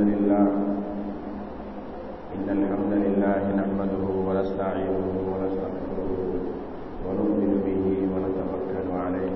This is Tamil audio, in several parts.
لله إن الحمد لله نحمده ونستعينه ونستغفره ونؤمن به ونتوكل عليه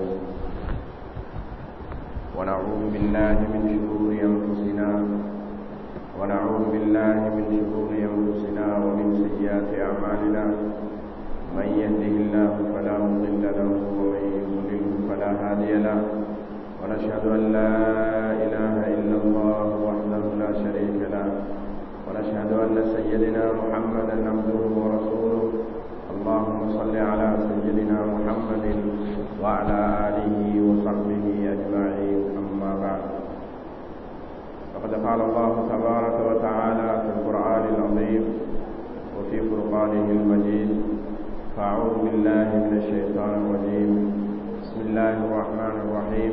ونعوذ بالله من شرور أنفسنا ونعوذ بالله من شرور أنفسنا ومن سيئات أعمالنا من يهده الله فلا مضل له ومن يضلله فلا هادي له ونشهد أن لا إله إلا الله وحده لا شريك له ونشهد أن سيدنا محمدا عبده ورسوله اللهم صل على سيدنا محمد وعلى آله وصحبه أجمعين أما بعد فقد قال الله تبارك وتعالى في القرآن العظيم وفي فرقانه المجيد فأعوذ بالله من الشيطان الرجيم بسم الله الرحمن الرحيم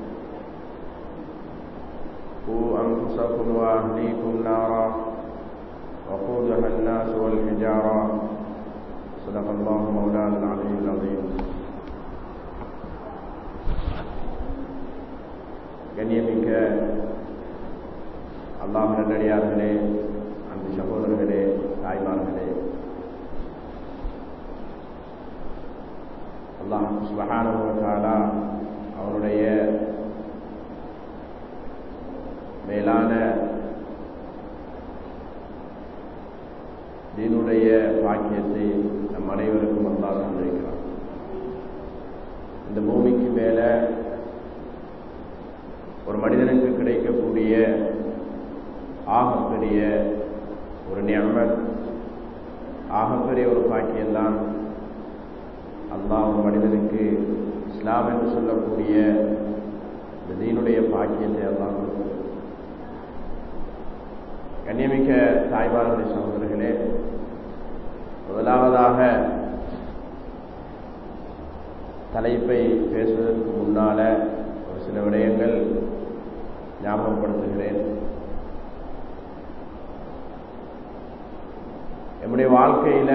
قوا أنفسكم وأهليكم نارا وقودها الناس والحجارة صدق الله مولانا العلي العظيم கண்ணியமிக்க அல்லாஹ் நல்லடியார்களே அன்பு சகோதரர்களே தாய்மார்களே அல்லாஹ் சுபஹானுவத்தாலா அவருடைய மேலான தீனுடைய பாக்கியத்தை நம் அனைவருக்கும் அல்லாஹ் தந்திருக்கிறார் இந்த பூமிக்கு மேல ஒரு மனிதனுக்கு கிடைக்கக்கூடிய ஆகப்பெரிய ஒரு நியமத் ஆகப்பெரிய ஒரு பாக்கியம்தான் அல்லாஹ் ஒரு மனிதனுக்கு இஸ்லாம் என்று சொல்லக்கூடிய இந்த தீனுடைய பாக்கியத்தை அல்லாஹ் கொடுக்கிறது கண்ணியமிக்க தாய்மார்களுடைய சகோதரர்களே முதலாவதாக தலைப்பை பேசுவதற்கு முன்னால ஒரு சில விடயங்கள் ஞாபகப்படுத்துகிறேன் நம்முடைய வாழ்க்கையில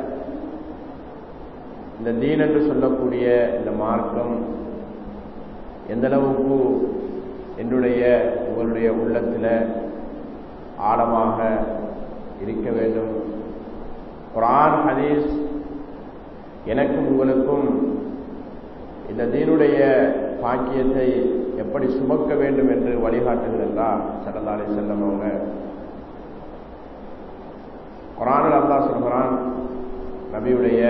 இந்த தீன் என்று சொல்லக்கூடிய இந்த மார்க்கம் எந்த அளவுக்கு என்னுடைய உங்களுடைய உள்ளத்தில் ஆழமாக இருக்க வேண்டும் குரான் ஹதீஸ் எனக்கும் உங்களுக்கும் இந்த தீனுடைய பாக்கியத்தை எப்படி சுமக்க வேண்டும் என்று வழிகாட்டுகிறதா சடலாலை செல்லம் அவங்க குரானில் அல்லா சொல்கிறான் நபியுடைய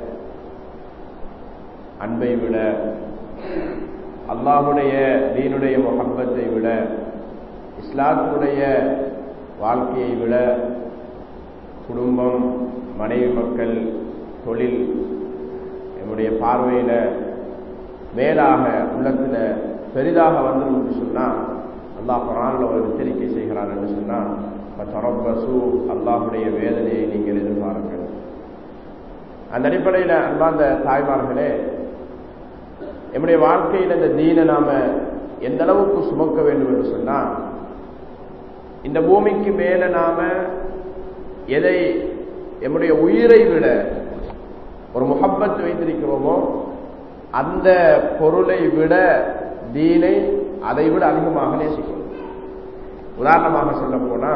அன்பை விட அல்லாஹுடைய தீனுடைய முகப்பத்தை விட இஸ்லாத்தினுடைய வாழ்க்கையை விட குடும்பம் மனைவி மக்கள் தொழில் என்னுடைய பார்வையில் மேலாக உள்ளத்தில் பெரிதாக வந்துடும் என்று சொன்னால் அல்லாஹ் குரானில் ஒரு எச்சரிக்கை செய்கிறார் என்று சொன்னால் தரப்பசு அல்லாஹுடைய வேதனையை நீங்கள் எதிர்பாருங்கள் அந்த அடிப்படையில் அன்பார்ந்த தாய்மார்களே நம்முடைய வாழ்க்கையில் இந்த தீனை நாம எந்த அளவுக்கு சுமக்க வேண்டும் என்று சொன்னால் இந்த பூமிக்கு மேல நாம எதை நம்முடைய உயிரை விட ஒரு முகப்பத் வைத்திருக்கிறோமோ அந்த பொருளை விட தீனை அதை விட அதிகமாக நேசிக்கணும் உதாரணமாக சொல்ல போனா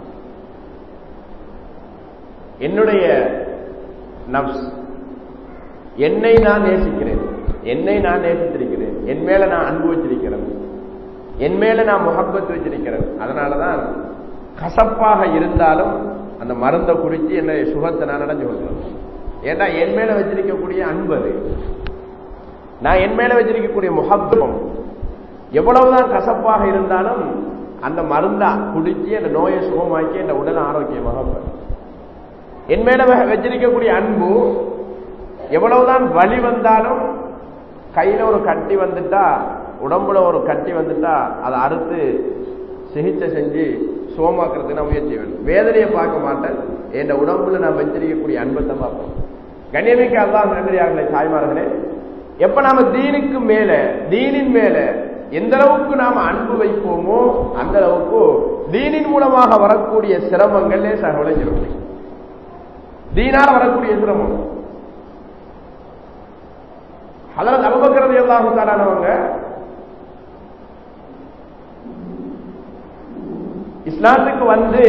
என்னுடைய நப்ஸ் என்னை நான் நேசிக்கிறேன் என்னை நான் நேசித்திருக்கிறேன் என் மேல நான் அன்பு வச்சிருக்கிறேன் என் மேல நான் முகப்பத் வச்சிருக்கிறேன் அதனாலதான் கசப்பாக இருந்தாலும் அந்த மருந்தை குடிச்சு என்னுடைய சுகத்தை நான் அடைஞ்சு கொள்கிறேன் ஏன்னா என் மேல வச்சிருக்கக்கூடிய அன்பு அது நான் என் மேல வச்சிருக்கக்கூடிய முகப்பம் எவ்வளவுதான் கசப்பாக இருந்தாலும் அந்த மருந்தா குடிச்சு அந்த நோயை சுகமாக்கி அந்த உடல் ஆரோக்கியமாக என் மேல வச்சிருக்கக்கூடிய அன்பு எவ்வளவுதான் வலி வந்தாலும் கையில ஒரு கட்டி வந்துட்டா உடம்புல ஒரு கட்டி வந்துட்டா அதை அறுத்து சிகிச்சை செஞ்சு சுகமாக்குறதுக்கு நான் முயற்சி வேணும் வேதனையை பார்க்க மாட்டேன் என் உடம்புல நான் வச்சிருக்கக்கூடிய அன்பத்தை பார்ப்பேன் கண்ணியமிக்க அல்லாஹ் நன்றியார்களே தாய்மார்களே எப்ப நாம தீனுக்கு மேல தீனின் மேல எந்த அளவுக்கு நாம அன்பு வைப்போமோ அந்த அளவுக்கு தீனின் மூலமாக வரக்கூடிய சிரமங்கள் லேசாக விளைஞ்சிரும் தீனால் வரக்கூடிய சிரமம் அதனால் அபுபக்கரது எல்லாரும் தாரானவங்க இஸ்லாத்துக்கு வந்து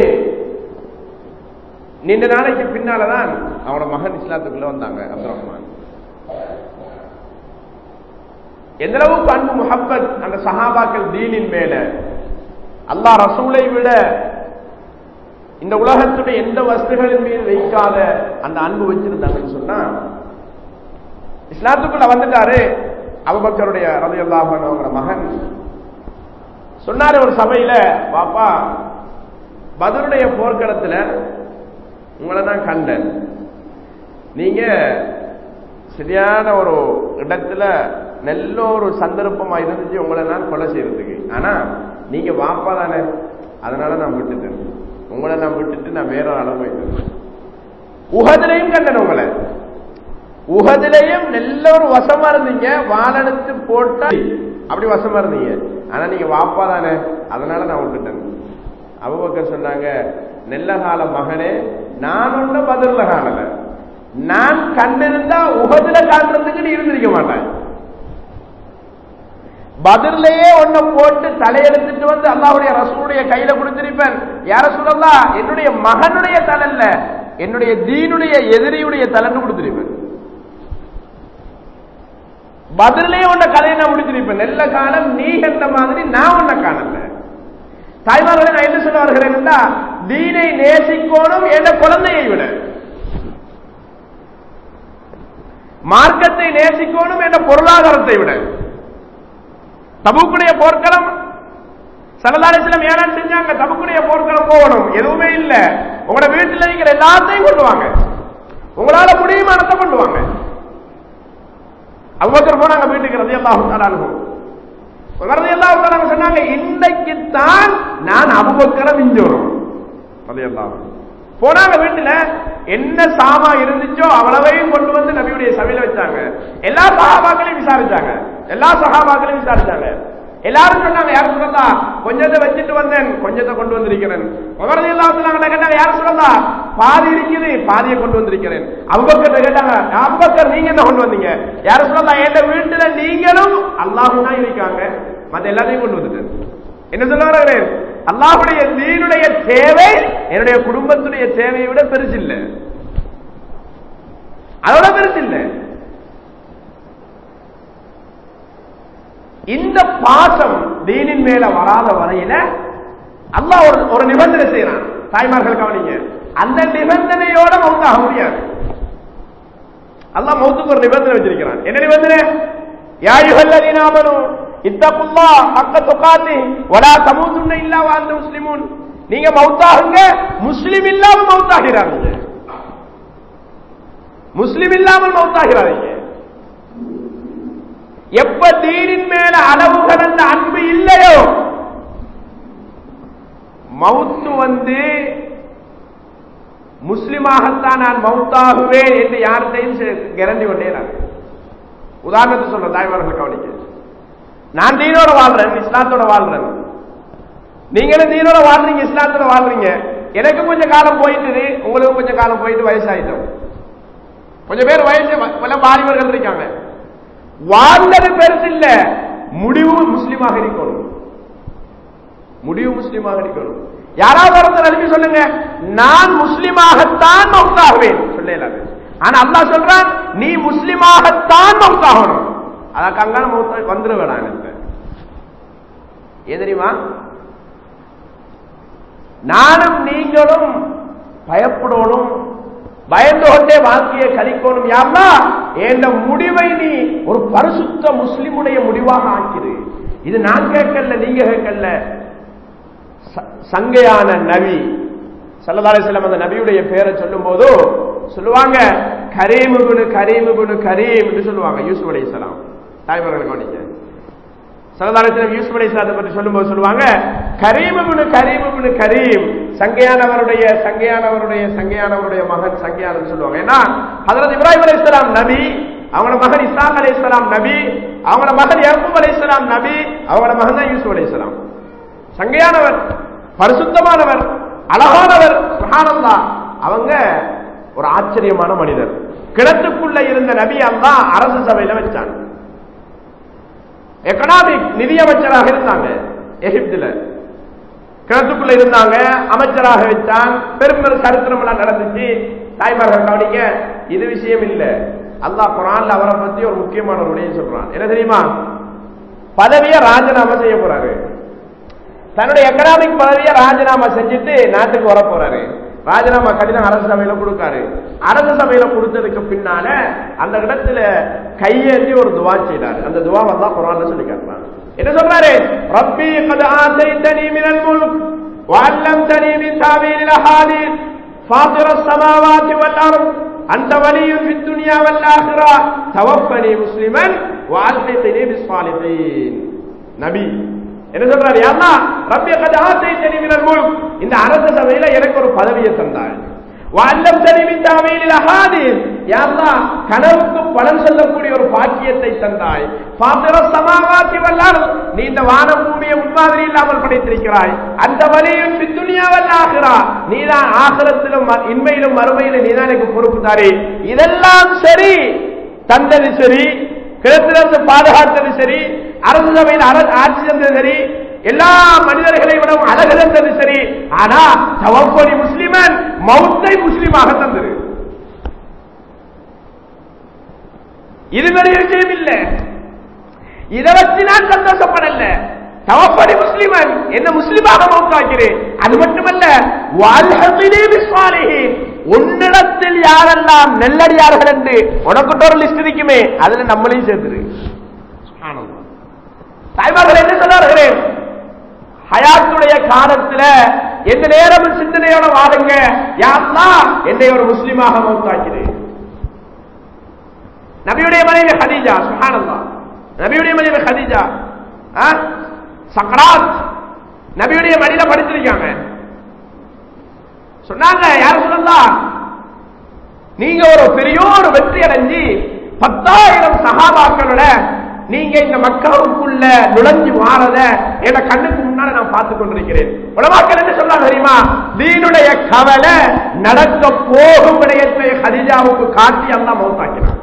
நீண்ட நாளைக்கு பின்னாலதான் அவனோட மகன் இஸ்லாத்துக்குள்ள வந்தாங்க அப்துல் ரஹ்மான் எந்த அளவுக்கு அன்பு முஹப்பத் அந்த சஹாபாக்கள் தீனின் மேல அல்லாஹ் ரசூலை விட இந்த உலகத்துடைய எந்த வஸ்துகளின் மீது வைக்காத அந்த அன்பு வச்சிருந்தாங்கன்னு சொன்னா இஸ்லாத்துக்குள்ள வந்துட்டாரு அபுபக்கருடைய ரவி அல்லாஹோங்கிற மகன் சொன்னாரு ஒரு சபையில பாப்பா பதருடைய போர்க்களத்துல உங்களை தான் கண்டேன் நீங்க சரியான ஒரு இடத்துல நல்ல ஒரு சந்தர்ப்பமா இருந்துச்சு உங்களை நான் கொலை செய்யறதுக்கு ஆனா நீங்க வாப்பா தானே அதனால நான் விட்டுட்டேன் உங்களை நான் விட்டுட்டு நான் வேற அளவு போயிட்டேன் உகதிலையும் கண்டேன் உங்களை உகதிலையும் நல்ல ஒரு வசமா இருந்தீங்க வாழெடுத்து போட்டா அப்படி வசமா இருந்தீங்க ஆனா நீங்க வாப்பா தானே அதனால நான் விட்டுட்டேன் அபுபக்கர் சொன்னாங்க நெல்ல கால மகனே நான் ஒன்னும் பதில காணல நான் கண்டிருந்தா உகதுல காண்றதுக்கு நீ இருந்திருக்க மாட்டேன் பதிலேயே ஒன்ன போட்டு தலையெடுத்துட்டு வந்து அல்லாவுடைய ரசூலுடைய கையில கொடுத்திருப்பேன் யார சொல்லலாம் என்னுடைய மகனுடைய தலல்ல என்னுடைய தீனுடைய எதிரியுடைய தலைன்னு கொடுத்திருப்பேன் பதிலே உன்ன கதையை நான் முடிச்சிருப்பேன் நல்ல காலம் நீ கண்ட மாதிரி நான் உன்னை காணல தாய்மார்களை நான் என்ன சொல்ல வருகிறேன் தீனை நேசிக்கணும் என்ற குழந்தையை விட மார்க்கத்தை நேசிக்கணும் என்ற பொருளாதாரத்தை விட தபுக்குடைய போர்க்களம் சரதாரிசிலம் ஏழாம் செஞ்சாங்க தபுக்குடைய போர்க்களம் போகணும் எதுவுமே இல்ல உங்களோட வீட்டில் இருக்கிற எல்லாத்தையும் கொண்டு வாங்க உங்களால முடியுமானத்தை கொண்டு வாங்க அவ்வளோ போனாங்க வீட்டுக்கு ரதி அல்லாஹு தாலானுகும் ரதி அல்லாஹு தாலாங்க சொன்னாங்க இன்றைக்குத்தான் நான் அபுபக்கரை மிஞ்சோணும் ரதி அல்லாஹு போனாங்க வீட்டுல என்ன சாமா இருந்துச்சோ அவ்வளவையும் கொண்டு வந்து நபியுடைய சபையில வச்சாங்க எல்லா சகாபாக்களையும் விசாரிச்சாங்க எல்லா சகாபாக்களையும் விசாரிச்சாங்க எல்லாரும் சொன்னாங்க யாரும் சொல்லா கொஞ்சத்தை வச்சுட்டு வந்தேன் கொஞ்சத்தை கொண்டு வந்திருக்கிறேன் உமரது எல்லாம் சொன்னாங்க கேட்டாங்க யாரும் சொல்லா பாதி இருக்குது பாதியை கொண்டு வந்திருக்கிறேன் அவ்வக்கர் கேட்டாங்க அவ்வக்கர் நீங்க என்ன கொண்டு வந்தீங்க யாரும் சொல்லா என் வீட்டுல நீங்களும் அல்லாஹும் தான் இருக்காங்க மத்த எல்லாத்தையும் கொண்டு வந்துட்டேன் என்ன சொல்ல வருகிறேன் அல்லாஹுடைய தீனுடைய தேவை என்னுடைய குடும்பத்துடைய தேவையை விட பெருசு இல்லை அதோட பெருசு இல்லை இந்த பாசம் தீனின் மேல வராத வரையில அல்லாஹ் ஒரு ஒரு நிபந்தனை செய்யறான் தாய்மார்கள் கவனிங்க அந்த நிபந்தனையோட மௌத்தாக முடியாது அல்லாஹ் மௌத்துக்கு ஒரு நிபந்தனை வச்சிருக்கிறான் என்ன நிபந்தனை யாயுகல்லதீனாமனும் இத்தகுல்லா ஹக்க துகாத்தி வலா தமூதுன்ன இல்லா வாழ்ந்த முஸ்லிமுன் நீங்க மௌத்தாகுங்க முஸ்லிம் இல்லாம மௌத்தாகிறாங்க முஸ்லிம் இல்லாமல் மௌத்தாகிறாங்க எப்ப தீனின் மேல அளவு கடந்த அன்பு இல்லையோ மவுத்து வந்து முஸ்லிமாகத்தான் நான் மவுத்தாகுவேன் என்று யார்கிட்டையும் கேரண்டி கொண்டே நான் உதாரணத்தை சொல்ற தாய்மார்கள் கவனிக்க நான் தீனோட வாழ்றேன் இஸ்லாத்தோட வாழ்றேன் நீங்களும் தீனோட வாழ்றீங்க இஸ்லாத்தோட வாழ்றீங்க எனக்கு கொஞ்சம் காலம் போயிட்டு உங்களுக்கு கொஞ்சம் காலம் போயிட்டு வயசாயிட்டோம் கொஞ்சம் பேர் வயசு பல வாலிபர்கள் இருக்காங்க வாழ்ந்தது பெருசு இல்ல முடிவு முஸ்லீமாக இருக்கணும் முடிவு முஸ்லீமாக இருக்கணும் யாராவது ஒருத்தர் எழுப்பி சொல்லுங்க நான் முஸ்லீமாகத்தான் மவுத்தாகுவேன் சொல்லலாது ஆனா அல்லாஹ் சொல்றான் நீ முஸ்லீமாகத்தான் மவுத்தாகணும் அதற்கு அங்கான மவுத்த வந்துட வேணாம் எனக்கு ஏன் தெரியுமா நானும் நீங்களும் பயப்படணும் பயந்து கொண்டே வாழ்க்கையை கழிக்கணும் யாருன்னா என்ற முடிவை நீ ஒரு பரிசுத்த முஸ்லிமுடைய முடிவாக ஆக்கிடு இது நான் கேட்கல நீங்க கேட்கல சங்கையான நபி சல்லதாரி செல்லம் அந்த நபியுடைய பேரை சொல்லும் போது சொல்லுவாங்க கரீமுகுனு கரீமுகுனு கரீம் என்று சொல்லுவாங்க யூசுப் அலி இஸ்லாம் தாய்மார்கள் கவனிக்க சல்லதாரி யூசுப் அலி இஸ்லாத்தை பற்றி சொல்லும்போது சொல்லுவாங்க கரீமுகுனு கரீமுகுனு கரீம் சங்கையானவருடைய சங்கையானவருடைய சங்கையானவருடைய மகன் சங்கையானவர் சொல்லுவாங்க ஏன்னா ஹதரத் இப்ராஹிம் அலி இஸ்லாம் நபி அவங்களோட மகன் இஸ்லாம் அலி இஸ்லாம் நபி அவங்களோட மகன் யக்கூப் அலி இஸ்லாம் நபி அவங்களோட மகன் தான் யூசுப் அலி இஸ்லாம் சங்கையானவர் பரிசுத்தமானவர் அழகானவர் சுகானந்தா அவங்க ஒரு ஆச்சரியமான மனிதர் கிணத்துக்குள்ள இருந்த நபி அல்லா அரசு சபையில வச்சாங்க எக்கனாமிக் நிதியமைச்சராக இருந்தாங்க எகிப்துல கிணத்துக்குள்ள இருந்தாங்க அமைச்சராக வச்சான் பெரும் பெரும் சரித்திரம் எல்லாம் நடந்துச்சு தாய்மார்கள் கவனிங்க இது விஷயம் இல்ல அல்லாஹ் குரான்ல அவரை பத்தி ஒரு முக்கியமான ஒரு விடயம் சொல்றான் என்ன தெரியுமா பதவியை ராஜினாமா செய்ய போறாரு தன்னுடைய எக்கனாமிக் பதவியை ராஜினாமா செஞ்சுட்டு நாட்டுக்கு வர போறாரு ராஜினாமா கடிதம் அரசு சபையில கொடுக்காரு அரசு சபையில கொடுத்ததுக்கு பின்னால அந்த இடத்துல கையேந்தி ஒரு துவா செய்தார் அந்த துவா வந்தா குரான்ல சொல்லி காட்டுறாங்க என்ன சொல்றாரு ரப்பி கத் ஆதைத்தனி மினல் முல்க் وعلمتني من تاويل الاحاديث فاطر السماوات والارض انت ولي في الدنيا والاخره توفني مسلما والحقني بالصالحين நபி என்ன சொல்றாரு அம்மா ரப்பிய கதை ஆசை தெரிவினர் முழு இந்த அரச சபையில எனக்கு ஒரு பதவியை தந்தாள் வல்லம் தெரிவித்த அவையில் அகாதீர் யாருலா கனவுக்கு பலன் சொல்லக்கூடிய ஒரு பாக்கியத்தை தந்தாய் பாத்திர சமாவாத்தி வல்லால் நீ இந்த வானம் பூமியை முன்மாதிரி இல்லாமல் படைத்திருக்கிறாய் அந்த வழியும் பித்துணியாவல் ஆகிறா நீதான் ஆசிரத்திலும் இன்மையிலும் மறுமையிலும் நீதான் எனக்கு பொறுப்பு தாரே இதெல்லாம் சரி தந்தது சரி கிழத்திலிருந்து பாதுகாத்தது சரி அரசு சபையில் ஆட்சி தந்தது சரி எல்லா மனிதர்களை விடவும் அழகு தந்தது சரி ஆனா தவப்பொலி முஸ்லிமன் மௌத்தை முஸ்லிமாக தந்தது இது பெரிய விஷயம் இல்ல இதை வச்சு நான் சந்தோஷப்படல தவப்படி முஸ்லிமன் என்ன முஸ்லிமாக மௌத்தாக்கிறேன் அது மட்டுமல்ல வாழ்ஹதிலே விஸ்வாலிஹீன் உன்னிடத்தில் யாரெல்லாம் நெல்லடியார்கள் என்று உனக்கு ஒரு லிஸ்ட் இருக்குமே அதுல நம்மளையும் சேர்த்துரு தாய்மார்கள் என்ன சொன்னார்கள் ஹயாத்துடைய காலத்துல எந்த நேரமும் சிந்தனையோட வாடுங்க யாருன்னா என்னை ஒரு முஸ்லிமாக மௌத்தாக்கிறேன் நபியுடைய மனைவி ஹதீஜா சுஹானந்தா நபியுடைய மனைவி ஹதீஜா சக்கராத் நபியுடைய மடியில படிச்சிருக்காங்க சொன்னாங்க யார் சொல்லலாம் நீங்க ஒரு பெரிய ஒரு வெற்றி அடைஞ்சு பத்தாயிரம் சகாபாக்களோட நீங்க இந்த மக்களுக்குள்ள நுழைஞ்சு வாரத என கண்ணுக்கு முன்னால நான் பார்த்து கொண்டிருக்கிறேன் உலமாக்கள் என்ன சொல்றாங்க தெரியுமா தீனுடைய கவலை நடக்க போகும் விடயத்தை ஹதிஜாவுக்கு காட்டி அல்லா மௌத்தாக்கினான்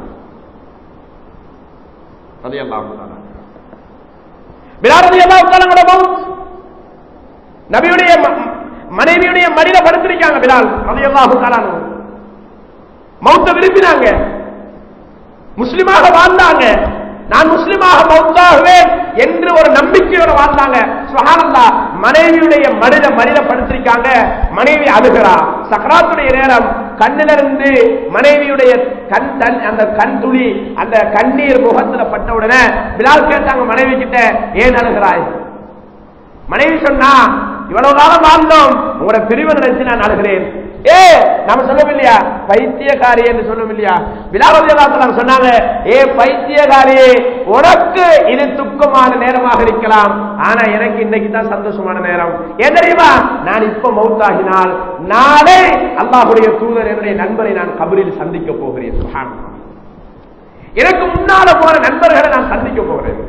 அது எல்லாம் பிலாரதி எல்லாம் மவுத் நபியுடைய மனைவியுடைய மடியில படுத்திருக்காங்க பிலால் அது எல்லாம் மௌத்த விரும்பினாங்க முஸ்லிமாக வாழ்ந்தாங்க நான் முஸ்லிமாக மௌத்தாகுவேன் என்று ஒரு நம்பிக்கையோட வாழ்ந்தாங்க சுகானந்தா மனைவியுடைய மனித மனித படுத்திருக்காங்க மனைவி அழுகிறா சக்கராத்துடைய நேரம் கண்ணிலிருந்து மனைவியுடைய கண் தன் அந்த கண் துளி அந்த கண்ணீர் முகத்துல பட்ட உடனே பிலால் கேட்டாங்க மனைவி கிட்ட ஏன் அழுகிறாய் மனைவி சொன்னா இவ்வளவு காலம் வாழ்ந்தோம் உங்களோட பிரிவு நினைச்சு நான் அழுகிறேன் ஏ நம்ம சொல்லவும் இல்லையா பைத்தியக்காரி என்று சொல்லவும் இல்லையா விழாவதியாசனம் சொன்னாங்க ஏ பைத்தியக்காரி உனக்கு இது துக்கமான நேரமாக இருக்கலாம் ஆனா எனக்கு இன்னைக்கு தான் சந்தோஷமான நேரம் ஏன் தெரியுமா நான் இப்ப மௌத்தாகினால் நாளை அல்லாஹுடைய தூதர் என்னுடைய நண்பரை நான் கபரில் சந்திக்க போகிறேன் சுகானம் எனக்கு முன்னால போற நண்பர்களை நான் சந்திக்க போகிறேன்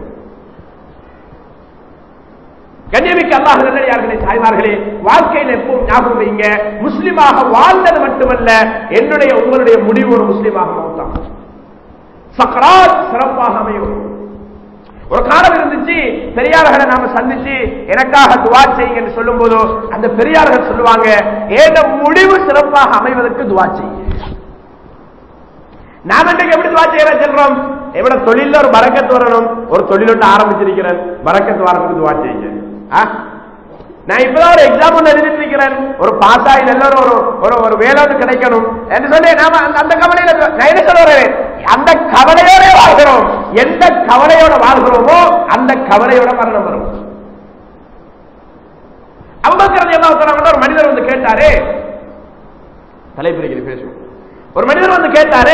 கண்ணியமிக்க அல்லாஹ் நல்லடியார்களே தாய்மார்களே வாழ்க்கையில் எப்பவும் ஞாபகம் வைங்க முஸ்லிமாக வாழ்ந்தது மட்டுமல்ல என்னுடைய உங்களுடைய முடிவு ஒரு முஸ்லிமாக மௌத்தான் சக்கராத் சிறப்பாக அமையும் ஒரு காலம் இருந்துச்சு பெரியார்களை நாம சந்திச்சு எனக்காக துவா செய்யுங்க என்று சொல்லும் போது அந்த பெரியார்கள் சொல்லுவாங்க ஏத முடிவு சிறப்பாக அமைவதற்கு துவா செய்யுங்க நாம இன்றைக்கு எப்படி துவா செய்யற சொல்றோம் எவ்வளோ தொழில ஒரு பறக்கத்து வரணும் ஒரு தொழில் ஒன்று ஆரம்பிச்சிருக்கிறேன் பறக்கத்து வரணும்னு துவா செய்யுங்க ஆ? நான் இப்பதான் ஒரு எக்ஸாம் ஒன்று எழுதிட்டு இருக்கிறேன் ஒரு பாஸ் ஆகி எல்லாரும் ஒரு ஒரு ஒரு வேலை ஒன்று கிடைக்கணும் என்று சொல்லி நாம அந்த அந்த கவலையில நான் என்ன சொல்றேன் அந்த கவலையோட வாழ்கிறோம் எந்த கவலையோட வாழ்கிறோமோ அந்த கவலையோட மரணம் வரும் அம்பக்கிறது என்ன சொன்னாங்கன்னா ஒரு மனிதர் வந்து கேட்டாரு தலைப்பிரிக்கிறேன் பேசுவோம் ஒரு மனிதர் வந்து கேட்டாரு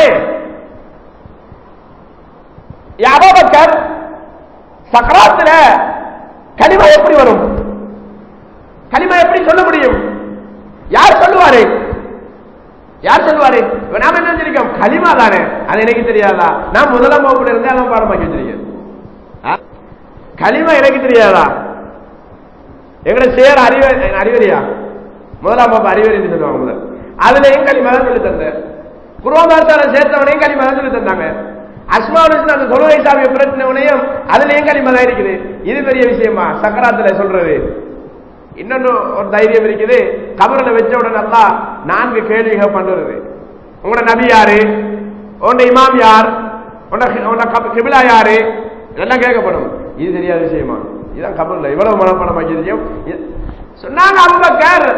அபோபக்கர் சக்கராத்துல கனிமா எப்படி வரும் கனிமா எப்படி சொல்ல முடியும் யார் சொல்லுவாரு யார் சொல்லுவாரு இப்ப நாம என்ன வச்சிருக்கோம் களிமா தானே அது எனக்கு தெரியாதா நான் முதலாம் வகுப்புல இருந்தே அதான் பாடமாக்கி வச்சிருக்கேன் ஆ? களிமா எனக்கு தெரியாதா எங்கட சேர் அறிவு அறிவறியா முதலாம் வகுப்பு அறிவறின்னு சொல்லுவாங்க முதல் அதுலயும் களிமா தான் சொல்லி தந்தேன் குருவாதாரத்தால சேர்த்தவனையும் களிமா தான் சொல்லி தந்தாங்க அஸ்மாவுக்கு அந்த தொழுகை சாமியை பிரச்சனையும் அதுலயும் களிமா தான் இருக்குது இது பெரிய விஷயமா சக்கராத்துல சொல்றது இன்னொன்று ஒரு தைரியம் இருக்குது கபரில் வச்ச உடனே அல்லாஹ் நான்கு கேள்விகள் பண்ணுறது உங்களோட நபி யாரு உன்னோட இமாம் யார் உன்னோட கிபிலா யாரு இதெல்லாம் கேட்கப்படும் இது தெரியாத விஷயமா இதுதான் கபரில் இவ்வளவு மனப்படம் வைக்கிறதையும் சொன்னாங்க அபுபக்கர்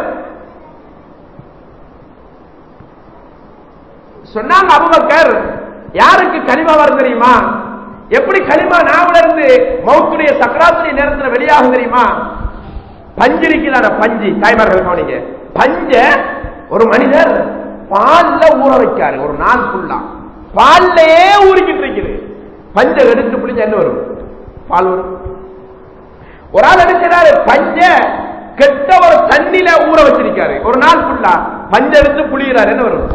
சொன்னாங்க அபுபக்கர் யாருக்கு கனிமா வரும் தெரியுமா எப்படி களிமா நாவல இருந்து மௌத்துடைய சக்கராத்துடைய நேரத்தில் வெளியாகும் தெரியுமா பஞ்சு இருக்குதான பஞ்சு தாய்மார்கள் கவனிங்க பஞ்ச ஒரு மனிதர் பால்ல ஊற வைக்காரு ஒரு நாள் ஃபுல்லா பால்லையே ஊறிக்கிட்டு இருக்குது பஞ்ச எடுத்து பிடிச்ச என்ன வரும் பால் வரும் ஒரு ஆள் எடுக்கிறாரு பஞ்ச கெட்ட ஒரு தண்ணில ஊற வச்சிருக்காரு ஒரு நாள் ஃபுல்லா பஞ்ச எடுத்து புளிகிறார் என்ன வரும்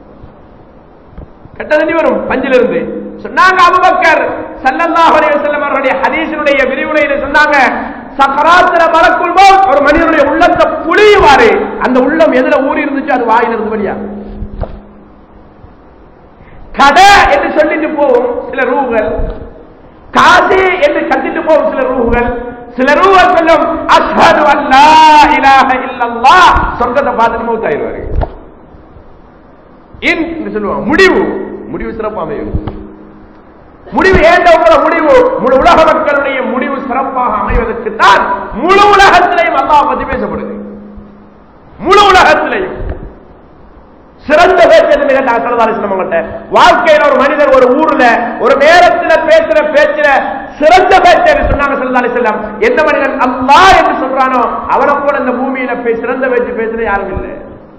கெட்ட தண்ணி வரும் பஞ்சில இருந்து சொன்னாங்க அபுபக்கர் சல்லல்லாஹு அலைஹி வஸல்லம் அவருடைய ஹதீஸினுடைய விரிவுரையில சொன்னாங்க சக்கராத்திர மலக்குள் மௌத் ஒரு மனிதனுடைய உள்ளத்தை புளியுவாரு அந்த உள்ளம் எதுல ஊறி இருந்துச்சு அது வாயில இருந்து வழியா கடை என்று சொல்லிட்டு போகும் சில ரூகள் காசு என்று கத்திட்டு போகும் சில ரூகள் சில ரூகள் சொல்லும் அஷ்ஹது அல்லா இலாஹ இல்லல்லாஹ் சொர்க்கத்தை பார்த்துட்டு மௌத் ஆயிடுவாரு இன் என்று சொல்லுவாங்க முடிவு முடிவு சிறப்பு அமையும் முடிவு ஏண்டவங்கள முடிவு முழு உலக மக்களுடைய முடிவு சிறப்பாக அமைவதற்கு தான் முழு உலகத்திலையும் அல்லாஹ் பத்தி பேசப்படுது முழு உலகத்திலையும் சிறந்த பேச்சு கேட்டாங்க சரதாரிசனம் அவங்கள்ட்ட வாழ்க்கையில ஒரு மனிதர் ஒரு ஊர்ல ஒரு நேரத்துல பேசுற பேச்சுல சிறந்த பேச்சு சொன்னாங்க சரதாரி செல்லம் எந்த மனிதன் அல்லா என்று சொல்றானோ அவனை கூட இந்த பூமியில பே- சிறந்த பேச்சு பேசுற யாரும் இல்லை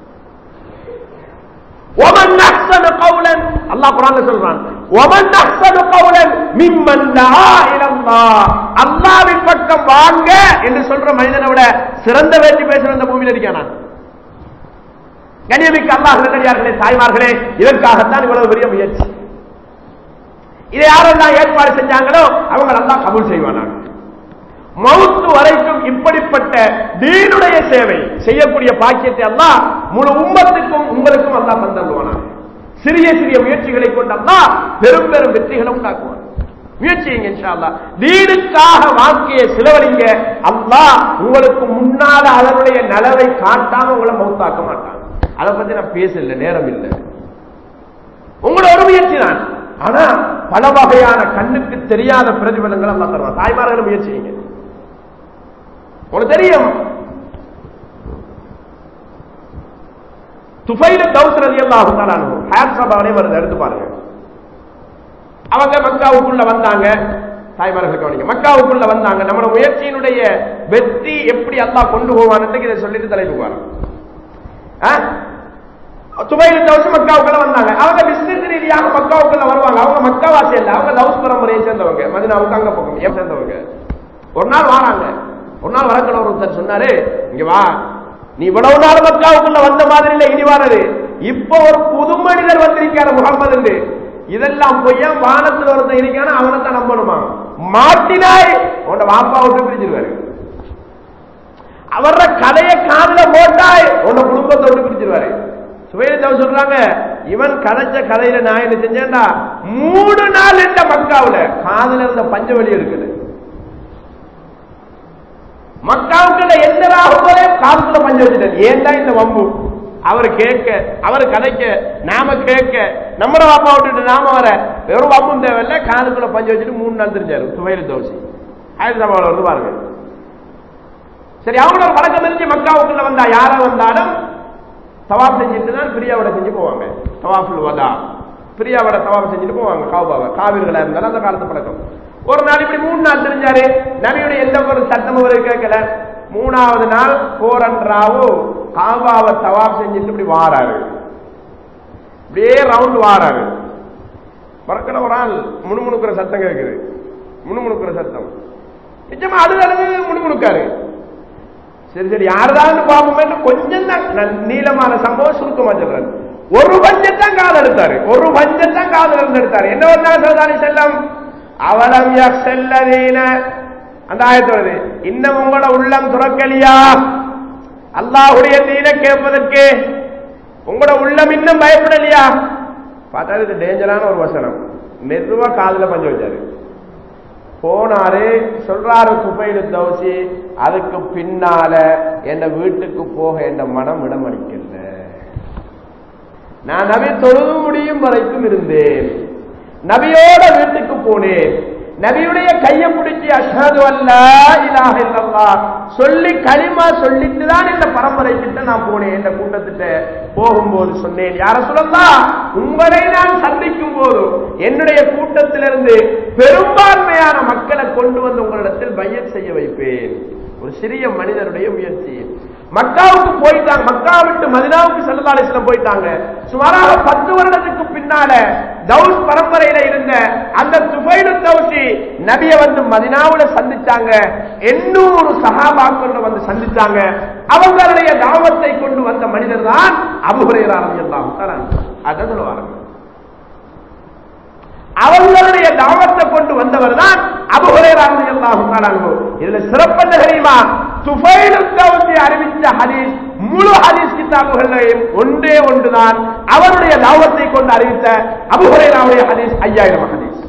ومن احسن قولا الله قرآن சொல்றான் ومن احسن قولا ممن دعا الى الله அல்லாஹ்வின் பக்கம் வாங்க என்று சொல்ற மனிதனை விட சிறந்த பேச்சு பேசுற இந்த பூமியில இருக்கானா கண்ணியமிக்க அல்லாஹ் நல்லடியார்களே தாய்மார்களே இதற்காகத்தான் இவ்வளவு பெரிய முயற்சி இதை யாரெல்லாம் ஏற்பாடு செஞ்சாங்களோ அவங்க அல்லாஹ் கபூல் செய்வானாங்க மவுத்து வரைக்கும் இப்படிப்பட்ட தீனுடைய சேவை செய்யக்கூடிய பாக்கியத்தை அல்லாஹ் முழு உம்மத்துக்கும் உங்களுக்கும் அல்லாஹ் தந்தருவானாங்க சிறிய சிறிய முயற்சிகளை கொண்டு அல்லாஹ் பெரும் பெரும் வெற்றிகளை உண்டாக்குவான் முயற்சிங்க இன்ஷா அல்லாஹ் தீனுக்காக வாழ்க்கையை செலவழிங்க அல்லாஹ் உங்களுக்கு முன்னால அதனுடைய நலவை காட்டாம உங்களை மௌத்தாக்க மாட்டான் அதை பத்தி நான் பேசல நேரம் இல்லை உங்களோட ஒரு முயற்சி தான் ஆனா பல வகையான கண்ணுக்கு தெரியாத பிரதிபலங்கள் அல்லா தருவான் தாய்மார்களும் முயற்சிங்க உங்களுக்கு தெரியும் துஃபைல தௌஸ் ரதி அல்லாஹு தஆலாஹு ஹயாத் சபாவிலே வருது எடுத்து பாருங்க அவங்க மக்காவுக்குள்ள வந்தாங்க தாய்மார்கள் கவனிங்க மக்காவுக்குள்ள வந்தாங்க நம்மளோட முயற்சியினுடைய வெற்றி எப்படி அல்லாஹ் கொண்டு போவான்னு இதை சொல்லிட்டு தலைப்பு வரோம் துபையில் தௌசு மக்காவுக்குள்ள வந்தாங்க அவங்க பிசினஸ் ரீதியாக மக்காவுக்குள்ள வருவாங்க அவங்க மக்காவாசி இல்ல அவங்க தௌஸ் பரம்பரையை சேர்ந்தவங்க மதினாவுக்கு அங்க பக்கம் ஏன் சேர்ந்தவங்க ஒரு நாள் வராங்க ஒரு நாள் வரக்கணும் ஒருத்தர் சொன்னாரு இங்க வா நீ இவ்வளவு நாள் மக்காவுக்குள்ள வந்த மாதிரி இல்ல இனி வாரது இப்ப ஒரு புது மனிதர் வந்திருக்காரு முகமது இதெல்லாம் பொய்யா வானத்துல ஒருத்தன் இருக்கான அவனை தான் நம்பணுமா மாட்டினாய் உன்னை வாப்பா விட்டு பிரிச்சிருவாரு அவர கதையை காதுல போட்டாய் உன்னை குடும்பத்தை விட்டு பிரிச்சிருவாரு சுவேதா சொல்றாங்க இவன் கதைச்ச கதையில நான் என்ன செஞ்சேன்டா மூணு நாள் இந்த மக்காவுல காதுல இருந்த பஞ்சவெளி இருக்குது மக்காவுக்குள்ள எந்த ராகுலே காதுல பஞ்ச வச்சுட்டேன் ஏன்டா இந்த வம்பு அவர் கேட்க அவர் கதைக்க நாம கேட்க நம்மட வாப்பா விட்டுட்டு நாம வர வெறும் வம்பும் தேவையில்ல காதுக்குள்ள பஞ்ச வச்சுட்டு மூணு நாள் தெரிஞ்சாரு சுவையில் தோசி ஹைதராபாத்ல வந்து பாருங்க சரி அவங்களோட பழக்கம் தெரிஞ்சு மக்காவுக்குள்ள வந்தா யாரா வந்தாலும் தவாப் செஞ்சுட்டு தான் பிரியாவோட செஞ்சு போவாங்க தவாஃபுல் வதா பிரியாவோட தவாப் செஞ்சுட்டு போவாங்க காபாவை காவிர்களா இருந்தாலும் அந்த காலத்து பழக்கம் ஒரு நாள் இப்படி மூணு நாள் தெரிஞ்சாரு நபியுடைய எந்த ஒரு சட்டமும் அவரு கேட்கல மூணாவது நாள் போரன்றாவோ காபாவை தவாப் செஞ்சுட்டு இப்படி வாராரு இப்படியே ரவுண்ட் வாராரு பறக்கிற ஒரு ஆள் முணுமுணுக்கிற சத்தம் கேட்குது முணுமுணுக்கிற சத்தம் நிச்சயமா அழுது அழுது முணுமுணுக்காரு சரி சரி யாருதான் பாப்போம் கொஞ்சம் தான் நீளமான சம்பவம் சுருக்கமா சொல்றேன் ஒரு பஞ்சம் தான் காதல் எடுத்தாரு ஒரு பஞ்சம் தான் காதல் இருந்து எடுத்தாரு என்ன வந்தாங்க சோதாரி செல்லம் அவலம் செல்லதீன அந்த ஆயத்தோடு இன்னும் உங்களோட உள்ளம் துறக்கலியா அல்லாஹுடைய தீன கேட்பதற்கு உங்களோட உள்ளம் இன்னும் பயப்படலையா பார்த்தா இது டேஞ்சரான ஒரு வசனம் மெதுவா காதுல பஞ்சம் வச்சாரு போனாரு சொல்றாரு துபைலு தௌசி அதுக்கு பின்னால என்ன வீட்டுக்கு போக என் மனம் இடம் அளிக்கல நான் நபி தொழுது முடியும் வரைக்கும் இருந்தேன் நபியோட வீட்டுக்கு போனேன் நபியுடைய கையை பிடிச்சி அஷது அல்ல இலாஹ இல்லல்லாஹ் சொல்லி களிமா சொல்லிட்டு தான் இந்த பரம்பரை கிட்ட நான் போனேன் இந்த கூட்டத்திட்ட போகும்போது சொன்னேன் யார சொல்லலாம் உங்களை நான் சந்திக்கும் போது என்னுடைய கூட்டத்திலிருந்து பெரும்பான்மையான மக்களை கொண்டு வந்து உங்களிடத்தில் பையன் செய்ய வைப்பேன் ஒரு சிறிய மனிதருடைய முயற்சி மக்காவுக்கு போயிட்டாங்க மக்கா விட்டு மதினாவுக்கு செல்லதாலேசில போயிட்டாங்க சுமாராக பத்து வருடத்துக்கு பின்னால தவுஸ் பரம்பரையில இருந்த அந்த துபைலு தௌசி நபிய வந்து மதினாவுல சந்திச்சாங்க எண்ணூறு சகாபாக்கள் வந்து சந்திச்சாங்க அவங்களுடைய தாவத்தை கொண்டு வந்த மனிதர் தான் அபுகுரையராக எல்லாம் அதான் சொல்லுவாங்க அவங்களுடைய தாவத்தை கொண்டு வந்தவர் தான் அபுகுரையராக எல்லாம் இதுல சிறப்பென்ன தெரியுமா துபைலு தௌசி அறிவித்த ஹதீஸ் முழு ஹதீஸ் கிதாபுகளையும் ஒன்றே ஒன்றுதான் அவருடைய தாவத்தை கொண்டு அறிவித்த அபுஹுரைராவுடைய ஹதீஸ் ஐயாயிரம் ஹதீஸ்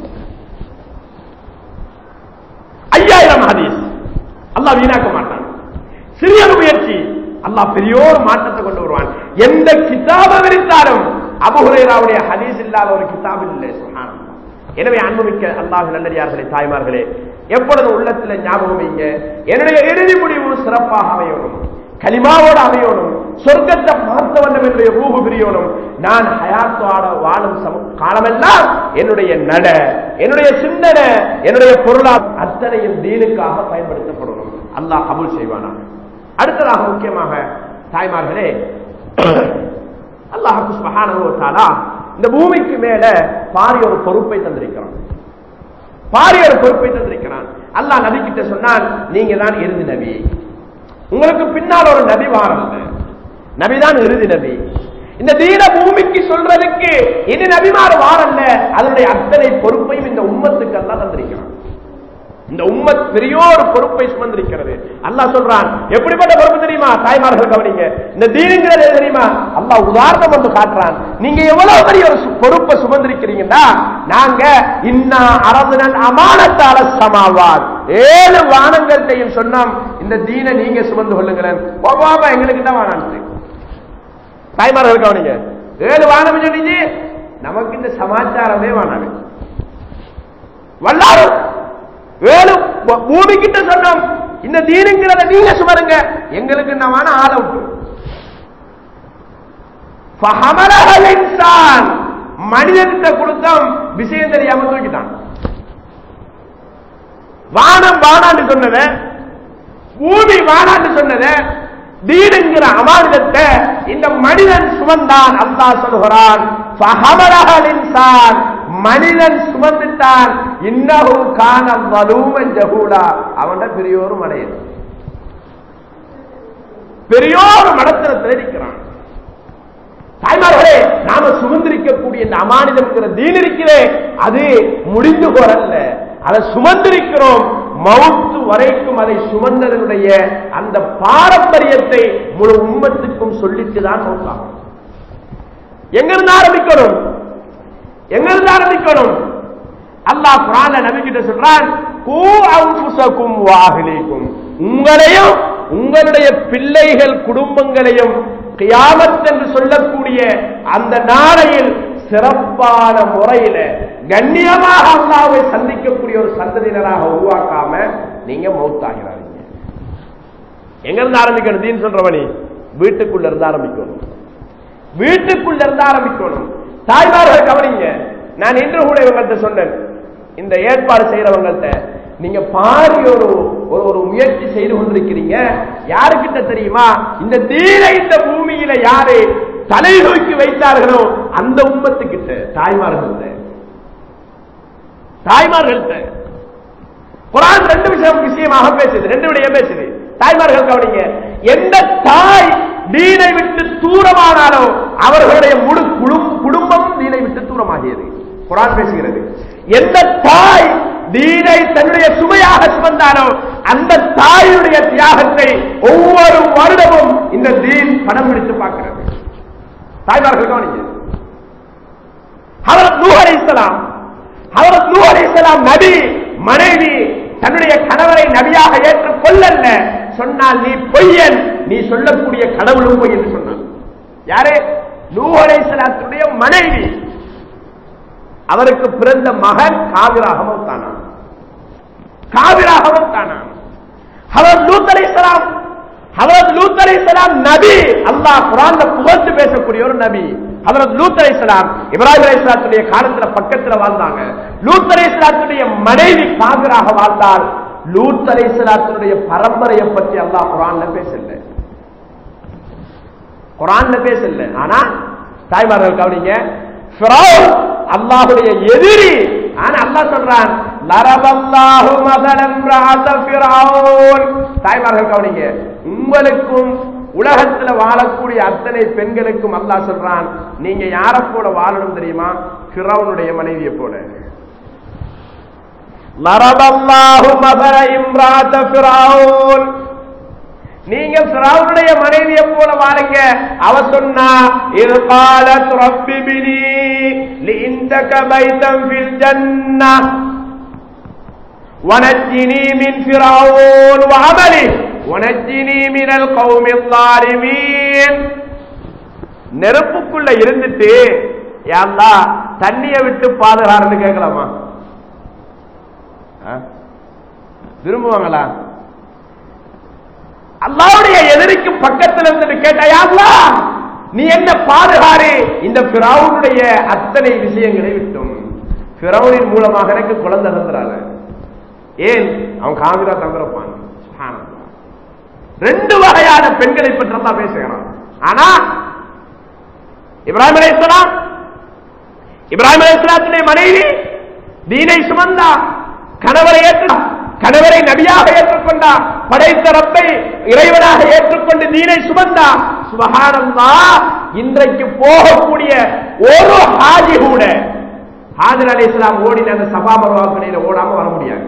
ஐயாயிரம் ஹதீஸ் அல்லாஹ் வீணாக்க மாட்டான் சிறிய முயற்சி அல்லாஹ் பெரியோர் மாற்றத்தை கொண்டு வருவான் எந்த கிதாபை விரித்தாலும் அபுஹுரைராவுடைய ஹதீஸ் இல்லாத ஒரு கிதாப் இல்லை சுஹான் எனவே அன்புமிக்க அல்லாஹ் நல்லடியார்களே தாய்மார்களே எப்பொழுது உள்ளத்துல ஞாபகம் வைங்க என்னுடைய இறுதி முடிவு சிறப்பாக அமையணும் கலிமாவோட அமையணும் சொர்க்கத்தை பார்த்த வேண்டும் என்னுடைய ரூபு பிரியணும் நான் ஹயாத்தோட வாழும் காலமெல்லாம் என்னுடைய நட என்னுடைய சிந்தனை என்னுடைய பொருளா அத்தனையும் தீனுக்காக பயன்படுத்தப்படணும் அல்லாஹ் கபூல் செய்வானா அடுத்ததாக முக்கியமாக தாய்மார்களே அல்லாஹு சுபஹானஹு இந்த பூமிக்கு மேல பாரிய ஒரு பொறுப்பை தந்திருக்கிறான் பாரிய ஒரு பொறுப்பை தந்திருக்கிறான் அல்லாஹ் நபி கிட்ட சொன்னால் நீங்க தான் இறுதி நபி உங்களுக்கு பின்னால் ஒரு நபி வாரல்ல நபிதான் இறுதி நபி இந்த தீன பூமிக்கு சொல்றதுக்கு இனி நபிமார் வாரல்ல அதனுடைய அத்தனை பொறுப்பையும் இந்த உம்மத்துக்கு எல்லாம் தந்திருக்கிறான் இந்த உம்மத் பெரிய ஒரு பொறுப்பை சுமந்திருக்கிறது அல்லாஹ் சொல்றான் எப்படிப்பட்ட பொறுப்பு தெரியுமா தாய்மார்கள் கவனிங்க இந்த தீனுங்கிறது எது தெரியுமா அல்லாஹ் உதாரணம் வந்து காட்டுறான் நீங்க எவ்வளவு பெரிய ஒரு சு- பொறுப்பை சுமந்திருக்கிறீங்கன்னா நாங்க இன்னா அரபுனன் அமானத்தால சமாவார் ஏழு வானங்கள்டையும் சொன்னோம் இந்த தீனை நீங்க சுமந்து கொள்ளுங்களேன் ஒவ்வாம எங்களுக்கு தான் வானான்னு தாய்மார்கள் கவனிங்க ஏழு வானம் சொன்னீங்க நமக்கு இந்த சமாச்சாரமே வானாங்க வல்லாறு ஏழு பூ- பூமி கிட்ட சொன்னோம் இந்த தீனுங்கிறத நீங்க சுமருங்க எங்களுக்கு என்னமான ஆள விட்டு ஃபஹமலஹல் இன்சான் மனிதன்கிட்ட கொடுத்தோம் விஷயம் தெரியாம தூக்கிட்டான் வானம் வானான்னு சொன்னத பூமி வானான்னு சொன்னத தீனுங்கிற அமானிதத்தை இந்த மனிதன் சுமந்தான் அல்லாஹ் சொல்கிறான் ஃபஹமலஹல் இன்சான் மனிதன் சுமந்துட்டான் இன்னஹு கான வலூமன் ஜஹூலா அவன்ட பெரியோரும் அடையது பெரியோர் மடத்திரத்தில் இருக்கிறான் தாய்மார்களே நாம சுமந்திருக்கக்கூடிய இந்த அமானிதம்ங்கிற தீன் இருக்கிறே அது முடிந்து போறல்ல அதை சுமந்திருக்கிறோம் மவுத்து வரைக்கும் அதை சுமந்ததனுடைய அந்த பாரம்பரியத்தை முழு உம்மத்துக்கும் சொல்லிட்டு தான் மௌத்தாகும் எங்கிருந்து ஆரம்பிக்கணும் எங்கிருந்து ஆரம்பிக்கணும் அல்லாஹ் குரான்ல நபி கிட்ட சொல்றான் கூ அன்ஃபுஸகும் வாஹ்லீக்கும் உங்களையும் உங்களுடைய பிள்ளைகள் குடும்பங்களையும் கியாமத் என்று சொல்லக்கூடிய அந்த நாளையில் சிறப்பான முறையில கண்ணியமாக அல்லாவை சந்திக்கக்கூடிய ஒரு சந்ததியினராக உருவாக்காம நீங்க மௌத்தாகிறாருங்க எங்க இருந்து ஆரம்பிக்கணும் தீன் சொல்றவனி வீட்டுக்குள்ள இருந்து ஆரம்பிக்கணும் வீட்டுக்குள்ள இருந்து ஆரம்பிக்கணும் தாய்மார்கள் கவனிங்க நான் இன்று கூட இவங்கள்ட்ட சொன்னேன் இந்த ஏற்பாடு செய்யறவங்கள்ட்ட நீங்க பாரி ஒரு ஒரு ஒரு முயற்சி செய்து கொண்டிருக்கிறீங்க யாருக்கிட்ட தெரியுமா இந்த தீர இந்த பூமியில யாரு தலை தூக்கி வைத்தார்களோ அந்த உம்மத்துக்கிட்ட தாய்மார்கள்ட்ட தாய்மார்கள்ட்ட குரான் ரெண்டு விஷயம் விஷயமாக பேசுது ரெண்டு விடயம் பேசுது தாய்மார்கள் கவனிங்க எந்த தாய் தீனை விட்டு தூரமானாலோ அவர்களுடைய முழு குடும்- குடும்பமும் தீனை விட்டு தூரமாகியது குரான் பேசுகிறது எந்த தாய் தீனை தன்னுடைய சுமையாக சுமந்தாலோ அந்த தாயுடைய தியாகத்தை ஒவ்வொரு வருடமும் இந்த தீன் படம் பிடித்து பார்க்கிறது தாய்மார்கள் கவனிங்க ஹவரத் நூ அலைஹிஸ்ஸலாம் ஹவரத் நூ அலைஹிஸ்ஸலாம் நபி மனைவி தன்னுடைய கணவரை நபியாக ஏற்றுக் கொள்ளல்ல சொன்னால் நீ பொய்யன் நீ சொல்லக்கூடிய கடவுளும் பொய் என்று சொன்னான் யாரு நூஹலை சலாத்துடைய மனைவி அவருக்கு பிறந்த மகன் காவிராகவும் தானான் காவிராகவும் தானான் அவர் லூத் அலைஹிஸ்ஸலாம் ஹவரத் லூத் அலைஹிஸ்ஸலாம் நபி அல்லாஹ் குர்ஆன்ல புகழ்ந்து பேசக்கூடிய ஒரு நபி ஹவரத் லூத் அலைஹிஸ்ஸலாம் இப்ராஹிம் அலைஹிஸ்ஸலாத்துடைய காலத்துல பக்கத்துல வாழ்ந்தாங்க லூத் அலைஹிஸ்ஸலாத்துடைய மனைவி காவிராக வாழ்ந்தால் லூத் அலைஹிஸ்ஸலாத்துடைய பரம்பரையை பற்றி அல்லாஹ் குர்ஆன்ல பேசல குர்ஆன்ல பேசல ஆனா தாய்மார்கள் கவனிங்க ஃபிரௌன் அல்லாஹ்வுடைய எதிரி ஆனா அல்லாஹ் சொல்றான் லரபல்லாஹு மதலம் ரஅத ஃபிரௌன் தாய்மார்கள் கவனிங்க உங்களுக்கும் உலகத்துல வாழக்கூடிய அத்தனை பெண்களுக்கும் அல்லாஹ் சொல்றான் நீங்க யார போல வாழணும் தெரியுமா ஃபிரௌனுடைய மனைவியை போல லரபல்லாஹு மதல இம்ராத ஃபிரௌன் நீங்க ஃபிரௌனுடைய மனைவியை போல வாழுங்க அவ சொன்னா இது காலத் ரப்பி பினி لإنك بيتا في الجنة ونجني من فرعون وعمله ونجني من القوم الظالمين நெருப்புக்குள்ள இருந்துட்டு யாருலா தண்ணிய விட்டு பாதுகாருன்னு கேட்கலாமா ஆ? விரும்புவாங்களா அல்லாவுடைய எதிரிக்கு பக்கத்தில் இருந்துட்டு கேட்டா யாருலா நீ என்ன பாதுகாரு இந்த பிராவுனுடைய அத்தனை விஷயங்களை விட்டும் பிறவுனின் மூலமாக எனக்கு குழந்தை தந்துறாங்க ஏன் அவன் காவிரா தந்திரப்பான் சுப்ஹானல்லாஹ். ரெண்டு வகையான பெண்களை பற்றி தான் பேசுகிறான் ஆனா இப்ராஹிம் அலைஹிஸ்ஸலாம் இப்ராஹிம் அலைஹிஸ்ஸலாத்துடைய மனைவி தீனை சுமந்தா கணவரை ஏற்று கணவரை நபியாக ஏற்றுக்கொண்டா படைத்த ரப்பை இறைவனாக ஏற்றுக்கொண்டு தீனை சுமந்தா சுபஹானல்லா இன்றைக்கு போகக்கூடிய ஒரு ஹாஜி கூட ஹாஜர் அலி இஸ்லாம் ஓடின அந்த சபா மருவாக்கணையில ஓடாம வர முடியாது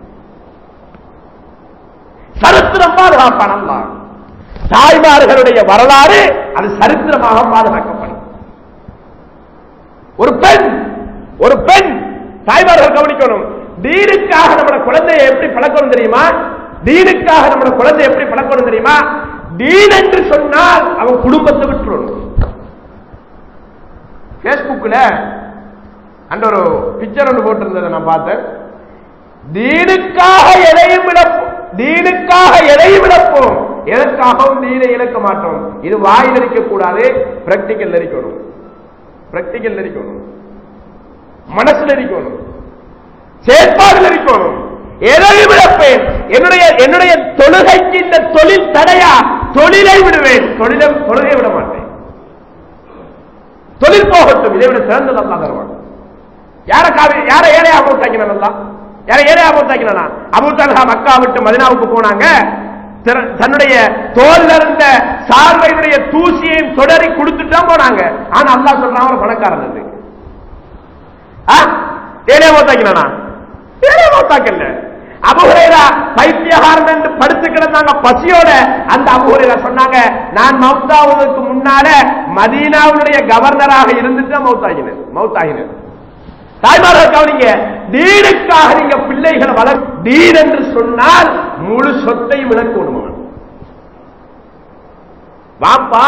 சரித்திரம் பாதுகாப்பான் அல்லாஹ். தாய்மார்களுடைய வரலாறு அது சரித்திரமாக பாதுகாக்கப்படும் ஒரு பெண் ஒரு பெண் தாய்மார்கள் கவனிக்கணும் தீனுக்காக நம்ம குழந்தையை எப்படி பழக்கணும் தெரியுமா தீனுக்காக நம்ம குழந்தை எப்படி பழக்கணும் தெரியுமா தீன் என்று சொன்னால் அவன் குடும்பத்தை விட்டுறணும் பேஸ்புக்ல அந்த ஒரு பிக்சர் ஒன்று போட்டிருந்ததை நான் பார்த்தேன் தீனுக்காக எதையும் இழப்போம் தீனுக்காக எதையும் இழப்போம் எதற்காகவும் தீனை இழக்க மாட்டோம் இது வாயில் இருக்க கூடாது பிராக்டிக்கல் இருக்கணும் பிராக்டிக்கல் இருக்கணும் மனசுல இருக்கணும் செயற்பாடுல இருக்கணும் எதையும் இழப்பேன் என்னுடைய என்னுடைய தொழுகைக்கு இந்த தொழில் தடையா தொழிலை விடுவேன் தொழிலை தொழுகை விட மாட்டேன் தொழில் போகட்டும் இதை விட சிறந்தது அல்லா தருவான் யார காவி யார ஏழையா அபூத்தாக்கினா அல்லா யார ஏழையா அபூத்தாக்கினா அபூத்தாலா மக்கா விட்டு மதினாவுக்கு போனாங்க திற- தன்னுடைய தோல்ல இருந்த சார்பையுடைய தூசியையும் தொடரி கொடுத்துட்டு தான் போனாங்க ஆனா அல்லாஹ் சொல்றான் அவர் பணக்காரன் அது ஏழையா மௌத்தாக்கினா ஏழையா மௌத்தாக்கல்ல அபுஹுரேரா பைத்தியகாரன் என்று படுத்து கிடந்தாங்க பசியோட அந்த அபுஹுரேரா சொன்னாங்க நான் மௌத்தாவதற்கு முன்னால மதீனாவுடைய கவர்னராக இருந்துட்டு தான் மௌத்தாகினேன் மௌத்தாகினேன் தாய்மார்கள் கவனிங்க தீனுக்காக நீங்க பிள்ளைகளை வளர் தீன் என்று சொன்னால் முழு சொத்தையும் விளக்கணும் அவன். வாப்பா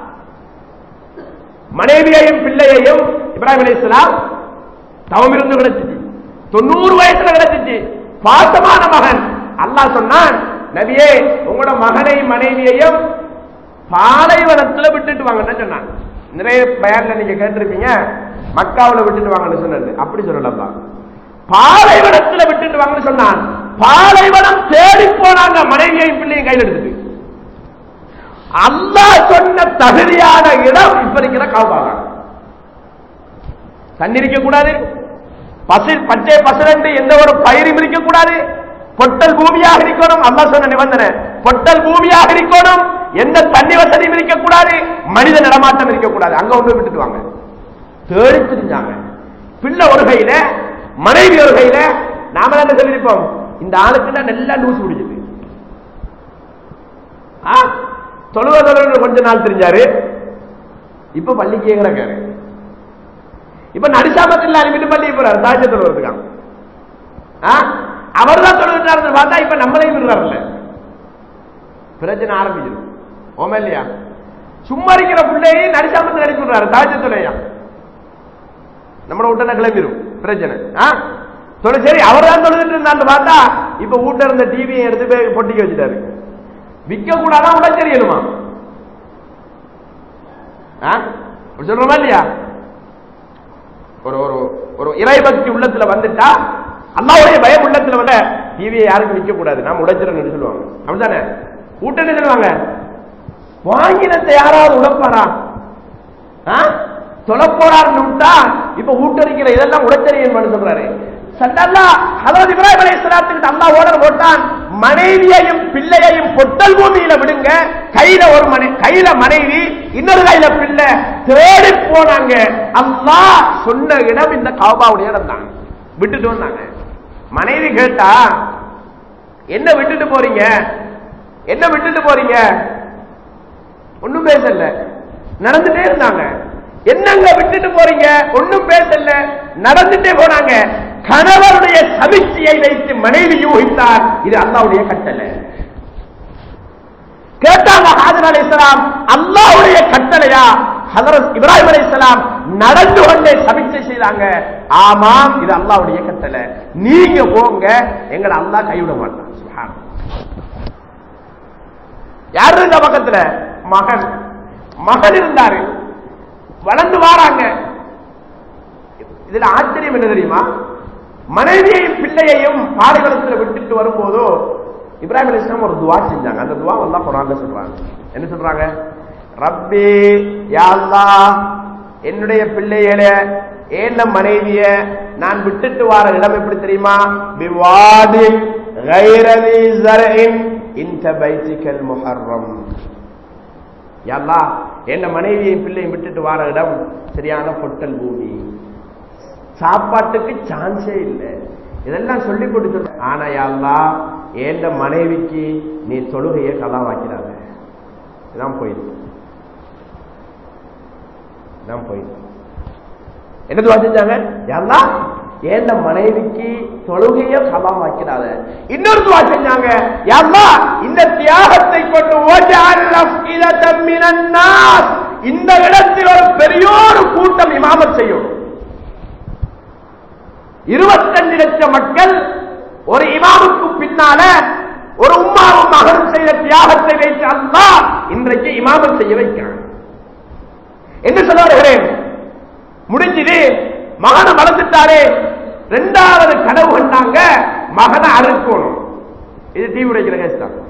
மனைவியையும் பிள்ளையையும் இப்ராஹிம் அலைஹிஸ்ஸலாம் தவம் இருந்து கிடைச்சிச்சு தொண்ணூறு வயசுல கிடைச்சிச்சு பாசமான மகன் அல்லாஹ் சொன்னான் நபியே உங்களோட மகனை மனைவியையும் பாலைவனத்துல விட்டுட்டு வாங்கன்னு சொன்னான் நிறைய பெயர்ல நீங்க கேட்டிருப்பீங்க மக்காவுல விட்டுட்டு வாங்கன்னு சொன்னது அப்படி சொல்லலப்பா பாலைவனத்துல விட்டுட்டு வாங்கன்னு சொன்னான் பாலைவனம் தேடி போனாங்க மனைவியையும் பிள்ளையும் கையில் எடுத்துட்டு அல்லாஹ் சொன்ன தகுதியான இடம் இப்ப இருக்கிற காபாதான் தண்ணி இருக்க கூடாது பசு பச்சை பசலண்டு எந்த ஒரு பயிரும் இருக்க கூடாது பொட்டல் பூமியாக இருக்கணும் அல்லா சொன்ன நிபந்தனை பொட்டல் பூமியாக இருக்கணும் எந்த தண்ணி வசதியும் இருக்க கூடாது மனித நடமாட்டம் இருக்க கூடாது அங்க ஒன்று விட்டுட்டு வாங்க தேடி தெரிஞ்சாங்க பிள்ளை ஒரு கையில மனைவி ஒரு கையில நாம என்ன சொல்லியிருப்போம் இந்த ஆளுக்கு நல்லா லூசு பிடிச்சது ஆ தொழுவ தொழுவ கொஞ்ச நாள் தெரிஞ்சாரு இப்ப பள்ளி கேக்குறாரு இப்ப நடிசாமத்தில் அனுப்பிட்டு பள்ளிக்கு போறாரு தாஜ தொழுவதுக்கான் அவர் தான் தொழுகிட்டாரு பார்த்தா இப்ப நம்மளையும் விடுறாருல்ல பிரச்சனை ஆரம்பிச்சிடும் ஓமா இல்லையா சும்மா இருக்கிற பிள்ளையை நடிச்சாமத்து நடிச்சு விடுறாரு தாஜத்துலையா நம்மள விட்டன கிளம்பிடும் பிரச்சனை ஆ? தொழு சரி அவர் தான் தொழுதுட்டு இருந்தான்னு பார்த்தா இப்ப வீட்டுல இருந்த டிவியை எடுத்து போய் பொட்டிக்க வச்சுட்டாரு விற்க கூடாதான் உடச்சரியணுமா சொல்றோமா இல்லையா ஒரு ஒரு ஒரு இறைபக்தி உள்ளத்துல வந்துட்டா அல்லாவுடைய பயம் உள்ளத்துல வந்த டிவியை யாருக்கும் விற்க கூடாது நாம உடைச்சிடணும்னு சொல்லுவாங்க அப்படிதானே கூட்டம் என்ன சொல்லுவாங்க வாங்கினத்தை யாராவது உடைப்பாரா தொலை போறாருன்னு விட்டா இப்ப ஊட்டரிக்கிற இதெல்லாம் உடைச்சரியன் சொல்றாரு சண்டல்லா ஹலரத் இப்ராஹிம் அலைஹிஸ்ஸலாத்துக்கு அல்லாஹ் ஓர்டர் போட்டான் மனைவியையும் பிள்ளையையும் பொட்டல் பூமியில விடுங்க கையில ஒரு மனை கையில மனைவி இன்னொரு கையில பிள்ளை தேடி போனாங்க அல்லாஹ் சொன்ன இடம் இந்த காபாவுடைய இடம் தான் விட்டுட்டு வந்தாங்க மனைவி கேட்டா என்ன விட்டுட்டு போறீங்க என்ன விட்டுட்டு போறீங்க ஒண்ணும் பேசல நடந்துட்டே இருந்தாங்க என்னங்க விட்டுட்டு போறீங்க ஒண்ணும் பேசல நடந்துட்டே போனாங்க கணவருடைய சமிச்சையை வைத்து மனைவி யூகித்தார் இது அல்லாவுடைய கட்டளை கேட்டாங்க ஹாஜர் அலை இஸ்லாம் அல்லாவுடைய கட்டளையா ஹதரத் இப்ராஹிம் அலை இஸ்லாம் நடந்து கொண்டே சமிச்சை செய்தாங்க ஆமாம் இது அல்லாவுடைய கட்டளை நீங்க போங்க எங்களை அல்லாஹ் கைவிட மாட்டான் சுப்ஹான் யார் இருந்த பக்கத்துல மகன் மகன் இருந்தாரு வளர்ந்து வாராங்க இதுல ஆச்சரியம் என்ன தெரியுமா மனைவியையும் பிள்ளையையும் பாலைவனத்தில் விட்டுட்டு வரும்போதோ இப்ராஹிம் அலி இஸ்லாம் ஒரு துவா செஞ்சாங்க அந்த துவா எல்லாம் குரான்ல சொல்றாங்க என்ன சொல்றாங்க ரப்பி யா அல்லாஹ் என்னுடைய பிள்ளைகள ஏன மனைவிய நான் விட்டுட்டு வர இடம் எப்படி தெரியுமா பிவாடி கைரதி ஜரஇன் இன்ட பைத்திகல் முஹர்ரம் யா அல்லாஹ் என்ன மனைவியையும் பிள்ளையும் விட்டுட்டு வர இடம் சரியான பொட்டல் பூமி சாப்பாட்டுக்கு சான்ஸே இல்லை இதெல்லாம் சொல்லி கொடுத்து ஆனா யாழ்லா ஏண்ட மனைவிக்கு நீ தொழுகையை கலாவாக்கிறாங்க இதான் போயிருக்கு இதான் போயிருக்கு என்ன துவா செஞ்சாங்க யாழ்லா ஏண்ட மனைவிக்கு தொழுகைய கலாவாக்கிறாத இன்னொரு துவா செஞ்சாங்க யாழ்லா இந்த தியாகத்தை கொண்டு இந்த இடத்தில் ஒரு பெரியோரு கூட்டம் இமாமத் செய்யும் இருபத்தஞ்சு லட்சம் மக்கள் ஒரு இமாமுக்கு பின்னால ஒரு உம்மாவும் மகனும் செய்த தியாகத்தை வைத்து அல்லா இன்றைக்கு இமாமம் செய்ய வைக்கிறான் என்ன சொல்ல வருகிறேன் முடிஞ்சது மகனை வளர்ந்துட்டாரே ரெண்டாவது கனவு கண்டாங்க மகனை அறுக்கணும் இது தீ உடைக்கிற கேஸ் தான்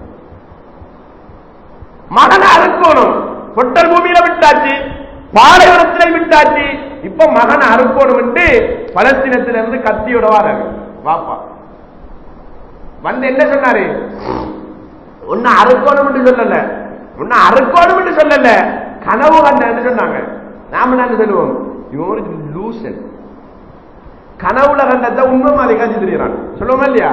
மகனை அறுக்கணும் பொட்டல் பூமியில விட்டாச்சு பாலைவனத்தில் விட்டாச்சு இப்ப மகன் அறுக்கணும் என்று பலஸ்தீனத்திலிருந்து கத்தியோட வாராரு வாப்பா வந்து என்ன சொன்னாரு ஒன்னு அறுக்கணும் என்று சொல்லல ஒன்னு அறுக்கணும் என்று சொல்லல கனவு கண்ட சொன்னாங்க நாம என்ன சொல்லுவோம் இவன் ஒரு லூசன் கனவுல கண்டத்தை உண்மை மாதிரி காட்சி தெரியுறான் சொல்லுவோமா இல்லையா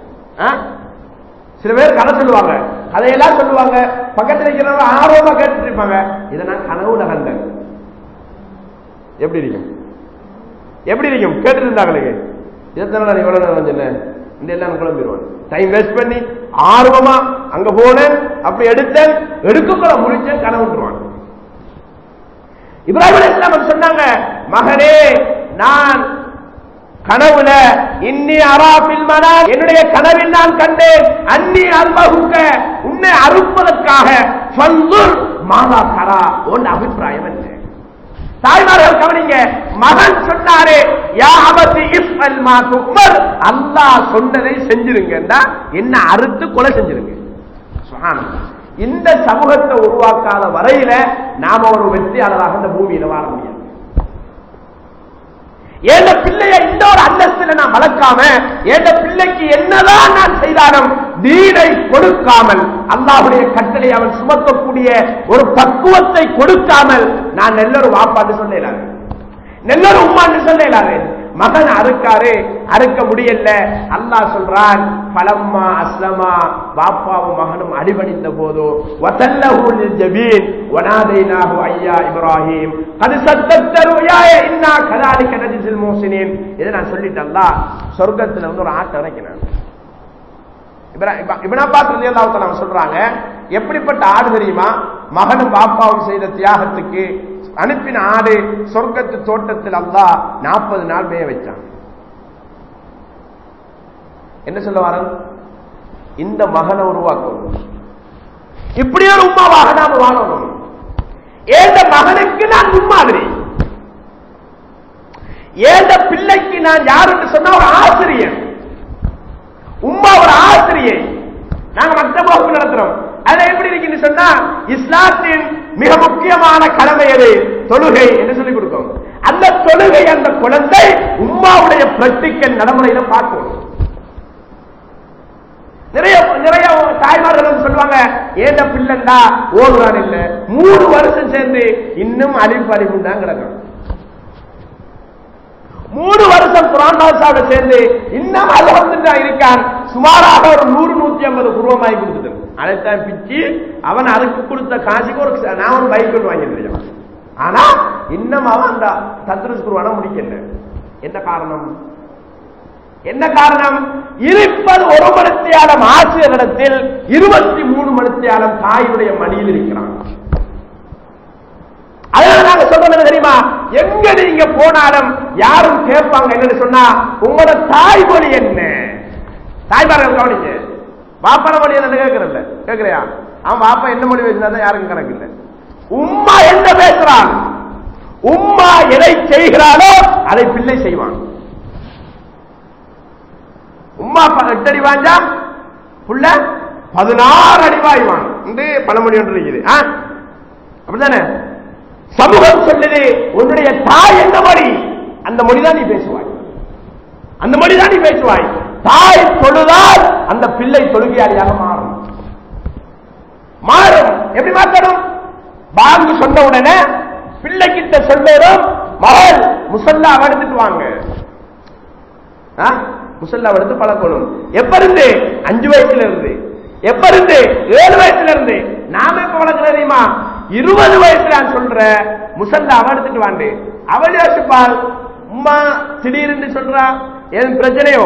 சில பேர் கதை சொல்லுவாங்க கதையெல்லாம் சொல்லுவாங்க பக்கத்தில் இருக்கிறவங்க ஆர்வமா கேட்டுட்டு இருப்பாங்க இதை நான் கனவுல கண்டேன் எப்படி இருக்கும் எப்படி இருக்கும் கேட்டு இருந்தாங்களுக்கு எத்தனை நாள் இவ்வளவு நேரம் சொன்ன இந்த எல்லாம் குழம்பிடுவான் டைம் வேஸ்ட் பண்ணி ஆர்வமா அங்க போனேன் அப்படி எடுத்தேன் எடுக்கக்கூட முடிச்சேன் கனவுன்றுவான் இப்ராஹிம் அலைஹிஸ்ஸலாம் சொன்னாங்க மகனே நான் கனவுல இன்னி அராபில் மன என்னுடைய கனவில் நான் கண்டேன் அன்னி அல்பகுக்க உன்னை அறுப்பதற்காக சொல்லுர் மாதா கரா உன் அபிப்பிராயம் என்ன தாய்மார்கள் கவனிங்க மகன் சொன்னாரே யா அபதி இஃபல் மா துமர் அல்லாஹ் சொன்னதை செஞ்சிருங்கடா என்ன அறுத்து கொலை செஞ்சிருங்க சுப்ஹானல்லாஹ் இந்த சமூகத்தை உருவாக்காத வரையில நாம ஒரு வெற்றியாளராக இந்த பூமியில வாழ முடியாது ஏண்ட பிள்ளைய இந்த ஒரு அந்தஸ்துல நான் வளர்க்காம ஏண்ட பிள்ளைக்கு என்னதான் நான் செய்தாலும் நீரை கொடுக்காமல் அல்லாஹுடைய கட்டளை அவன் சுமக்கக்கூடிய ஒரு பக்குவத்தை கொடுக்காமல் நான் நெல்லொரு வாப்பான்னு சொல்லலாரு நெல்லொரு உம்மான்னு சொல்லலாரு மகன் அறுக்காரு அறுக்க முடியல அல்லாஹ் சொல்றான் பலம்மா அஸ்லமா பாப்பாவும் மகனும் அடிபணிந்த போதோ வசல்லஹு ஜபீன் வனாதைனாஹு ஐயா இப்ராஹிம் அது சத்தத்தரு யாய இன்னா கதாலிக்க நஜிசில் மோசினேன் இதை நான் சொல்லிட்டேன் சொர்க்கத்துல வந்து ஒரு ஆட்டை இறக்கினான் இவனா பார்த்து அவங்க சொல்றாங்க எப்படிப்பட்ட ஆடு தெரியுமா மகனும் பாப்பாவும் செய்த தியாகத்துக்கு அனுப்பின ஆடு சொர்க்கத்து தோட்டத்தில் அல்லா நாற்பது நாள் மேய வச்சான் என்ன சொல்ல வரேன் இந்த மகனை உருவாக்கணும் இப்படி ஒரு உமாவாக நாம வாழணும் ஏந்த மகனுக்கு நான் முன்மாதிரி ஏந்த பிள்ளைக்கு நான் யாருன்னு சொன்னா ஒரு ஆசிரியர் உம்மா ஒரு ஆசிரியை நாங்க மத்த வகுப்பு நடத்துறோம் அதுல எப்படி இருக்குன்னு சொன்னா இஸ்லாத்தின் மிக முக்கியமான கடமை எது தொழுகை என்று சொல்லிக் கொடுக்கும் அந்த தொழுகை அந்த குழந்தை உம்மாவுடைய பிராக்டிக்கல் நடைமுறையில பார்க்கணும் நிறைய நிறைய தாய்மார்கள் வந்து சொல்லுவாங்க ஏந்த பிள்ளைண்டா ஓடுறான் இல்ல மூணு வருஷம் சேர்ந்து இன்னும் அழிப்பு அழிப்பு தான் கிடக்கும் மூணு வருஷம் குரான் மாசாவோட சேர்ந்து இன்னும் அலகத்துட்டா இருக்கான் சுமாராக ஒரு நூறு நூத்தி ஐம்பது குருவமாய் கொடுத்துட்டு அதைத்தான் பிச்சு அவன் அதுக்கு கொடுத்த காசுக்கு ஒரு நான் ஒரு பைக் ஒன்று வாங்கிட்டு ஆனா இன்னும் அவன் அந்த தத்ருஸ் குருவான முடிக்கல என்ன காரணம் என்ன காரணம் இருப்பது ஒரு மணித்தியாலம் ஆசிரியரிடத்தில் இருபத்தி மூணு மணித்தியாலம் தாயுடைய மடியில் இருக்கிறான் அதனால நாங்க சொல்றது தெரியுமா எங்க நீங்க போனாலும் யாரும் கேட்பாங்க என்னன்னு சொன்னா உங்களோட தாய்மொழி என்ன தாய்மார்கள் கவனிங்க பாப்பான மொழி என்ன கேட்கறல்ல கேட்கறியா அவன் பாப்பா என்ன மொழி பேசினா யாருக்கும் கணக்கு இல்லை உம்மா என்ன பேசுறான் உம்மா எதை செய்கிறாளோ அதை பிள்ளை செய்வான் உம்மா எட்டு அடி வாஞ்சா புள்ள பதினாறு அடி வாய்வான் என்று பழமொழி ஒன்று இருக்குது அப்படித்தானே சமூகம் சொல்லுது உன்னுடைய தாய் என்ன மொழி அந்த மொழிதான் நீ பேசுவாய் அந்த மொழிதான் நீ பேசுவாய் தாய் தொழுதால் அந்த பிள்ளை தொழுகையாளியாக மாறும் மாறும் எப்படி மாற்றணும் பாங்கு சொன்ன உடனே பிள்ளை கிட்ட சொல்லணும் மகள் முசல்லா எடுத்துட்டு வாங்க முசல்லா எடுத்து பழக்கணும் எப்ப இருந்து அஞ்சு வயசுல இருந்து எப்ப இருந்து ஏழு வயசுல இருந்து நாம எப்ப வளர்க்கிற தெரியுமா இருபது வயசுல நான் சொல்ற முசல்லா அவ எடுத்துட்டு வாண்டு அவள் யோசிப்பாள் உமா திடீர்னு சொல்றா எதுவும் பிரச்சனையோ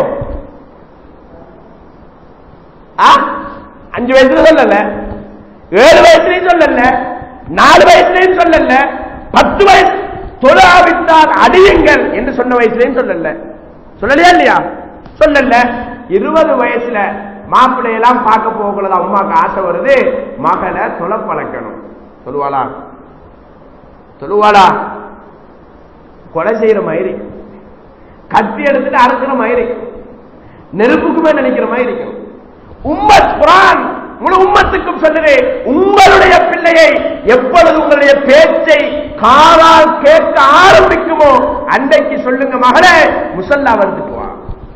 அஞ்சு வயசுல சொல்லல ஏழு வயசுலயும் சொல்லல நாலு வயசுலயும் சொல்லல பத்து வயசு தொழாவிட்டால் அடியுங்கள் என்று சொன்ன வயசுலயும் சொல்லல சொல்லலையா இல்லையா சொல்லல இருபது வயசுல மாப்பிள்ளையெல்லாம் பார்க்க போகக்கூடாது அம்மாக்கு ஆசை வருது மகளை தொலை பழக்கணும் சொல்லுவாளா சொல்லுவாளா கொலை செய்யற மாதிரி கத்தி எடுத்துட்டு அறுக்கிற மாதிரி நெருப்புக்குமே நினைக்கிற மாதிரி இருக்கும் உம்மத் குரான் முழு உம்மத்துக்கும் சொல்லுகிறேன் உங்களுடைய பிள்ளையை எப்பொழுது உங்களுடைய பேச்சை காலால் கேட்க ஆரம்பிக்குமோ அன்றைக்கு சொல்லுங்க மகளே முசல்லா வந்துட்டு வா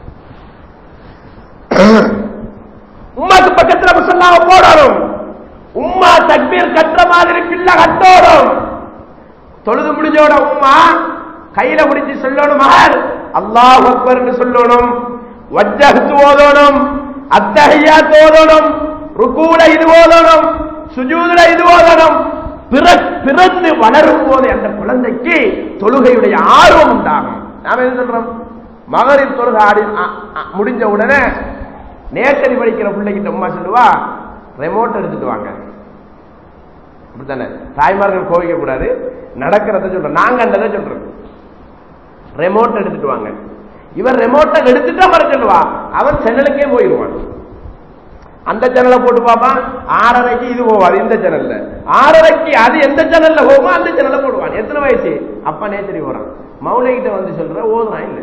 உமாக்கு பக்கத்துல முசல்லாவை போடணும் உம்மா தக்பீர் கட்டுற மாதிரி பிள்ளை கட்டோடும் தொழுது முடிஞ்சோட உம்மா கையில முடிச்சு சொல்லணும் மகள் அல்லாஹ் அக்பர் சொல்லணும் வஜ்ஜகத்து ஓதணும் அத்தகையா ஓதணும் ருக்கூல இது ஓதணும் சுஜூதுல இது ஓதணும் பிறந்து வளரும் போது அந்த குழந்தைக்கு தொழுகையுடைய ஆர்வம் உண்டாகும் நாம என்ன சொல்றோம் மகரின் தொழுகை ஆடி முடிஞ்ச உடனே நேசரி படிக்கிற பிள்ளைகிட்ட அம்மா சொல்லுவா ரெமோட் எடுத்துட்டு வாங்க அப்படித்தானே தாய்மார்கள் கோவிக்க கூடாது நடக்கிறத சொல்றோம் நாங்க கண்டதை சொல்றோம் ரெமோட் எடுத்துட்டு வாங்க இவன் ரெமோட்டை எடுத்துட்டா வர சொல்லுவா அவன் சேனலுக்கே போயிடுவான் அந்த சேனலை போட்டு பார்ப்பான் ஆறரைக்கு இது போவாது இந்த சேனல்ல ஆறரைக்கு அது எந்த சேனல்ல போகுமோ அந்த சேனல்ல போடுவான் எத்தனை வயசு அப்பா நேச்சரி போறான் மௌலிகிட்ட வந்து சொல்ற ஓதுறான் இல்ல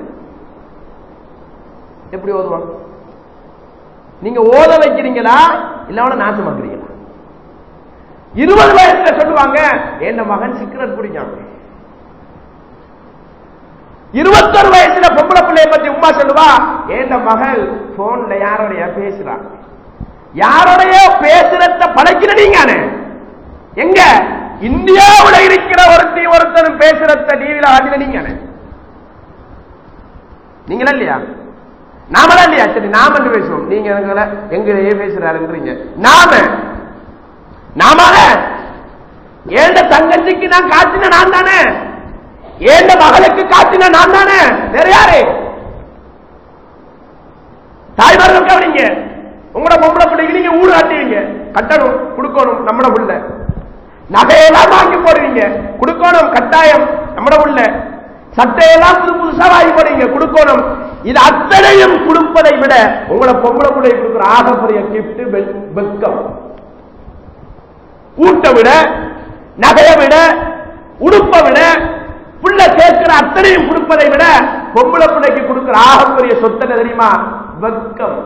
எப்படி ஓதுவான் நீங்க ஓத வைக்கிறீங்களா இல்ல அவனை நாசமாக்குறீங்களா இருபது வயசுல சொல்லுவாங்க என் மகன் சிகரெட் குடிக்காம இருபத்தொரு வயசுல பொம்பளை பிள்ளைய பத்தி உமா சொல்லுவா என் மகள் போன்ல யாரோடைய பேசுறா யாரோடைய பேசுறத படைக்கிற நீங்க எங்க இந்தியாவுல இருக்கிற ஒருத்தி ஒருத்தரும் பேசுறத டிவியில ஆடின நீங்க நீங்களா இல்லையா நாமளா இல்லையா சரி நாம என்று பேசுவோம் நீங்க எங்களை எங்களையே பேசுறாருன்றீங்க நாம நாம ஏண்ட தங்கச்சிக்கு நான் காட்டின நான் தானே ஏண்ட மகளுக்கு காட்டின நான் தானே வேற யாரு தாய்மார்கள் கவனிங்க உங்களோட பொம்பளை பிள்ளைக்கு நீங்க ஊர் ஆட்டுவீங்க கட்டணும் கொடுக்கணும் நம்மட புள்ள நகையெல்லாம் வாங்கி போடுவீங்க கொடுக்கணும் கட்டாயம் நம்மட புள்ள சட்டையெல்லாம் புது புதுசா வாங்கி போடுவீங்க கொடுக்கணும் இது அத்தனையும் கொடுப்பதை விட உங்களோட பொம்பளை பிள்ளை கொடுக்குற ஆகப்பெரிய கிஃப்ட் வெக்கம் ஊட்ட விட நகையை விட உடுப்பை விட புள்ள கேட்கிற அத்தனையும் கொடுப்பதை விட பொம்பளை பிள்ளைக்கு கொடுக்கிற ஆகப்பெரிய சொத்து என்ன தெரியுமா வெக்கம்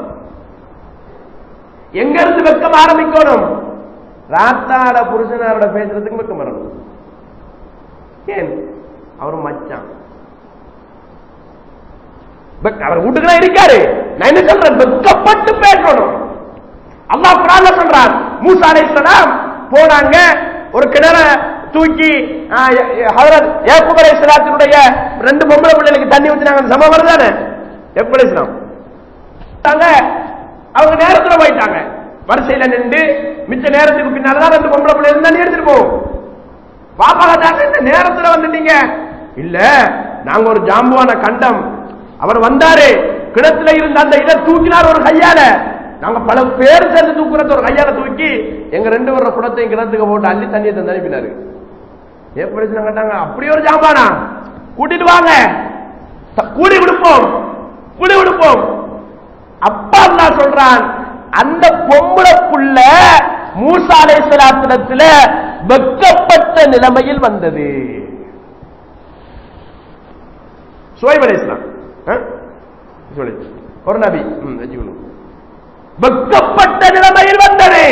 எங்க இருந்து வெக்கம் ஆரம்பிக்கணும் ராத்தாட புருஷனாரோட பேசுறதுக்கு வெக்கம் வரணும் ஏன் அவர் மச்சான் வெக்க- அவர் வீட்டுக்குலாம் இருக்காரு நான் என்ன சொல்றேன் வெக்கப்பட்டு பேசணும் அல்லாஹ் குரான்ல சொல்றான் மூசா அலைஹிஸ்ஸலாம் போனாங்க ஒரு கிணற தூக்கி ஆஹ், எ- எ- ஹஜரத் யாக்கூப் அலைஹிஸ்ஸலாத்தினுடைய ரெண்டு பொம்பளை பிள்ளைகளுக்கு தண்ணி ஊத்தினாங்க அந்த சம்பவம் வருதானே யாக்கூப் அலைஹிஸ்ஸலாம் தாங்க, அவங்க நேரத்துல போயிட்டாங்க வரிசையில நின்று மிச்ச நேரத்துக்கு பின்னாலதான் ரெண்டு பொம்பளை பிள்ளை தண்ணி எடுத்துட்டு போவோம் பாப்பா கேட்டாங்க இந்த நேரத்துல வந்துட்டீங்க இல்ல நாங்க ஒரு ஜாம்புவான கண்டம் அவர் வந்தாரு கிணத்துல இருந்த அந்த இதை தூக்கினார் ஒரு கையால நாங்க பல பேர் சேர்ந்து தூக்குறது ஒரு கையால தூக்கி எங்க ரெண்டு பேரோட குடத்தையும் கிணத்துக்கு போட்டு அள்ளி தண்ணியை தந்து அனுப்பினாரு எப்படி சொன்னாங்க கேட்டாங்க அப்படி ஒரு ஜாம்பானா கூட்டிட்டு வாங்க த- கூலி கொடுப்போம் கூலி கொடுப்போம் அப்பா அல்லாஹ் சொல்றான் அந்த பொம்பளை புள்ள மூசா அலைஹிஸ்ஸலாத்திடத்துல வெக்கப்பட்ட நிலைமையில் வந்தது சுவைப் அலைஹிஸ்ஸலாம் ஆ? சொல்லு ஒரு நபி ம், வச்சுக்கணும் வெக்கப்பட்ட நிலைமையில் வந்தது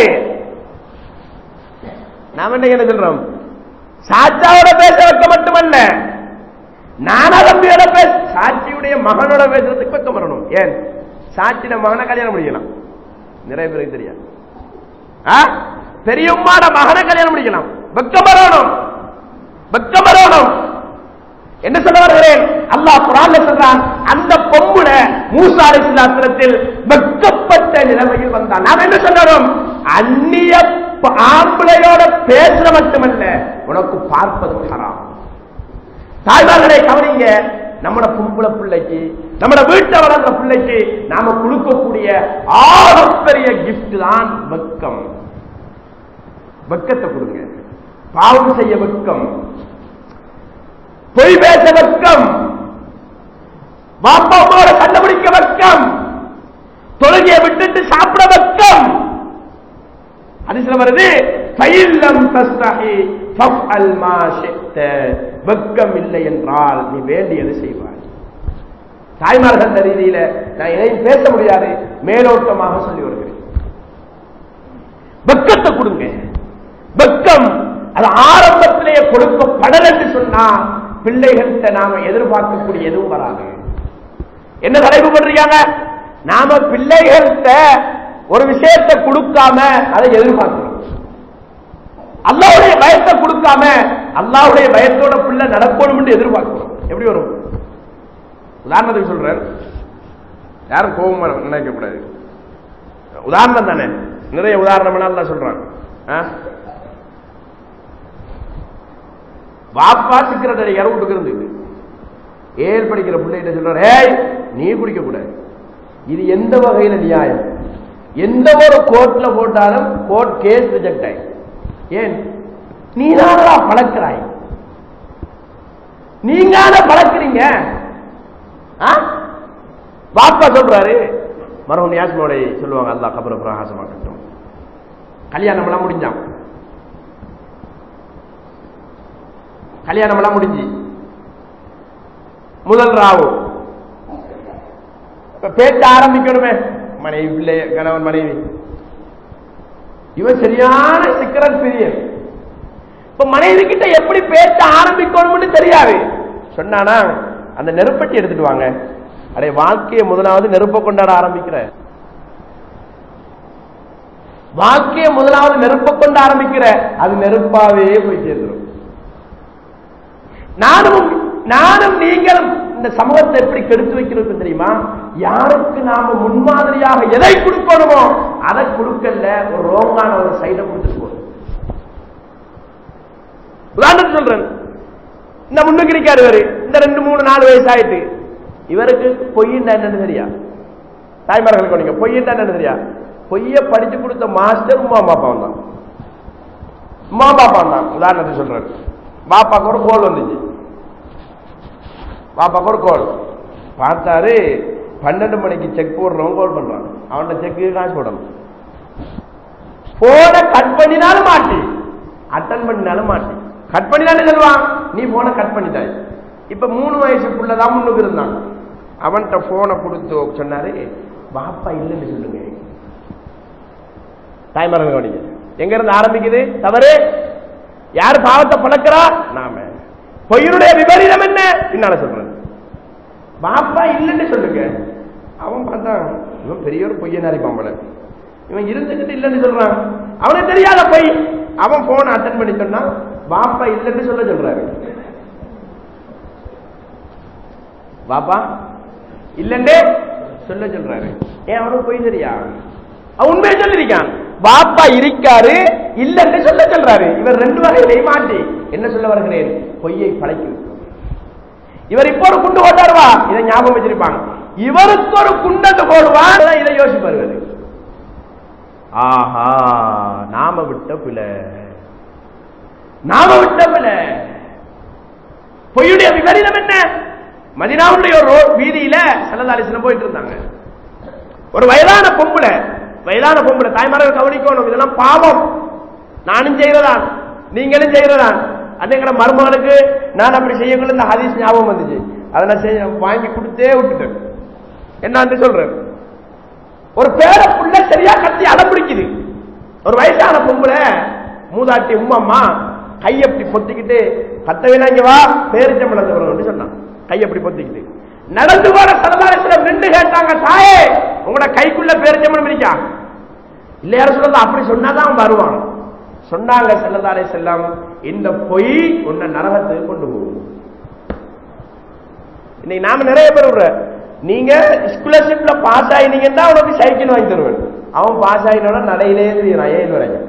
நாம என்ன என்ன சொல்றோம் சாச்சாவோட பேச வைக்க மட்டுமல்ல நானதம்பியோட பேச சாட்சியுடைய மகனோட பேசுறதுக்கு வெக்கம் வரணும் ஏன் சாட்சியிட மகனை கல்யாணம் முடிக்கலாம் நிறைய பேருக்கு தெரியாது ஆ? பெரியம்மாட மகனை கல்யாணம் முடிக்கலாம் வெக்கம் வரணும் வெக்கம் வரணும் என்ன சொல்ல வருகிறேன் அல்லாஹ் குரான்ல சொல்றான் அந்த பொம்புட மூசா அலிஸ்லாத்திரத்தில் வெக்கப்பட்ட நிலைமையில் வந்தான் நாம் என்ன சொல்லணும் அந்நிய ப- ஆம்பளையோட பேசுற மட்டுமல்ல உனக்கு பார்ப்பதும் ஹராம் தாய்மார்களை கவனிங்க நம்மட பொம்பளை பிள்ளைக்கு நம்மட வீட்டை வளர்ந்த பிள்ளைக்கு நாம கொடுக்கக்கூடிய ஆகப்பெரிய gift தான் வெக்கம் வெக்கத்தை கொடுங்க பாவம் செய்ய வெக்கம் பொய் பேச வெக்கம் பாப்பாவோட கண்டுபிடிக்க வெக்கம் தொழுகையை விட்டுட்டு சாப்பிட வெக்கம் ஹதீஸ்ல வருது ஃபைல்லம் தஸ்தஹி ஃபஃஅல் மா ஷி'த வெக்கம் இல்லை என்றால் நீ வேண்டியது செய்வாய் தாய்மார்கள் என்ற ரீதியில நான் எதையும் பேச முடியாது மேலோட்டமாக சொல்லி வருகிறேன் வெக்கத்தை கொடுங்க வெக்கம் அது ஆரம்பத்திலேயே கொடுக்கப்படல் என்று சொன்னா பிள்ளைகள்கிட்ட நாம எதிர்பார்க்கக்கூடிய எதுவும் வராது என்ன தலைப்பு பண்றீங்க நாம பிள்ளைகள்கிட்ட ஒரு விஷயத்தை கொடுக்காம அதை எதிர்பார்க்கிறோம் அல்லாவுடைய பயத்தை கொடுக்காம அல்லாவுடைய பயத்தோட பிள்ளை நடக்கணும் என்று எதிர்பார்க்கிறோம் எப்படி வரும் உதாரணத்துக்கு சொல்றேன் யாரும் கோபம் நினைக்க கூடாது உதாரணம் தானே நிறைய உதாரணம் எல்லாம் சொல்றான் ஆ? வாப்பா சிக்கரட் அடிக்கிற வீட்டுக்கு இருந்தது ஏழு படிக்கிற பிள்ளைகிட்ட சொல்றாரு ஏய் நீ குடிக்க கூடாது இது எந்த வகையில நியாயம் எந்த ஒரு கோர்ட்ல போட்டாலும் கோர்ட் கேஸ் ரிஜெக்ட் ஆயி ஏன் நீ தானடா பழக்கிறாய் நீங்க பழக்கிறீங்க ஆ? பாப்பா சொல்றாரு மரவன் யாஸ்மோட சொல்லுவாங்க அல்லாஹ் கபர பிரகாசமாக்கட்டும் கல்யாணம் எல்லாம் முடிஞ்சான் கல்யாணம் எல்லாம் முடிஞ்சு முதல் ராவு இப்ப பேச்ச ஆரம்பிக்கணுமே மனைவி பிள்ளை கணவன் மனைவி இவன் சரியான சிக்கரன் பிரியன் இப்ப மனைவி கிட்ட எப்படி பேச்ச ஆரம்பிக்கணும்னு தெரியாது சொன்னானா அந்த நெருப்பட்டி எடுத்துட்டு வாங்க அடே வாழ்க்கையை முதலாவது நெருப்ப கொண்டாட ஆரம்பிக்கிற வாழ்க்கையை முதலாவது நெருப்ப கொண்டு ஆரம்பிக்கிற அது நெருப்பாவே போய் சேர்ந்துடும் நானும் நானும் நீங்களும் இந்த சமூகத்தை எப்படி கெடுத்து வைக்கிறது தெரியுமா யாருக்கு நாம முன்மாதிரியாக எதை கொடுக்கணுமோ அதை கொடுக்கல ஒரு ரோங்கான ஒரு சைடை கொடுத்துட்டு போறோம் உதாரணத்துக்கு சொல்றேன் இந்த முன்னுக்கு இருக்காரு இவரு இந்த ரெண்டு மூணு நாலு வயசு ஆயிட்டு இவருக்கு பொய்யின்டா என்னன்னு தெரியா தாய்மார்களுக்கு நீங்க பொய்யின்டா என்னன்னு தெரியா பொய்ய படிச்சு கொடுத்த மாஸ்டர் உமா பாப்பான் தான் உமா பாப்பான் தான் உதாரணத்துக்கு சொல்றேன் பாப்பாக்கு ஒரு கோல் வந்துச்சு பாப்பாக்கு ஒரு கோல் பார்த்தாரு பன்னெண்டு மணிக்கு செக் போடுறவன் கோல் பண்றான் அவன்கிட்ட செக்கு காசு போடணும் போன கட் பண்ணினாலும் மாட்டி அட்டன் பண்ணினாலும் மாட்டி கட் பண்ணினாலும் சொல்லுவான் நீ போன கட் பண்ணிட்டாய் இப்ப மூணு வயசுக்குள்ளதான் முன்னுக்கு இருந்தான் அவன்கிட்ட போனை கொடுத்து சொன்னாரு பாப்பா இல்லைன்னு சொல்லுங்க தாய்மார்கள் கவனிங்க எங்க இருந்து ஆரம்பிக்குது தவறு யார் பாவத்தை பழக்கிறா நாம பொய்யனுடைய விபரீதம் என்ன பின்னால சொல்றேன் பாப்பா இல்லைன்னு சொல்லுங்க அவன் பார்த்தான் இவன் பெரிய ஒரு பொய்யன் அறிப்பான் போல இவன் இருந்துகிட்டு இல்லைன்னு சொல்றான் அவனுக்கு தெரியாத பொய் அவன் போன் அட்டன் பண்ணி சொன்னான் பாப்பா இல்லைன்னு சொல்ல சொல்றாரு பாப்பா இல்லைன்னு சொல்ல சொல்றாரு ஏன் அவனுக்கு பொய் தெரியா அவன் உண்மையை சொல்லிருக்கான் பாப்பா இருக்காரு இல்லைன்னு சொல்ல சொல்றாரு இவர் ரெண்டு வகையிலையும் மாட்டி என்ன சொல்ல வருகிறேன் பொய்யை பழக்கி இவர் இப்போ ஒரு குண்டு போட்டாருவா இதை ஞாபகம் வச்சிருப்பாங்க இவருக்கு ஒரு குண்டத்தை போடுவான் இதை யோசிப்பாரு ஆஹா நாம விட்ட பிள்ளை நாம விட்ட பிள்ளை பொய்யுடைய விபரீதம் என்ன மதினாவுடைய ஒரு ரோட் வீதியில சல்லதாலிசனம் போயிட்டு இருந்தாங்க ஒரு வயதான பொம்பளை வயதான பொம்பளை தாய்மார்கள் கவனிக்கணும் இதெல்லாம் பாவம் நானும் செய்யறதான் நீங்களும் செய்யறதான் அது எங்கட மருமகளுக்கு நான் அப்படி செய்யக்குள்ள இந்த ஹதீஸ் ஞாபகம் வந்துச்சு அதை நான் செய்ய வாங்கி கொடுத்தே விட்டுட்டேன் என்ன சொல்றேன் ஒரு பேர புள்ள சரியா கத்தி அடம்பிடிக்குது ஒரு வயசான பொம்பளை மூதாட்டி உம்மம்மா கையை அப்படி பொத்திக்கிட்டு கத்தவேலாம் இங்க வா பேரிச்சம்பளத்தை வரணும் சொன்னான் கையை அப்படி பொத்திக்கிட்டு நடந்து போற சரதாரத்தில் நின்று கேட்டாங்க தாயே உங்களோட கைக்குள்ள பேரிச்சம்பளம் இருக்கா இல்லையா சொல்றது அப்படி சொன்னாதான் அவன் வருவான் சொன்னாங்க செல்லதாரே செல்லம் இந்த பொய் உன்னை நரகத்துக்கு கொண்டு போகும் இன்னைக்கு நாம நிறைய பேர் விடுற நீங்க ஸ்காலர்ஷிப்ல பாஸ் ஆயினீங்கன்னா உனக்கு சைக்கிள் வாங்கி தருவேன் அவன் பாஸ் ஆயினோட நடையிலே தெரியும் ஏழு வரைக்கும்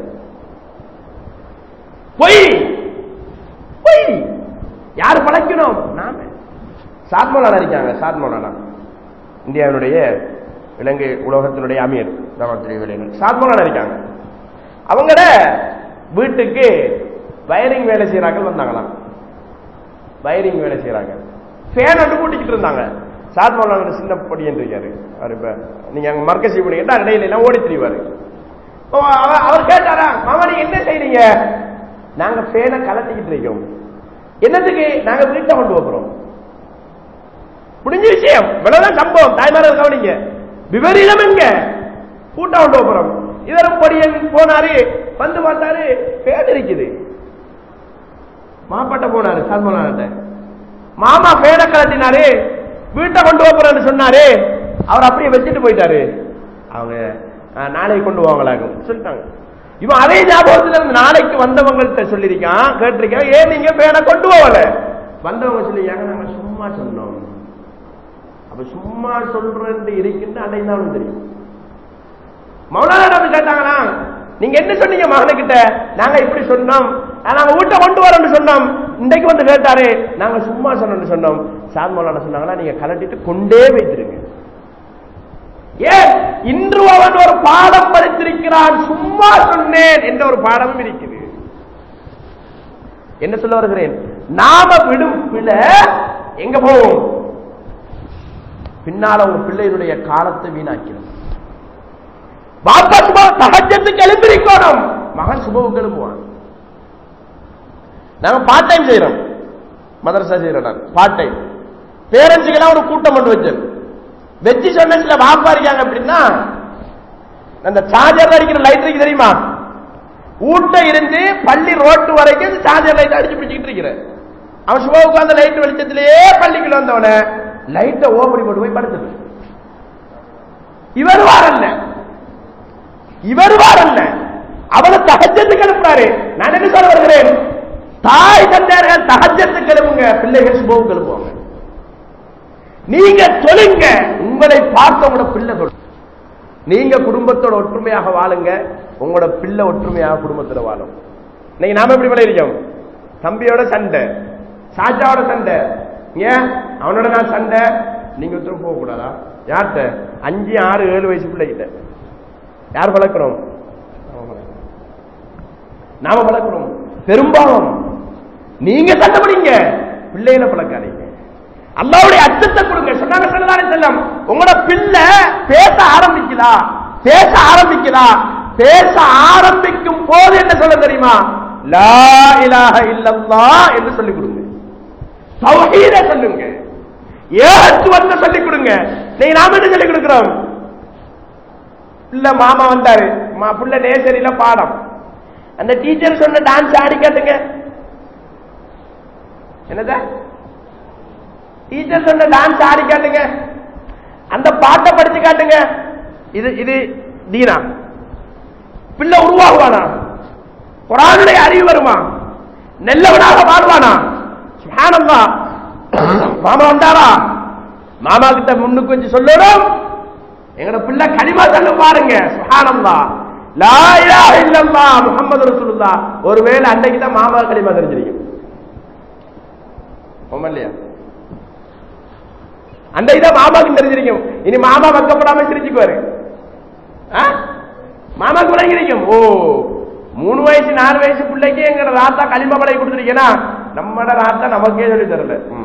பொய் பொய் யார் பழக்கணும் நாம சாத்மோலானா இருக்காங்க சாத்மோலானா இந்தியாவினுடைய இலங்கை உலகத்தினுடைய அமீர் சாத்மோலானா இருக்காங்க அவங்கள வீட்டுக்கு வயரிங் வேலை செய்யறாங்க வந்தாங்களாம் வயரிங் வேலை செய்யறாங்க ஃபேன் வந்து கூட்டிக்கிட்டு இருந்தாங்க சாத் மௌலான சின்ன பொடியன் இருக்காரு அவர் இப்ப நீங்க அங்க மர்க்கசி பண்ணிக்கிட்டா இடையில எல்லாம் ஓடி திரிவாரு அவர் கேட்டாரா மாமா நீங்க என்ன செய்றீங்க நாங்க ஃபேனை கலட்டிக்கிட்டு இருக்கோம் என்னத்துக்கு நாங்க வீட்டை கொண்டு போறோம் முடிஞ்ச விஷயம் இவ்வளவுதான் சம்பவம் தாய்மார்கள் கவனிங்க விபரீதம் எங்க கூட்ட கொண்டு போறோம் இதரும் பொடியன் போனாரு வந்து பார்த்தாரு ஃபேன் இருக்குது மாப்பாட்ட போனாரு சாத்மலான மாமா ஃபேனை கலட்டினாரு வீட்டை கொண்டு போறேன்னு சொன்னாரு அவர் அப்படியே வச்சுட்டு போயிட்டாரு அவங்க நாளைக்கு கொண்டு போவாங்களாங்க சொல்லிட்டாங்க இவன் அதே ஞாபகத்துல இருந்து நாளைக்கு வந்தவங்கள்ட்ட சொல்லியிருக்கான் கேட்டிருக்கான் ஏன் நீங்க பேனை கொண்டு போகல வந்தவங்க சொல்லிருக்காங்க நாங்க சும்மா சொன்னோம் அப்ப சும்மா சொல்றேன் இருக்கின்ற அடைந்தாலும் தெரியும் மௌலானா நபி கேட்டாங்களா நீங்க என்ன சொன்னீங்க மகனுக்கிட்ட நாங்க இப்படி சொன்னோம் நாங்க வீட்டை கொண்டு வரோம்னு சொன்னோம் இன்றைக்கு வந்து கேட்டாரு நாங்க சும்மா சொன்னோம்னு சொன்னோம் சாத் மௌலானா சொன்னாங்களா நீங்க கலட்டிட்டு கொண்டே வைத்திருங்க ஏன் இன்று அவன் ஒரு பாடம் படித்திருக்கிறான் சும்மா சொன்னேன் என்ற ஒரு பாடமும் இருக்குது என்ன சொல்ல வருகிறேன் நாம விடும் பிள்ளை எங்க போவோம் பின்னால உங்க பிள்ளையினுடைய காலத்தை வீணாக்கிறோம் பாப்பா சுபா தகஜத்துக்கு எழுந்திருக்கணும் மகன் சுபவுக்கு எழும்புவான் நாங்க பார்ட் டைம் செய்யறோம் மதரசா செய்யறோம் பார்ட் டைம் பேரண்ட்ஸுக்கெல்லாம் ஒரு கூட்டம் கொண்டு வச்சது வெச்சு சொன்ன சில வாப்பா இருக்காங்க அப்படின்னா அந்த சார்ஜர் அடிக்கிற லைட் இருக்கு தெரியுமா ஊட்ட இருந்து பள்ளி ரோட்டு வரைக்கும் இந்த சார்ஜர் லைட் அடிச்சு பிடிச்சிக்கிட்டு இருக்கிற அவன் சுபவுக்கு அந்த லைட் வெளிச்சத்திலேயே பள்ளிக்குள்ள வந்தவன லைட்டை ஓபடி போட்டு போய் படுத்தது இவர் வாரல்ல இவர் வாரல்ல அவனை தகஜத்துக்கு எழுப்புறாரு நான் என்ன சொல்ல வருகிறேன் தாய் தந்தையர்கள் தகஜத்துக்கு எழுப்புங்க பிள்ளைகள் சுபவுக்கு எழுப்புவாங்க நீங்க சொல்லுங்க உங்களை பார்த்த உங்களோட பிள்ளை சொல்லுங்க நீங்க குடும்பத்தோட ஒற்றுமையாக வாழுங்க உங்களோட பிள்ளை ஒற்றுமையாக குடும்பத்தோட வாழும் நீங்க நாம எப்படி விளையிருக்கோம் தம்பியோட சண்டை சாச்சாவோட சண்டை ஏன் அவனோட நான் சண்டை நீங்க ஒருத்தரும் போக கூடாதா யார்கிட்ட அஞ்சு ஆறு ஏழு வயசு பிள்ளைகிட்ட யார் வளர்க்கிறோம் நாம வளர்க்கிறோம் பெரும்பாலும் நீங்க கண்டுபிடிங்க பிள்ளைகளை பழக்காதீங்க அல்லாவுடைய அச்சத்தை கொடுங்க சொன்னாங்க சொல்லலானே செல்லம் உங்களோட பிள்ளை பேச ஆரம்பிக்குதா பேச ஆரம்பிக்குதா பேச ஆரம்பிக்கும் போது என்ன சொல்ல தெரியுமா லா இலாஹ இல்லல்லா என்று சொல்லிக் கொடுங்க தௌஹீத சொல்லுங்க ஏகத்துவத்தை சொல்லிக் கொடுங்க நீங்க நாம என்ன சொல்லிக் கொடுக்கிறோம் பிள்ள மாமா வந்தாரு மா- புள்ள நேசரியில பாடம் அந்த டீச்சர் சொன்ன டான்ஸ் ஆடி காட்டுங்க என்னது டீச்சர் சொன்ன டான்ஸ் ஆடி காட்டுங்க அந்த பாட்டை படிச்சு காட்டுங்க இது இது தீனா பிள்ளை உருவாகுவானா குரானுடைய அறிவு வருமா நல்லவனாக வாழ்வானா சுப்ஹானல்லாஹ் மாமா வந்தாரா மாமா கிட்ட முன்னுக்கு வச்சு சொல்லணும் எங்கட பிள்ளை கனிமா சொல்லும் பாருங்க சுப்ஹானல்லாஹ் லா இலாஹ இல்லல்லாஹ் முஹம்மது ரசூலுல்லாஹ் ஒருவேளை அன்னைக்கு தான் மாமா கனிமா தெரிஞ்சிருக்கும் ஆமா இல்லையா அந்த இதை மாமாக்கு தெரிஞ்சிருக்கும் இனி மாமா வைக்கப்படாம சிரிச்சுக்குவாரு ஆ? மாமாக்கு விளங்கிருக்கும் ஓ மூணு வயசு நாலு வயசு பிள்ளைக்கு எங்க ராத்தா களிம பழகி கொடுத்துருக்கேனா நம்மட ராத்தா நமக்கே சொல்லி தரல ம்.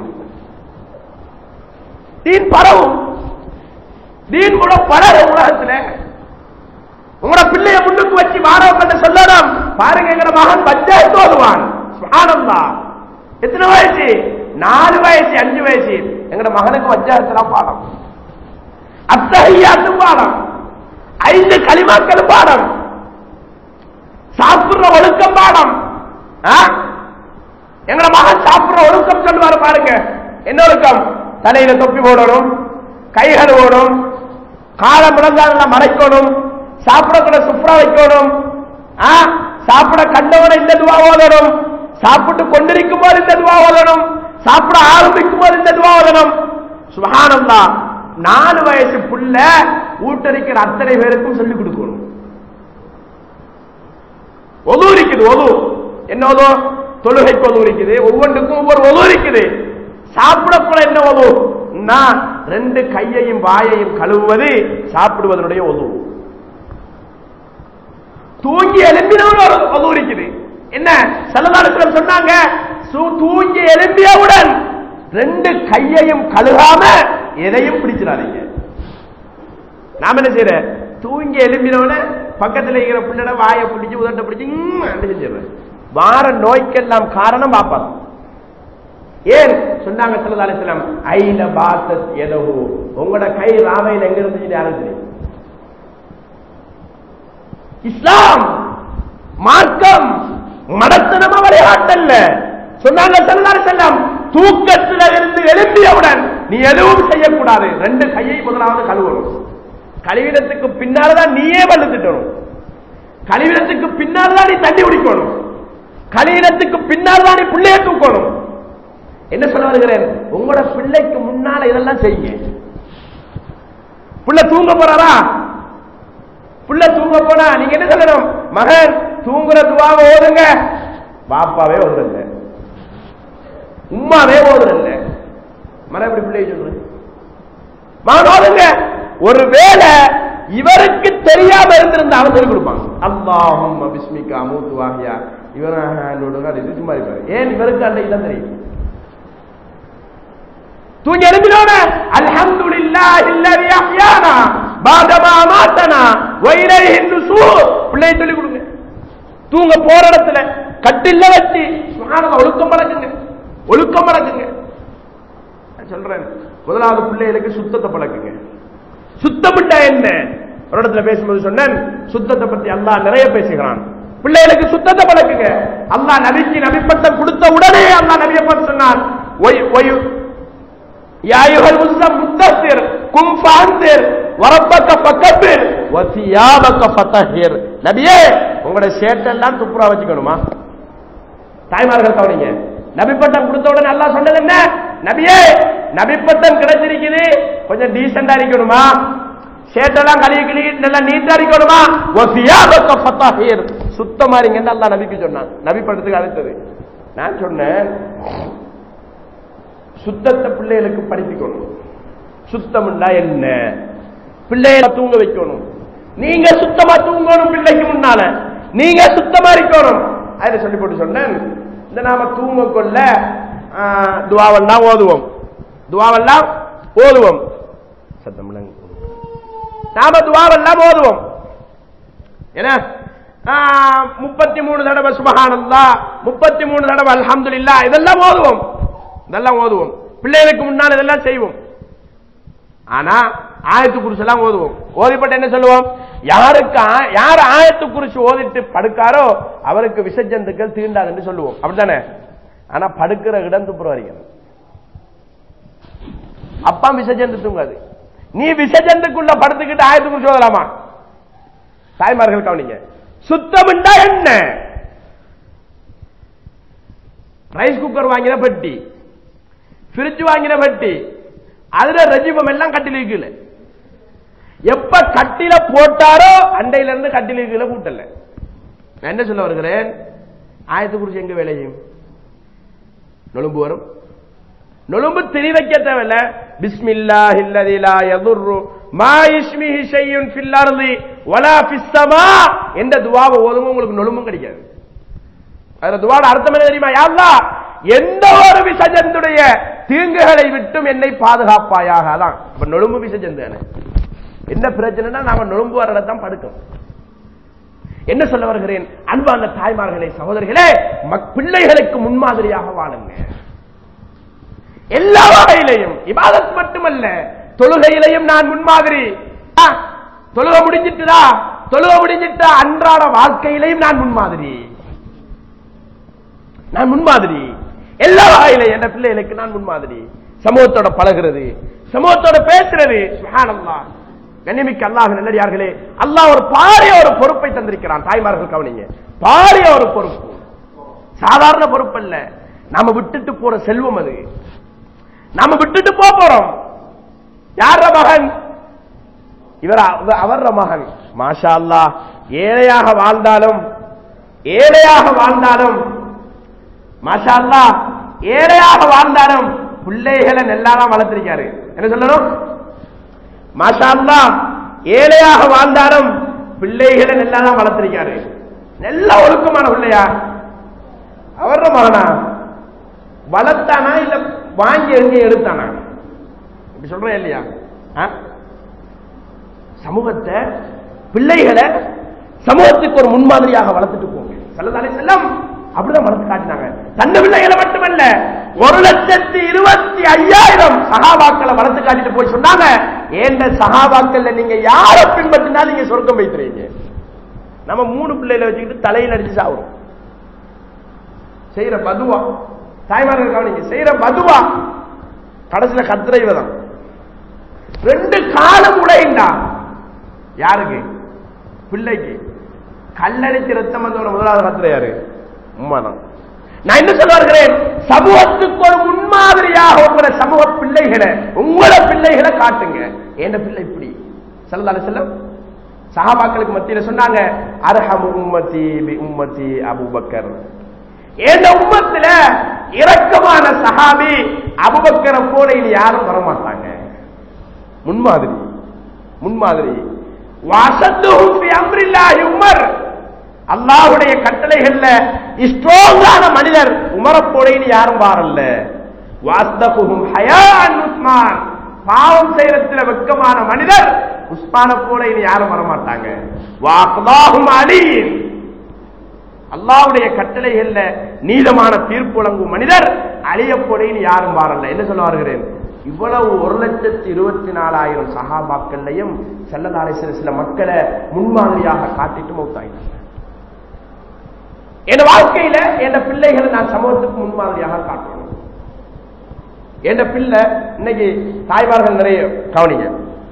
தீன் பரவும் தீன் கூட பலரும் உலகத்துல உங்களோட பிள்ளைய முன்னுக்கு வச்சு மாணவர்கள் சொல்லணும் பாருங்க எங்கட மகன் பச்சை தோதுவான் சுகானந்தா எத்தனை வயசு நாலு வயசு அஞ்சு வயசு எங்கட மகனுக்கு வச்சாத்தலாம் பாடம் அத்தகையாத்து பாடம் ஐந்து களிமாக்கள் பாடம் சாப்பிடுற ஒழுக்கம் பாடம் ஆ? எங்கட மகன் சாப்பிடுற ஒழுக்கம் சொல்லுவாரு பாருங்க என்ன ஒழுக்கம் தலையில தொப்பி போடணும் கைகள் ஓடும் காலை முழங்கால மறைக்கணும் சாப்பிடக்கூட சுப்ரா வைக்கணும் ஆ? சாப்பிட கண்டவன இந்த துவா ஓதணும் சாப்பிட்டு கொண்டிருக்கும் போது இந்த துவா ஓதணும் சாப்பிட ஆரம்பிக்கும் போது இந்த துவா ஓதணும் சுபஹானல்லா நாலு வயசு புள்ள ஊட்டரிக்கிற அத்தனை பேருக்கும் சொல்லிக் கொடுக்கணும் ஒது இருக்குது ஒது என்ன ஒது தொழுகைக்கு ஒது இருக்குது ஒவ்வொன்றுக்கும் ஒவ்வொரு ஒது இருக்குது சாப்பிடக்கூட என்ன ஒது நான் ரெண்டு கையையும் வாயையும் கழுவுவது சாப்பிடுவதனுடைய ஒது தூங்கி எழும்பினவன் ஒரு ஒது இருக்குது என்ன செல்லதாரத்தில் சொன்னாங்க சு- தூங்கி எழும்பியவுடன் ரெண்டு கையையும் கழுகாம எதையும் பிடிச்சிடாதீங்க நாம என்ன செய்யற தூங்கி எழும்பினவன பக்கத்துல இருக்கிற பிள்ளை வாயை பிடிச்சு உதட்ட பிடிச்சு ம், அப்படி செஞ்சிடுறேன் வார நோய்க்கெல்லாம் காரணம் பாப்பாங்க ஏன் சொன்னாங்க சொல்லதா அலிஸ்லாம் ஐல பாத்தத் எதவு உங்களோட கை ராமையில் எங்க இருந்துச்சு யாரும் தெரியும் இஸ்லாம் மார்க்கம் மடத்தனமா விளையாட்டல்ல சொன்னாங்க சொல்லலாரு செல்லம் தூக்கத்துல இருந்து எழும்பியவுடன் நீ எதுவும் செய்யக்கூடாது ரெண்டு கையை முதலாவது கழுவணும் கழிவிடத்துக்கு பின்னால்தான் நீயே வலுத்துட்டணும் கழிவிடத்துக்கு பின்னால்தான் நீ தண்ணி குடிக்கணும் கழிவிடத்துக்கு பின்னால் தான் நீ பிள்ளைய தூக்கணும் என்ன சொல்ல வருகிறேன் உங்களோட பிள்ளைக்கு முன்னால இதெல்லாம் செய்யுங்க புள்ள தூங்க போறாரா புள்ள தூங்க போனா நீங்க என்ன சொல்லணும் மகன் தூங்குற துவாவை ஓதுங்க பாப்பாவே ஓதுறல்ல உம்மாவே ஓதுறல்ல மன எப்படி பிள்ளைய சொல்றேன் மகன் ஓதுங்க ஒருவேளை இவருக்கு தெரியாம இருந்திருந்தா அவன் சொல்லிக் கொடுப்பான் அல்லாஹும் பிஸ்மிகா மூத்து வாகியா இவன் அது இது சும்மா இருப்பாரு ஏன் இவருக்கு அன்னைக்கு தான் தெரியும் தூங்கி எழுப்பினோட அல்ஹம்துலில்லாஹி அல்லதி அஹ்யானா பாதமா அமாத்தனா வ இலைஹி நுசூர் பிள்ளை சொல்லி கொடுங்க தூங்க போற இடத்துல கட்டில்ல வச்சு சுப்ஹானல்லாஹ் ஒழுக்கம் பழக்குங்க ஒழுக்கம் பழக்குங்க நான் சொல்றேன் முதலாவது பிள்ளைகளுக்கு சுத்தத்தை பழக்குங்க சுத்தமிட்டா என்ன ஒரு இடத்துல பேசும்போது சொன்னேன் சுத்தத்தை பத்தி அல்லாஹ் நிறைய பேசுகிறான் பிள்ளைகளுக்கு சுத்தத்தை பழக்குங்க அல்லாஹ் நபிக்கு நபிப்பட்டம் கொடுத்த உடனே அல்லாஹ் நபியை பார்த்து சொன்னான் ஒய் ஒய் يا أيها المدثر قم فأنذر وربك فكبر وثيابك فطهر நபியே உங்களோட சேட்டெல்லாம் துப்புரா வச்சுக்கணுமா தாய்மார்கள் கவனிங்க நபிப்பட்டம் கொடுத்த உடனே அல்லாஹ் சொன்னது என்ன நபியே நபிப்பட்டம் கிடைச்சிருக்குது கொஞ்சம் டீசெண்டா இருக்கணுமா சேட்டெல்லாம் கழுவி கழுவி நல்லா நீட்டா இருக்கணுமா வசியாபக்க ஃபத்தாஹீர் சுத்தமா இருங்கன்னு அல்லாஹ் நபிக்கு சொன்னான் நபிப்பட்டத்துக்கு அடுத்தது நான் சொன்னேன் சுத்தத்தை பிள்ளைகளுக்கு படிப்பிக்கணும் சுத்தம்னா என்ன பிள்ளைகளை தூங்க வைக்கணும் நீங்க சுத்தமா தூங்கணும் பிள்ளைக்கு முன்னால நீங்க சுத்தமா இருக்கணும் அதை சொல்லி போட்டு சொன்னேன் இந்த நாம தூங்க கொள்ள ஆஹ், துவாவெல்லாம் ஓதுவோம் துவாவெல்லாம் ஓதுவோம் சத்தம் இல்லைங்க. நாம துவாவெல்லாம் ஓதுவோம் என்ன முப்பத்தி மூணு தடவை சுபஹானல்லா முப்பத்தி மூணு தடவை அல்ஹம்துலில்லா இதெல்லாம் ஓதுவோம் இதெல்லாம் ஓதுவோம் பிள்ளைகளுக்கு முன்னால் இதெல்லாம் செய்வோம் ஆனா ஆயத்து குறிச்சு எல்லாம் ஓதுவோம் ஓதிப்பட்டு என்ன சொல்லுவோம் யாருக்கு ஆ- யார் ஆயத்து குறிச்சு ஓதிட்டு படுக்காரோ அவருக்கு விசஜந்துக்கள் தீண்டாதுன்னு சொல்லுவோம் அப்படித்தானே ஆனா படுக்கிற இடம் துப்புற வரைக்கும் அப்பா விசஜந்து தூங்காது நீ விசஜந்துக்குள்ள படுத்துக்கிட்டு ஆயத்து குறிச்சு ஓதலாமா தாய்மார்கள் கவனிங்க சுத்தம்ண்டா என்ன ரைஸ் குக்கர் வாங்கின பெட்டி ஃப்ரிட்ஜ் வாங்கின பெட்டி அதுல ரஜிபம் எல்லாம் கட்டில் கீழே எப்ப கட்டில போட்டாரோ அண்டையில இருந்து கட்டில கீழே கூட்டல நான் என்ன சொல்ல வருகிறேன் ஆயத்து குறிச்சு எங்க வேலை செய்யும் நொழும்பு வரும் நொழும்பு திரி வைக்க தேவையில்ல பிஸ்மில்லாஹி அல்லதி லா யதுர்ரு மா இஸ்மிஹி ஷையுன் ஃபில் அர்தி வலா ஃபிஸ் ஸமா என்ற துஆவை ஓதுங்க உங்களுக்கு நொழும்பும் கிடைக்காது அதுல துவாட அர்த்தம் என்ன தெரியுமா யா அல்லாஹ் எந்த ஒரு விசஜந்துடைய தீங்குகளை விட்டும் என்னை பாதுகாப்பாயாக அதான் அப்ப நொழும்பு விசஜந்து தானே. என்ன பிரச்சனைனா நாம நொழும்பு வர தான் படுக்கும் என்ன சொல்ல வருகிறேன் அன்பான தாய்மார்களே சகோதரிகளே மக்- பிள்ளைகளுக்கு முன்மாதிரியாக வாழுங்க எல்லா வகையிலையும் இபாதத் மட்டுமல்ல தொழுகையிலையும் நான் முன்மாதிரி ஆ, தொழுகை முடிஞ்சிட்டுதா தொழுகை முடிஞ்சிட்டா அன்றாட வாழ்க்கையிலையும் நான் முன்மாதிரி நான் முன்மாதிரி எல்லா வகையிலையும் என் பிள்ளைகளுக்கு நான் முன்மாதிரி சமூகத்தோட பழகிறது சமூகத்தோட பேசுறது சுப்ஹானல்லாஹ் கண்ணிமிக்க அல்லாஹ் நல்லடியார்களே அல்லாஹ் ஒரு பாரிய ஒரு பொறுப்பை தந்திருக்கிறான் தாய்மார்கள் கவனிங்க பாரிய ஒரு பொறுப்பு சாதாரண பொறுப்பு அல்ல நாம விட்டுட்டு போற செல்வம் அது நாம விட்டுட்டு போக போறோம் யார மகன் இவர் அவ- அவர்ற மகன் மாஷா அல்லாஹ் ஏழையாக வாழ்ந்தாலும் ஏழையாக வாழ்ந்தாலும் மாஷா அல்லாஹ் ஏழையாக வாழ்ந்தாலும் பிள்ளைகளை நெல்லாதான் வளர்த்திருக்காரு என்ன சொல்லணும் மாஷா அல்லாஹ் ஏழையாக வாழ்ந்தாலும் பிள்ளைகளை நெல்லாதான் வளர்த்திருக்காரு நல்ல ஒழுக்கமான பிள்ளையா அவர்ற மகனா வளர்த்தானா இல்ல வாங்கி எங்க எடுத்தானா இப்படி சொல்றேன் இல்லையா ஆ? சமூகத்தை பிள்ளைகளை சமூகத்துக்கு ஒரு முன்மாதிரியாக வளர்த்துட்டு போங்க சல்லதாலே செல்லம் அப்படிதான் வளர்த்து காட்டினாங்க தந்த பிள்ளைகளை மட்டுமல்ல ஒரு லட்சத்தி இருபத்தி ஐயாயிரம் சகாபாக்களை வளர்த்து காட்டிட்டு போய் சொன்னாங்க ஏண்ட சகாபாக்கள்ல நீங்க யாரை பின்பற்றினா நீங்க சொர்க்கம் வைத்துறீங்க நம்ம மூணு பிள்ளைகளை வச்சுக்கிட்டு தலையில் அடிச்சு சாவுறோம் செய்யற பதுவா தாய்மார்கள் கவனிங்க செய்யற பதுவா கடைசியில கத்துற இவதான் ரெண்டு காலம் உடையண்டா யாருக்கு பிள்ளைக்கு கல்லடிச்சு ரத்தம் வந்தவன முதலாவது கத்துற யாரு உண்மைதான் நான் என்ன சொல்ல வருகிறேன் சமூகத்துக்கு ஒரு முன்மாதிரியாக உங்களோட சமூக பிள்ளைகளை உங்களோட பிள்ளைகளை காட்டுங்க என்ன பிள்ளை இப்படி செல்லதால செல்லம் சஹாபாக்களுக்கு மத்தியில சொன்னாங்க அரஹமு உம்மதி பி உம்மதி அபூபக்கர் என் உம்மத்துல இரக்கமான சஹாபி அபுபக்கரை போல இனி யாரும் வரமாட்டாங்க முன்மாதிரி முன்மாதிரி வாசத்துஹும் ஃபி அம்ரில்லாஹி உமர் அல்லாஹ்வுடைய கட்டளைகள்ல ஸ்ட்ராங்கான மனிதர் உமர போல இனி யாரும் வாரல்ல வாஸ்தகுஹும் ஹயான் உஸ்மான் பாவம் செய்யறதுல வெக்கமான மனிதர் உஸ்மான போல இனி யாரும் வரமாட்டாங்க வாக்லாஹும் அலியின் அல்லாவுடைய கட்டளைகள்ல நீதமான தீர்ப்பு வழங்கும் மனிதர் அழியப்பொடைன்னு யாரும் வாரல்ல என்ன சொல்ல வருகிறேன் இவ்வளவு ஒரு லட்சத்தி இருபத்தி நாலாயிரம் சகாபாக்கள்லையும் செல்லதாரை சில சில மக்களை முன்மாதிரியாக காட்டிட்டு மௌத்தாயிட்டாங்க என் வாழ்க்கையில என் பிள்ளைகளை நான் சமூகத்துக்கு முன்மாதிரியாக காட்டணும் என் பிள்ளை இன்னைக்கு தாய்மார்கள் நிறைய கவனிங்க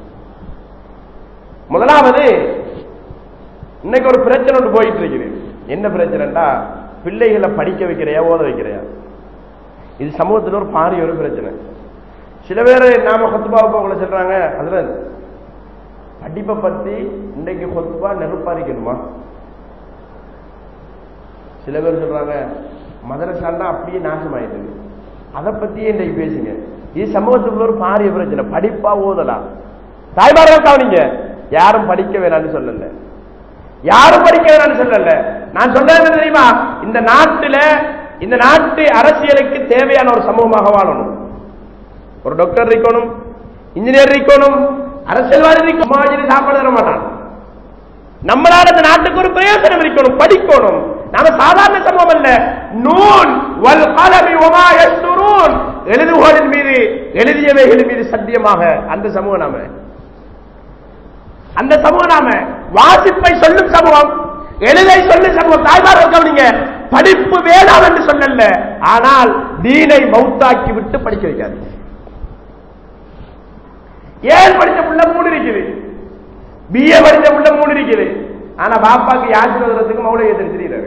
முதலாவது இன்னைக்கு ஒரு பிரச்சனை ஒன்று போயிட்டு இருக்குது என்ன பிரச்சனைடா பிள்ளைகளை படிக்க வைக்கிறையா ஓத வைக்கிறையா இது சமூகத்தில் ஒரு பாரிய ஒரு பிரச்சனை சில பேர் நாம கொத்துபாவுக்கு உங்களை சொல்றாங்க அதுல படிப்பை பத்தி இன்னைக்கு கொத்துபா நெருப்பாரிக்கணுமா சில பேர் சொல்றாங்க மதரசாண்டா அப்படியே நாசமாயிடுது அதை பத்தியே இன்றைக்கு பேசுங்க இது சமூகத்துக்குள்ள ஒரு பாரிய பிரச்சனை படிப்பா ஓதலாம் தாய்மார்கள் கவனிங்க யாரும் படிக்க வேணாம்னு சொல்லல யாரும் படிக்க வேணாம்னு சொல்லல நான் சொல்றது என்ன தெரியுமா இந்த நாட்டுல இந்த நாட்டு அரசியலுக்கு தேவையான ஒரு சமூகமாக வாழணும் ஒரு டாக்டர் இருக்கணும் இன்ஜினியர் இருக்கணும் அரசியல்வாதி இருக்கணும் சமாஜினி சாப்பாடு தர மாட்டான் நம்மளால இந்த நாட்டுக்கு ஒரு பிரயோஜனம் இருக்கணும் படிக்கணும் நாம சாதாரண சமூகம் அல்ல நூன் வல் கலமி வமா யஸ்துரூன் எழுதுகோலின் மீது எழுதியவைகளின் மீது சத்தியமாக அந்த சமூகம் நாம அந்த சமூகம் நாம வாசிப்பை சொல்லும் சமூகம் எழுதை சொல்லும் சமூகம் தாய்மார்கள் கவனிங்க படிப்பு வேணாம் என்று சொல்லல ஆனால் தீனை மௌத்தாக்கி விட்டு படிக்க வைக்காது ஏன் படிச்ச புள்ள மூணு இருக்குது பிஏ படிச்ச புள்ள மூணு இருக்குது ஆனா பாப்பாக்கு யாசின் வர்றதுக்கு மௌலிகை தெரிஞ்சிருக்கிறாரு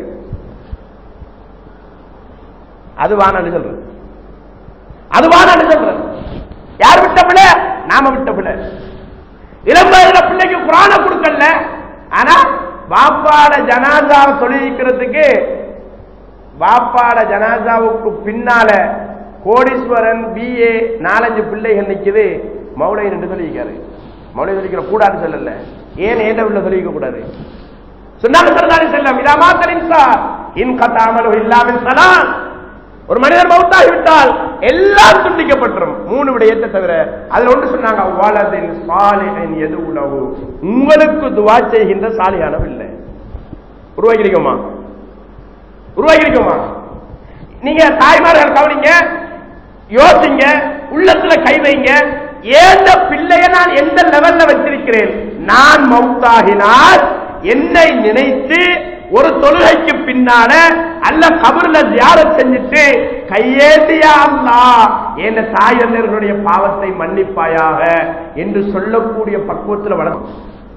அது வானான்னு சொல்றது அது வானான்னு சொல்றது யார் விட்ட பிள்ளை நாம விட்ட பிள்ளை இளம் வயதுல பிள்ளைக்கு குரான கொடுக்கல ஆனா பாப்பாட ஜனாசாவை தொழிலிக்கிறதுக்கு பாப்பாட ஜனாசாவுக்கு பின்னால கோடீஸ்வரன் பிஏ நாலஞ்சு பிள்ளைகள் நிக்குது மௌலை என்று சொல்லியிருக்காரு மௌலை சொல்லிக்கிற கூடாது சொல்லல ஏன் ஏண்ட உள்ள சொல்லிக்க கூடாது சொன்னாங்க சொன்னாலும் செல்லம் இதாமா தெரிஞ்சா இன் கத்தாமல் இல்லாமல் சலாம் ஒரு மனிதர் மௌத்தாகி விட்டால் எல்லாம் துண்டிக்கப்பட்டுரும் மூணு விடயத்தை தவிர அதுல ஒன்று சொன்னாங்க வலதின் சாலிஹின் எது உணவு உங்களுக்கு துவா செய்கின்ற சாலியான இல்லை உருவாக்கிருக்கோமா உருவாக்கிருக்கோமா நீங்க தாய்மார்கள் கவனிங்க யோசிங்க உள்ளத்துல கை வைங்க ஏந்த பிள்ளைய நான் எந்த லெவல்ல வச்சிருக்கிறேன் நான் மௌத்தாகினால் என்னை நினைத்து ஒரு தொழுகைக்கு பின்னால அல்ல கபர்ல தியானம் செஞ்சுட்டு கையேந்தியா அல்லா என் தாய் தந்தையர்களுடைய பாவத்தை மன்னிப்பாயாக என்று சொல்லக்கூடிய பக்குவத்தில் வளர்க்கும்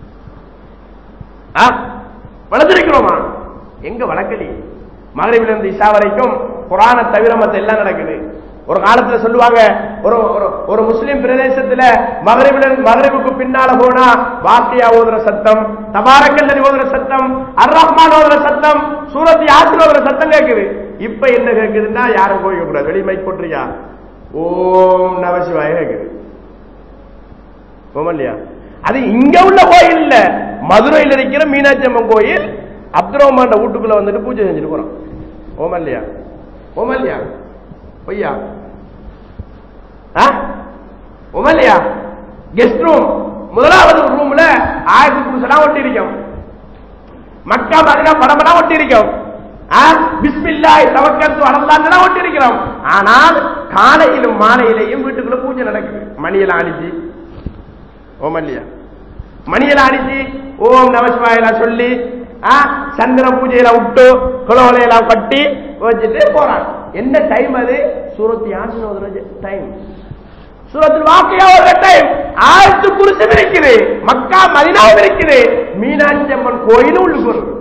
வளர்ந்திருக்கிறோமா எங்க வளர்க்கலி மகரிபில இருந்து இஷா வரைக்கும் குரான தவிர மத்த எல்லாம் நடக்குது ஒரு காலத்துல சொல்லுவாங்க ஒரு ஒரு- ஒரு முஸ்லிம் பிரதேசத்துல மகரிபில மகரிபுக்கு பின்னால போனா வாக்கியா ஓதுற சத்தம் தபாரக்கல்லி ஓதுற சத்தம் அர் ரஹ்மான் ஓதுற சத்தம் சூரத் யாசின் ஓதுற சத்தம் கேக்குது இப்ப என்ன கேக்குதுன்னா யாரும் கோயிக்க கூடாது வெளி மைக் போட்டுறியா ஓம் நமசிவாய கேக்குது ஓமா இல்லையா அது இங்க உள்ள கோயில் இல்ல மதுரையில் இருக்கிற மீனாட்சி அம்மன் கோயில் அப்துல் ரஹ்மான் வீட்டுக்குள்ள வந்துட்டு பூஜை செஞ்சுட்டு போறோம் ஓமா இல்லையா ஓமா இல்லையா பொய்யா ஆ? ஓமா இல்லையா கெஸ்ட் ரூம் முதலாவது ரூம்ல ஆயிரத்தி புருஷனா ஒட்டி இருக்கும் மக்கா மதினா படமெல்லாம் ஒட்டி இருக்கும் ஆ? பிஸ்மில்லாஹ் தவக்கத்து அலல்லாஹ் ஒட்டி இருக்கிறோம் ஆனால் காலையிலும் மாலையிலையும் வீட்டுக்குள்ள பூஜை நடக்குது மணியெல்லாம் அடிச்சு ஓம் இல்லையா மணியெல்லாம் அடிச்சு ஓம் நமசிவாயெல்லாம் சொல்லி ஆ, சந்திர பூஜையில விட்டு குலவலையெல்லாம் கட்டி வச்சுட்டு போறாங்க என்ன டைம் அது சூரத் யாசின் ஓதுற டைம் சூரத்தில் வாக்கியா ஒரு டைம் ஆயிரத்து புருஷம் இருக்குது மக்கா மதினாவும் இருக்குது மீனாட்சி அம்மன் கோயிலும் உள்ளுக்கு வருது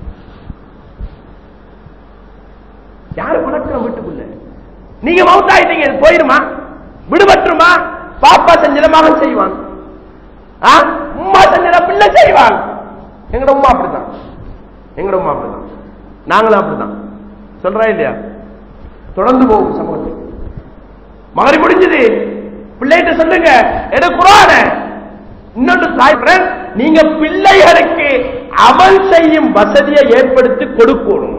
யாரு பழக்கம் வீட்டுக்குள்ள நீங்க மவுத்தாயிட்டீங்க இது போயிருமா விடுபட்டுருமா பாப்பா செஞ்சத மகன் செய்வான் ஆ? உம்மா செஞ்சத பிள்ளை செய்வான் எங்கட உம்மா அப்படிதான் எங்கட உம்மா அப்படிதான் நாங்களும் அப்படிதான் சொல்றா இல்லையா தொடர்ந்து போகும் சமூகத்துக்கு மகரி முடிஞ்சது பிள்ளைகிட்ட சொல்லுங்க எடு குரான இன்னொன்று தாய் friend, நீங்க பிள்ளைகளுக்கு அமல் செய்யும் வசதியை ஏற்படுத்தி கொடுக்கணும்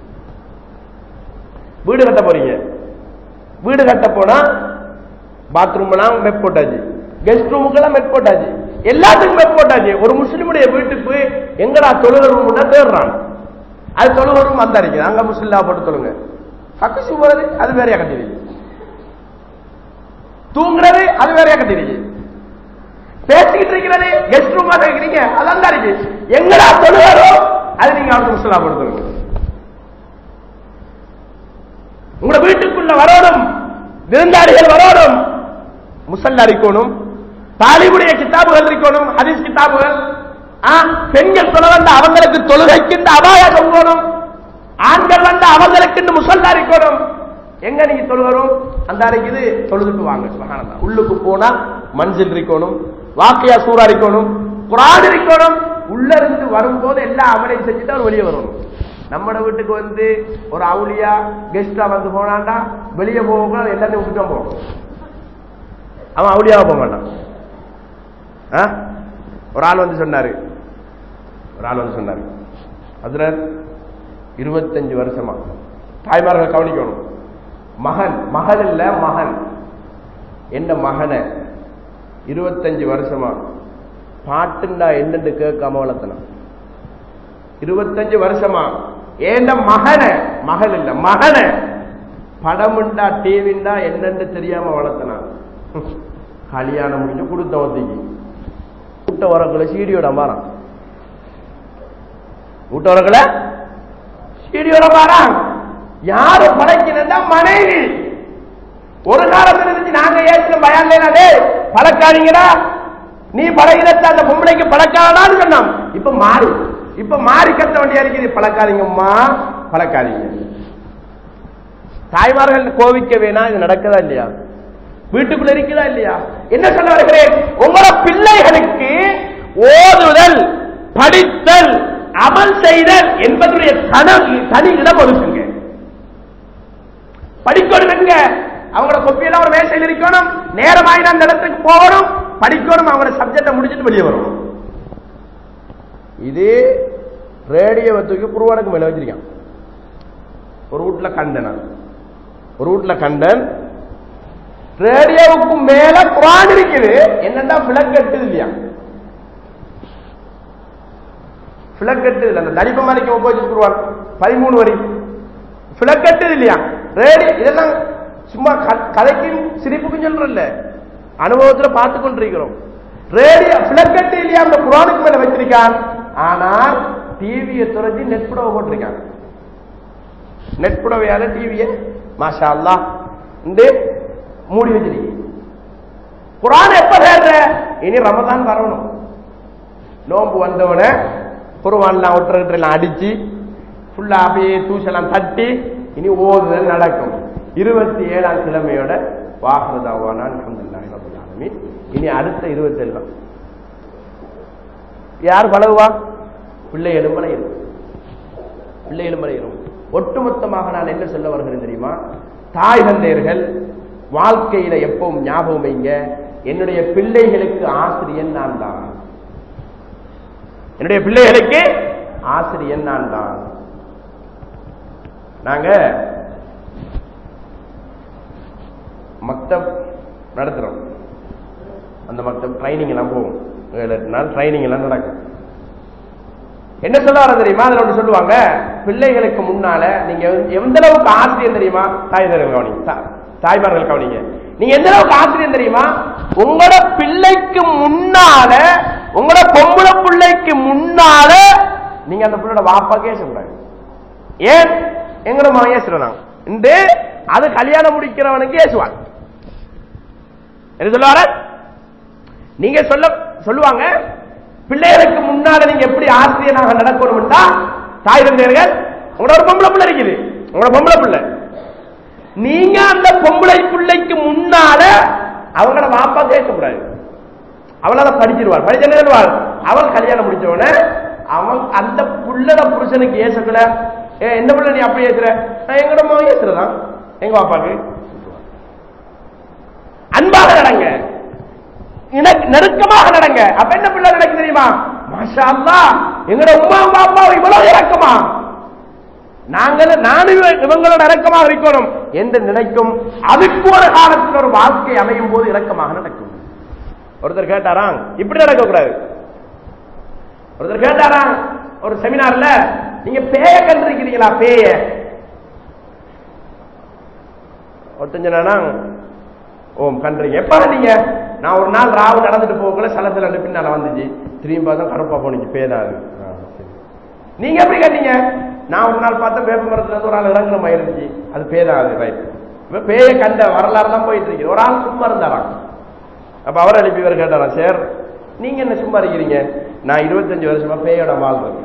வீடு கட்ட போறீங்க வீடு கட்ட போனா பாத்ரூம் எல்லாம் மெப் போட்டாச்சு கெஸ்ட் ரூமுக்கு எல்லாம் மெப் போட்டாச்சு எல்லாத்துக்கும் மெப் போட்டாச்சு ஒரு முஸ்லிமுடைய வீட்டுக்கு எங்கடா தொழுக ரூம் தேடுறான் அது தொழுக ரூம் அந்த இருக்குது அங்க முஸ்லிம் போட்டு தொழுங்க கக்கசி போறது அது வேறையா கட்டிருக்கு தூங்குறது அது வேறையா கட்டிருக்கு பேசிக்கிட்டு இருக்கிறது கெஸ்ட் ரூமா இருக்கிறீங்க அதான் இருக்கு எங்கடா தொழுகிறோ அது நீங்க அவருக்கு முஸ்லா போட்டு தொழுங்க உங்களோட வீட்டுக்குள்ள வரணும் விருந்தாளிகள் வரணும் முசல்லா இருக்கணும் தாலிபுடைய கிதாபுகள் இருக்கணும் ஹதீஸ் கிதாபுகள் ஆ, பெண்கள் தொழ வந்த அவங்களுக்கு தொழுகைக்கு இந்த அபாயா தொங்கணும் ஆண்கள் வந்த அவங்களுக்கு இந்த முசல்லா இருக்கணும் எங்க நீங்க தொழுகிறோம் அந்த அறைக்கு தொழுதுட்டு வாங்க சுபஹானல்லாஹ். உள்ளுக்கு போனா மஞ்சள் இருக்கணும் வாக்கியா சூறா இருக்கணும் குரான் இருக்கணும் உள்ள இருந்து வரும்போது எல்லா அமலையும் செஞ்சுட்டு அவர் வெளியே வரணும் நம்மட வீட்டுக்கு வந்து ஒரு அவுளியா கெஸ்டா வந்து போனாண்டா வெளியே போக எல்லாத்தையும் விட்டுட்டு தான் போகணும் அவன் அவுளியாவை போக மாட்டான் ஆ? ஒரு ஆள் வந்து சொன்னாரு ஒரு ஆள் வந்து சொன்னாரு அதுல இருபத்தஞ்சு வருஷமா தாய்மார்கள் கவனிக்கணும் மகன் மகள் இல்ல மகன் என்ன மகனை இருபத்தஞ்சு வருஷமா பாட்டுண்டா என்னன்னு கேட்காம வளர்த்தனான் இருபத்தஞ்சு வருஷமா ஏண்ட மகனை மகள் இல்ல மகனை படமுண்டா டிவிண்டா என்னன்னு தெரியாம வளர்த்தனான் கல்யாணம் முடிஞ்சு கொடுத்த ஒத்திக்கு கூட்ட வரக்குள்ள சீடியோட மாறான் கூட்ட வரக்குள்ள சீடியோட மாறான் யாரு படைக்கிறதா மனைவி ஒரு காலத்துல இருந்துச்சு நாங்க ஏற்கனவே பயான்லே பழக்காதீங்கடா நீ பழகிறத அந்த பொம்பளைக்கு பழக்காதான்னு சொன்னான் இப்ப மாறி இப்ப மாறி கத்த வேண்டிய இருக்குது பழக்காதீங்கம்மா பழக்காதீங்க தாய்மார்கள் கோவிக்க வேணாம் இது நடக்குதா இல்லையா வீட்டுக்குள்ள இருக்குதா இல்லையா என்ன சொல்ல வருகிறேன் உங்களோட பிள்ளைகளுக்கு ஓதுதல் படித்தல் அமல் செய்தல் என்பதுடைய தனி தனி இடம் ஒதுக்குங்க படிக்கணும் எங்க அவங்களோட கொப்பியெல்லாம் ஒரு மேசையில் இருக்கணும் நேரமாயினா அந்த இடத்துக்கு போகணும் படிக்கணும் அவங்களோட சப்ஜெக்டை முடிச்சுட்டு வெளியே வரணும் இது ரேடியோவை தூக்கி புருவானுக்கு மேல வச்சிருக்கான் ஒரு வீட்டுல கண்டன ஒரு வீட்டுல கண்டன் ரேடியோவுக்கு மேல குரான் இருக்குது என்னன்னா விளக்கு எட்டுது இல்லையா விளக்கு எட்டுது இல்லை அந்த தடிப்ப மாதிரிக்கு ஒப்ப வச்சுருவான் பதிமூணு வரி விளக்கு எட்டுது இல்லையா ரேடியோ இதெல்லாம் சும்மா க- கதைக்கும் சிரிப்புக்கும் சொல்றல்ல அனுபவத்துல பார்த்து கொண்டிருக்கிறோம் ரேடியோ பிளக்கட்டு இல்லையா அந்த குரானுக்கு மேல வச்சிருக்கான் ஆனால் டிவியை துறைஞ்சி நெட் புடவை போட்டிருக்கான் நெட் புடவையால டிவியை மாஷா அல்லாஹ் இந்த மூடி வச்சிருக்கீங்க குரான் எப்ப சேர்ற இனி ரமதான் வரணும் நோன்பு வந்தவன குருவான்லாம் ஒட்டுறகிட்ட அடிச்சு ஃபுல்லா அப்படியே தூசெல்லாம் தட்டி இனி ஓதுதல் நடக்கும் இருபத்தி ஏழாம் கிழமையோட வாகனதாவான அல்ஹம்துலில்லாஹி ரப்பில் ஆலமீன் இனி அடுத்த இருபத்தி ஏழு தான் யார் பழகுவா பிள்ளை எலும்பலையிரும் பிள்ளை எலும்பலையிரும் ஒட்டுமொத்தமாக நான் என்ன சொல்ல வருகிறேன் தெரியுமா தாய் தந்தையர்கள் வாழ்க்கையில எப்பவும் ஞாபகம் வைங்க என்னுடைய பிள்ளைகளுக்கு ஆசிரியன் நான் தான் என்னுடைய பிள்ளைகளுக்கு ஆசிரியன் நான் தான் நாங்க மக்தப் நடத்துறோம் அந்த மக்தப் ட்ரைனிங் எல்லாம் போகும் ஏழு எட்டு நாள் ட்ரைனிங் எல்லாம் நடக்கும் என்ன சொல்ல வர தெரியுமா அதுல ஒன்று சொல்லுவாங்க பிள்ளைகளுக்கு முன்னால நீங்க எந்த அளவுக்கு ஆசிரியர் தெரியுமா தாய் தந்தையர்கள் கவனிங்க தா- தாய்மார்கள் கவனிங்க நீங்க எந்த அளவுக்கு ஆசிரியர் தெரியுமா உங்களோட பிள்ளைக்கு முன்னால உங்களோட பொம்பளை பிள்ளைக்கு முன்னால நீங்க அந்த பிள்ளையோட வாப்பாக்கே சொல்றாங்க ஏன் எங்களோட மகன் ஏசுறாங்க இந்த அது கல்யாணம் முடிக்கிறவனுக்கு ஏசுவான் என்ன சொல்லுவார நீங்க சொல்ல சொல்லுவாங்க பிள்ளைகளுக்கு முன்னால நீங்க எப்படி ஆசிரியராக நடக்கணும்னா தாய் தந்தையர்கள் உங்களோட ஒரு பொம்பளை பிள்ளை இருக்குது உங்களோட பொம்பளை பிள்ளை நீங்க அந்த பொம்பளை பிள்ளைக்கு முன்னால அவங்களோட வாப்பா கேட்கக்கூடாது அவளால படிச்சிருவாள் படிச்சு என்ன சொல்லுவாள் அவள் கல்யாணம் முடிச்ச உடனே அவன் அந்த புள்ளட புருஷனுக்கு ஏசக்கூட ஏ என்ன புள்ள நீ அப்படி ஏசுற நான் எங்கட மகன் ஏசுறதான் எங்க பாப்பாக்கு அன்பாக நடங்க இணக்- நெருக்கமாக நடங்க அப்ப என்ன பிள்ளை நடக்கு தெரியுமா மாஷா அல்லாஹ் எங்கட உமா பாப்பா இவ்வளவு இறக்கமா நாங்கள் நானும் இவ- இவங்களோட இறக்கமாக இருக்கணும் என்று நினைக்கும் அதுக்கு ஒரு காலத்தில் ஒரு வாழ்க்கை அமையும் போது இறக்கமாக நடக்கும் ஒருத்தர் கேட்டாராம் இப்படி நடக்க கூடாது ஒருத்தர் கேட்டாராம் ஒரு செமினார்ல நீங்க பேய கண்டிருக்கிறீங்களா பேய ஒருத்தன் சொன்னானா ஓம் கண்டுறீங்க எப்ப நீங்க நான் ஒரு நாள் ராவு நடந்துட்டு போகல சலத்துல ரெண்டு பின்னால வந்துச்சு திரும்பி பார்த்தா கருப்பா போனுச்சு பேதாது நீங்க எப்படி கண்டீங்க நான் ஒரு நாள் பார்த்தா வேப்ப மரத்துல இருந்து ஒரு ஆள் இறங்குற மாதிரி இருந்துச்சு அது பேதாது ரைட் இப்ப பேய கண்ட வரலாறு தான் போயிட்டு இருக்கு ஒரு ஆள் சும்மா இருந்தாராம் அப்ப அவர் அனுப்பி இவர் கேட்டாராம் சார் நீங்க என்ன சும்மா இருக்கிறீங்க நான் இருபத்தஞ்சு வருஷமா பேயோட வாழ்றேன்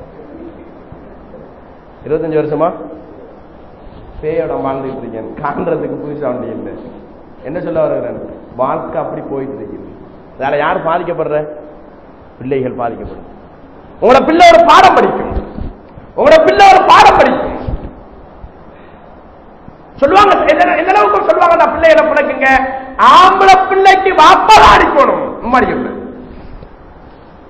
இருபத்தஞ்சு வருஷமா பேயோட வாழ்ந்துட்டு இருக்கேன் காண்றதுக்கு புதுசா ஒன்று இல்லை என்ன சொல்ல வருகிறேன் வாழ்க்கை அப்படி போயிட்டு இருக்குது அதனால யார் பாதிக்கப்படுற பிள்ளைகள் பாதிக்கப்படும் உங்களோட பிள்ளை ஒரு பாடம் படிக்கும் உங்களோட பிள்ளை ஒரு பாடம் படிக்கும் சொல்லுவாங்க எந்த- எந்த அளவுக்கு சொல்லுவாங்க அந்த பிள்ளைகளை பிழைக்குங்க ஆம்பளை பிள்ளைக்கு வாப்பா அடிக்கணும் மாதிரி இல்லை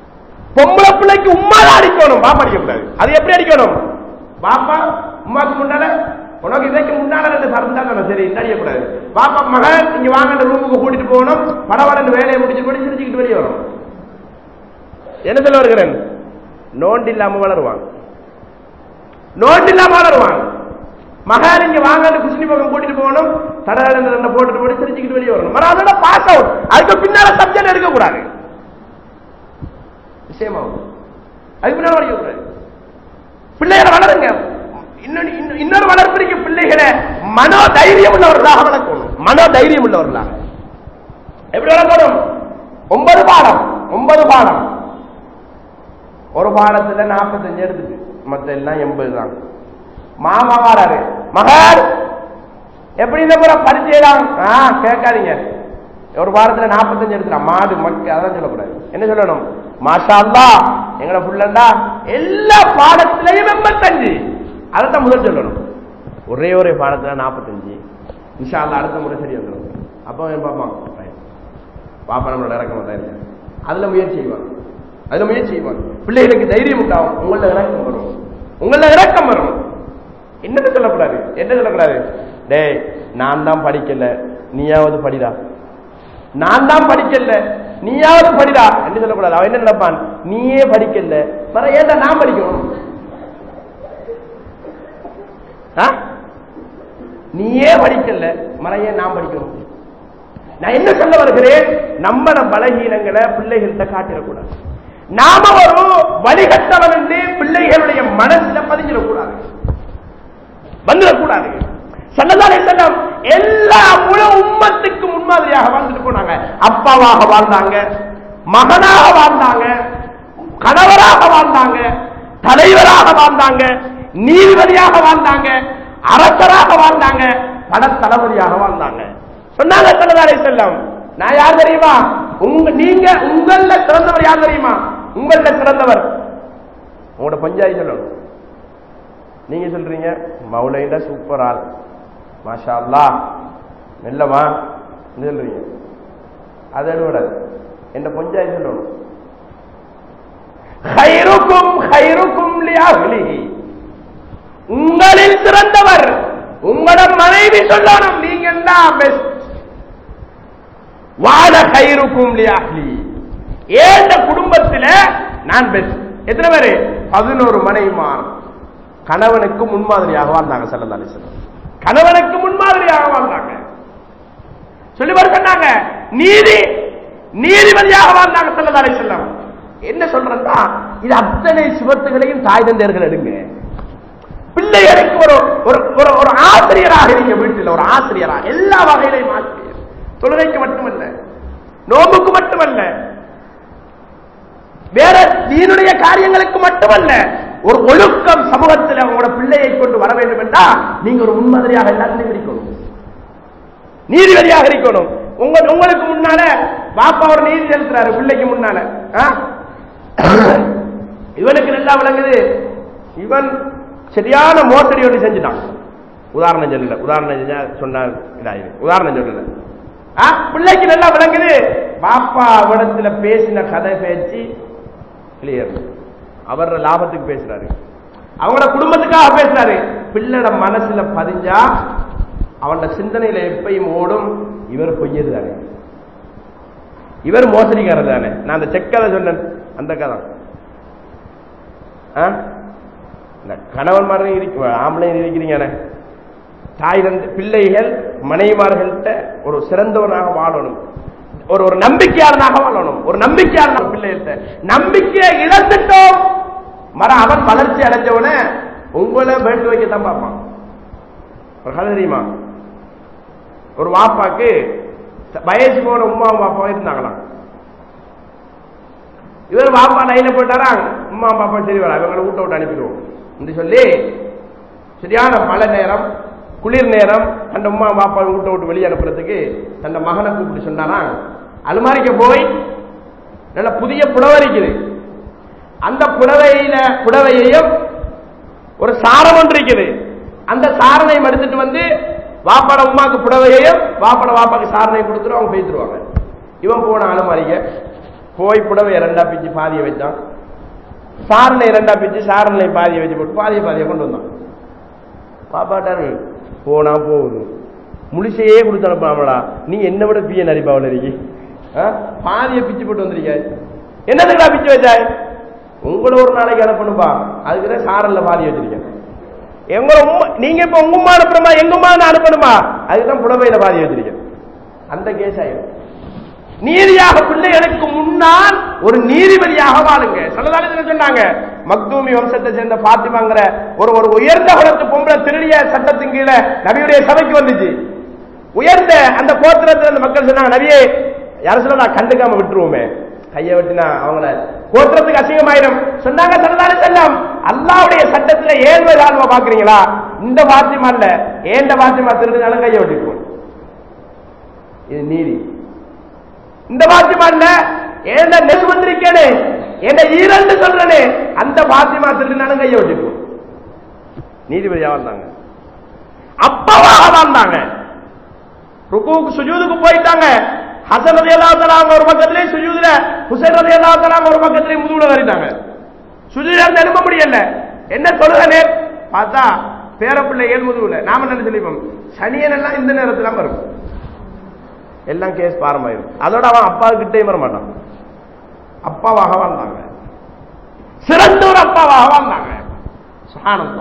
பொம்பளை பிள்ளைக்கு உம்மா தான் அடிக்கணும் பாப்பா அடிக்கக்கூடாது அது எப்படி அடிக்கணும் பாப்பா உமாக்கு முன்னால உனக்கு இதைக்கு முன்னால ரெண்டு சரந்தா தானே சரி இந்த அடிக்கக்கூடாது பாப்பா மகன் இங்க வாங்க ரூமுக்கு கூட்டிட்டு போகணும் படவடன்னு வேலையை முடிச்சுட்டு போய் சிரிச்சுக்கிட்டு வெளியே வரும் என்ன சொல்ல வருகிறேன் நோண்டு இல்லாம வளருவாங்க நோண்டு இல்லாம வளருவாங்க மகான் இங்க வாங்கன்னு குஷ்ணி பக்கம் கூட்டிட்டு போகணும் தடவை ரெண்டு போட்டுட்டு போய் சிரிச்சுக்கிட்டு வெளியே வரணும் மறு அதோட பாஸ் அவுட் அதுக்கு பின்னால சப்ஜெக்ட் எடுக்க கூடாது விஷயமாகும் அதுக்கு பின்னால வளைக்க கூடாது பிள்ளைகளை வளருங்க இன்னொரு இன்னொரு- இன்னொரு வளர்ப்பிற்கு பிள்ளைகளை மனோ தைரியம் உள்ளவர்களாக வளர்க்கணும் மனோ தைரியம் உள்ளவர்களாக எப்படி வளர்க்கணும் ஒன்பது பாடம் ஒன்பது பாடம் ஒரு பாடத்துல நாற்பத்தஞ்சு எடுத்துட்டு மத்த எல்லாம் எண்பது தான் மாமா வாராரு மகர் எப்படி இந்த முறை பரிச்சையலாம் ஆ கேட்காதீங்க ஒரு பாடத்துல நாற்பத்தஞ்சு எடுத்துறான் மாடு மக்கு அதான் சொல்லக்கூடாது என்ன சொல்லணும் மாஷா அல்லா எங்கட புள்ளண்டா எல்லா பாடத்திலையும் எண்பத்தஞ்சு அதைத்தான் முதல் சொல்லணும் ஒரே ஒரே பாடத்துல நாற்பத்தஞ்சு இன்ஷா அல்லா அடுத்த முறை சரி வந்துடும் அப்போ அவன் பார்ப்பான் பாப்பா நம்மளோட இறக்க மாட்டாங்க அதுல முயற்சி செய்வான் அதுல முயற்சி செய்வான் பிள்ளைகளுக்கு தைரியம் உண்டாகும் உங்கள இறக்கம் வரும் உங்கள இறக்கம் வரும் என்னன்னு சொல்லக்கூடாது என்ன சொல்லக்கூடாது டேய் நான் தான் படிக்கல நீயாவது படிடா நான் தான் படிக்கல நீயாவது படிடா என்று சொல்லக்கூடாது அவன் என்ன நினைப்பான் நீயே படிக்கல வர ஏன்டா நான் படிக்கணும் ஆ? நீயே படிக்கல மறையே நான் படிக்கணும் நான் என்ன சொல்ல வருகிறேன் நம்மள பலகீனங்களை பிள்ளைகள்கிட்ட காட்டிடக்கூடாது நாம ஒரு வழிகட்டவன் என்று பிள்ளைகளுடைய மனசுல பதிஞ்சிடக்கூடாது வந்துடக்கூடாது சன்னதான செல்லம் எல்லா முழு உம்மத்துக்கு முன்மாதிரியாக வாழ்ந்துட்டு போனாங்க அப்பாவாக வாழ்ந்தாங்க மகனாக வாழ்ந்தாங்க கணவராக வாழ்ந்தாங்க தலைவராக வாழ்ந்தாங்க நீதிபதியாக வாழ்ந்தாங்க அரசராக வாழ்ந்தாங்க படத்தளபதியாக வாழ்ந்தாங்க சொன்னாங்க சல்லதாரை செல்லம் நான் யார் தெரியுமா உங்க நீங்க உங்கள சிறந்தவர் யார் தெரியுமா உங்கள சிறந்தவர் உங்களோட பஞ்சாயத்து சொல்லணும் நீங்க சொல்றீங்க மௌலைட சூப்பர் ஆள் மாஷா அல்லா மெல்லமா சொல்றீங்க அதை விடாது என்ன பஞ்சாயத்து சொல்லணும் ஹைருக்கும் ஹைருக்கும் லியாஹ்லிஹி உங்களில் சிறந்தவர் உங்களோட மனைவி சொல்லணும் நீங்க தான் பெஸ்ட் வாழ கயிறுக்கும் லியாஹ்லி ஏந்த குடும்பத்துல நான் பெஸ்ட் எத்தனை பேரு பதினோரு மனைவிமார் கணவனுக்கு முன்மாதிரியாக வாழ்ந்தாங்க செல்லந்தாலி செல்லம் கணவனுக்கு முன்மாதிரியாக வாழ்ந்தாங்க சொல்லி வர சொன்னாங்க நீதி நீதிபதியாக வாழ்ந்தாங்க செல்லதாலை செல்லம் என்ன சொல்றா இது அத்தனை சுபத்துகளையும் தாய் தந்தையர்கள் எடுங்க பிள்ளைகளுக்கு ஒரு ஒரு ஒரு ஒரு ஆசிரியராக இருங்க வீட்டில் ஒரு ஆசிரியராக எல்லா வகையிலையும் ஆசிரியர் தொழுகைக்கு மட்டுமல்ல நோம்புக்கு மட்டுமல்ல வேற தீனுடைய காரியங்களுக்கு மட்டுமல்ல ஒரு ஒழுக்கம் சமூகத்தில் உங்களோட பிள்ளையை கொண்டு வர வேண்டும் என்றால் நீங்க ஒரு முன்மாதிரியாக எல்லாத்தையும் இருக்கணும் நீதிபதியாக இருக்கணும் உங்க உங்களுக்கு முன்னால பாப்பா ஒரு நீதி செலுத்துறாரு பிள்ளைக்கு முன்னால ஆ? இவனுக்கு நல்லா விளங்குது இவன் சரியான மோசடி ஒன்று செஞ்சுட்டான் உதாரணம் சொல்லல உதாரணம் செஞ்சா சொன்னா இதாயிரு உதாரணம் சொல்லல ஆ, பிள்ளைக்கு நல்லா விளங்குது பாப்பா இடத்துல பேசின கதை பேச்சு கிளியர் அவர் லாபத்துக்கு பேசுறாரு அவங்களோட குடும்பத்துக்காக பேசுறாரு பிள்ளைட மனசுல பதிஞ்சா அவனோட சிந்தனையில எப்பயும் ஓடும் இவர் பொய்யது இவர் மோசடிக்காரர் தானே நான் அந்த செக்கதை சொன்னேன் அந்த கதை ஆ? இந்த கணவன் மாதிரி இருக்கு ஆம்பளை இருக்கிறீங்க தாய் தந்தை பிள்ளைகள் மனைவிமார்கள்ட்ட ஒரு சிறந்தவனாக வாழணும் ஒரு ஒரு நம்பிக்கையாளனாக வாழணும் ஒரு நம்பிக்கையாளன பிள்ளைகள்ட்ட நம்பிக்கையை இழந்துட்டோம் மர அவன் வளர்ச்சி அடைஞ்சவன உங்களை வேட்டு வைக்கத்தான் பார்ப்பான் ஒரு கதை தெரியுமா ஒரு வாப்பாக்கு வயசு போன உமாவும் பாப்பாவும் இருந்தாங்களாம் இவர் பாப்பா லைன்ல போட்டாரா உமா பாப்பா சரி வரா இவங்களை வீட்டை விட்டு அனுப்பிடுவோம் என்று சொல்லி சரியான மழை நேரம் குளிர் நேரம் அந்த உமா பாப்பா வீட்டை விட்டு வெளியே அனுப்புறதுக்கு தன் மகனை கூப்பிட்டு சொன்னாரா அலுமாரிக்கு போய் நல்ல புதிய புடவை இருக்குது அந்த புடவையில புடவையையும் ஒரு சாரம் ஒன்று இருக்குது அந்த சாரணையும் எடுத்துட்டு வந்து வாப்பாட உமாக்கு புடவையையும் வாப்பாட வாப்பாக்கு சாரணையும் கொடுத்துட்டு அவங்க பேசிடுவாங்க இவன் போன அலுமாரிக்க போய் புடவையை ரெண்டா பிச்சு பாதியை வச்சான் சாரனை ரெண்டா பிச்சு சாரனை பாதியை வச்சு போட்டு பாதியை பாதியை கொண்டு வந்தான் பாப்பாட்டாரு போனா போகுது முழுசையே கொடுத்து அனுப்பாமடா நீ என்ன விட பிய நடிப்பாவில் இருக்கி பாதியை பிச்சு போட்டு வந்திருக்க என்னதுக்கா பிச்சு வச்சாய் உங்களை ஒரு நாளைக்கு அனுப்பணும்பா அதுக்குதான் சாரல்ல பாதி வச்சிருக்கேன் எங்க உம்மா நீங்க இப்ப உங்க உம்மா அனுப்புறமா எங்க உம்மா நான் அனுப்பணுமா அதுதான் புலவையில பாதி வச்சிருக்கேன் அந்த கேஸ் ஆயிடும் நீதியாக பிள்ளைகளுக்கு முன்னால் ஒரு நீதிபதியாக வாழுங்க சொல்லதாலே சொன்னாங்க மக்தூமி வம்சத்தை சேர்ந்த பாத்திமாங்கிற ஒரு ஒரு உயர்ந்த குலத்து பொம்பளை திருடிய சட்டத்தின் கீழே நபியுடைய சபைக்கு வந்துச்சு உயர்ந்த அந்த கோத்திரத்தில் அந்த மக்கள் சொன்னாங்க நபியே யாரும் சொல்ல நான் கண்டுக்காம விட்டுருவோமே கையை வெட்டினா அவங்கள கோத்திரத்துக்கு அசிங்கமாயிரும் சொன்னாங்க சொல்லதாலே செல்லம் அல்லாவுடைய சட்டத்துல ஏழ்மை தாழ்வா பாக்குறீங்களா இந்த பாத்திமா இல்ல ஏண்ட பாத்திமா திருடினாலும் கையை வெட்டிக்குவோம் இது நீதி இந்த பாத்திமா இல்ல ஏண்ட நெல் வந்திருக்கேனே என்ன ஈரண்டு சொல்றனே அந்த பாத்திமா திருடினாலும் கையை வச்சுக்குவோம் நீதிபதியா வந்தாங்க அப்பவாக வாழ்ந்தாங்க ருக்குவுக்கு சுஜூதுக்கு போயிட்டாங்க ஹசன் ரதி அல்லாத்தலாம் ஒரு பக்கத்திலே சுஜூதுல ஹுசைன் ரதி அல்லாத்தலாம் ஒரு பக்கத்திலே முதுகுல வரிட்டாங்க சுஜூதுல இருந்து எழும்ப முடியல என்ன சொல்லுங்க பார்த்தா பேரப்பிள்ளை ஏழு முதுகுல நாம என்ன சொல்லிப்போம் சனியன் எல்லாம் இந்த நேரத்துல வரும் எல்லாம் கேஸ் பாரமாயிரும் அதோட அவன் அப்பா கிட்டே வர மாட்டான் அப்பாவாக வாழ்ந்தாங்க சிறந்த ஒரு அப்பாவாக வாழ்ந்தாங்க சுகானந்தா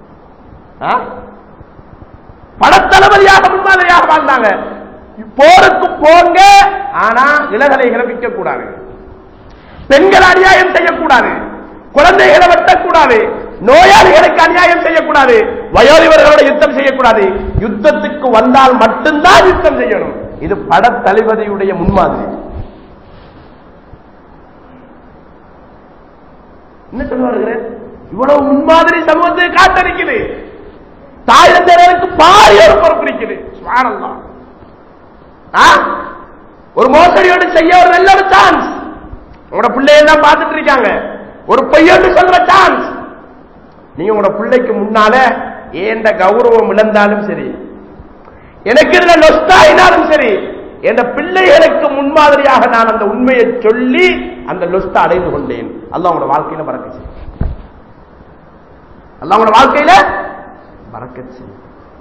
படத்தளபதியாக முன்மாதிரியாக வாழ்ந்தாங்க போருக்கு போங்க ஆனா இளகலை இறப்பிக்க கூடாது பெண்கள் அநியாயம் செய்யக்கூடாது குழந்தைகளை வெட்டக்கூடாது நோயாளிகளுக்கு அநியாயம் செய்யக்கூடாது வயோதிபர்களோட யுத்தம் செய்யக்கூடாது யுத்தத்துக்கு வந்தால் மட்டும்தான் யுத்தம் செய்யணும் இது படத்தளபதியுடைய முன்மாதிரி என்ன சொல்ல வருகிறேன் இவ்வளவு முன்மாதிரி சமூகத்தை காட்டடிக்குது தாய் தந்தையருக்கு பாரிய ஒரு பொறுப்பு இருக்குது சுவாரம்தான் ஒரு மோசடியோடு செய்ய ஒரு நல்ல ஒரு சான்ஸ் உங்களோட பிள்ளையெல்லாம் பார்த்துட்டு இருக்காங்க ஒரு பொய்யோடு சொல்ற சான்ஸ் நீங்க உங்களோட பிள்ளைக்கு முன்னால ஏண்ட கௌரவம் இழந்தாலும் சரி எனக்கு இருந்த லொஸ்டாயினாலும் சரி என் பிள்ளைகளுக்கு முன்மாதிரியாக நான் அந்த உண்மையை சொல்லி அந்த லொஸ்ட அடைந்து கொண்டேன் அல்ல உங்களோட வாழ்க்கையில பறக்க செய்யும் அல்ல உங்களோட வாழ்க்கையில பறக்க செய்யும்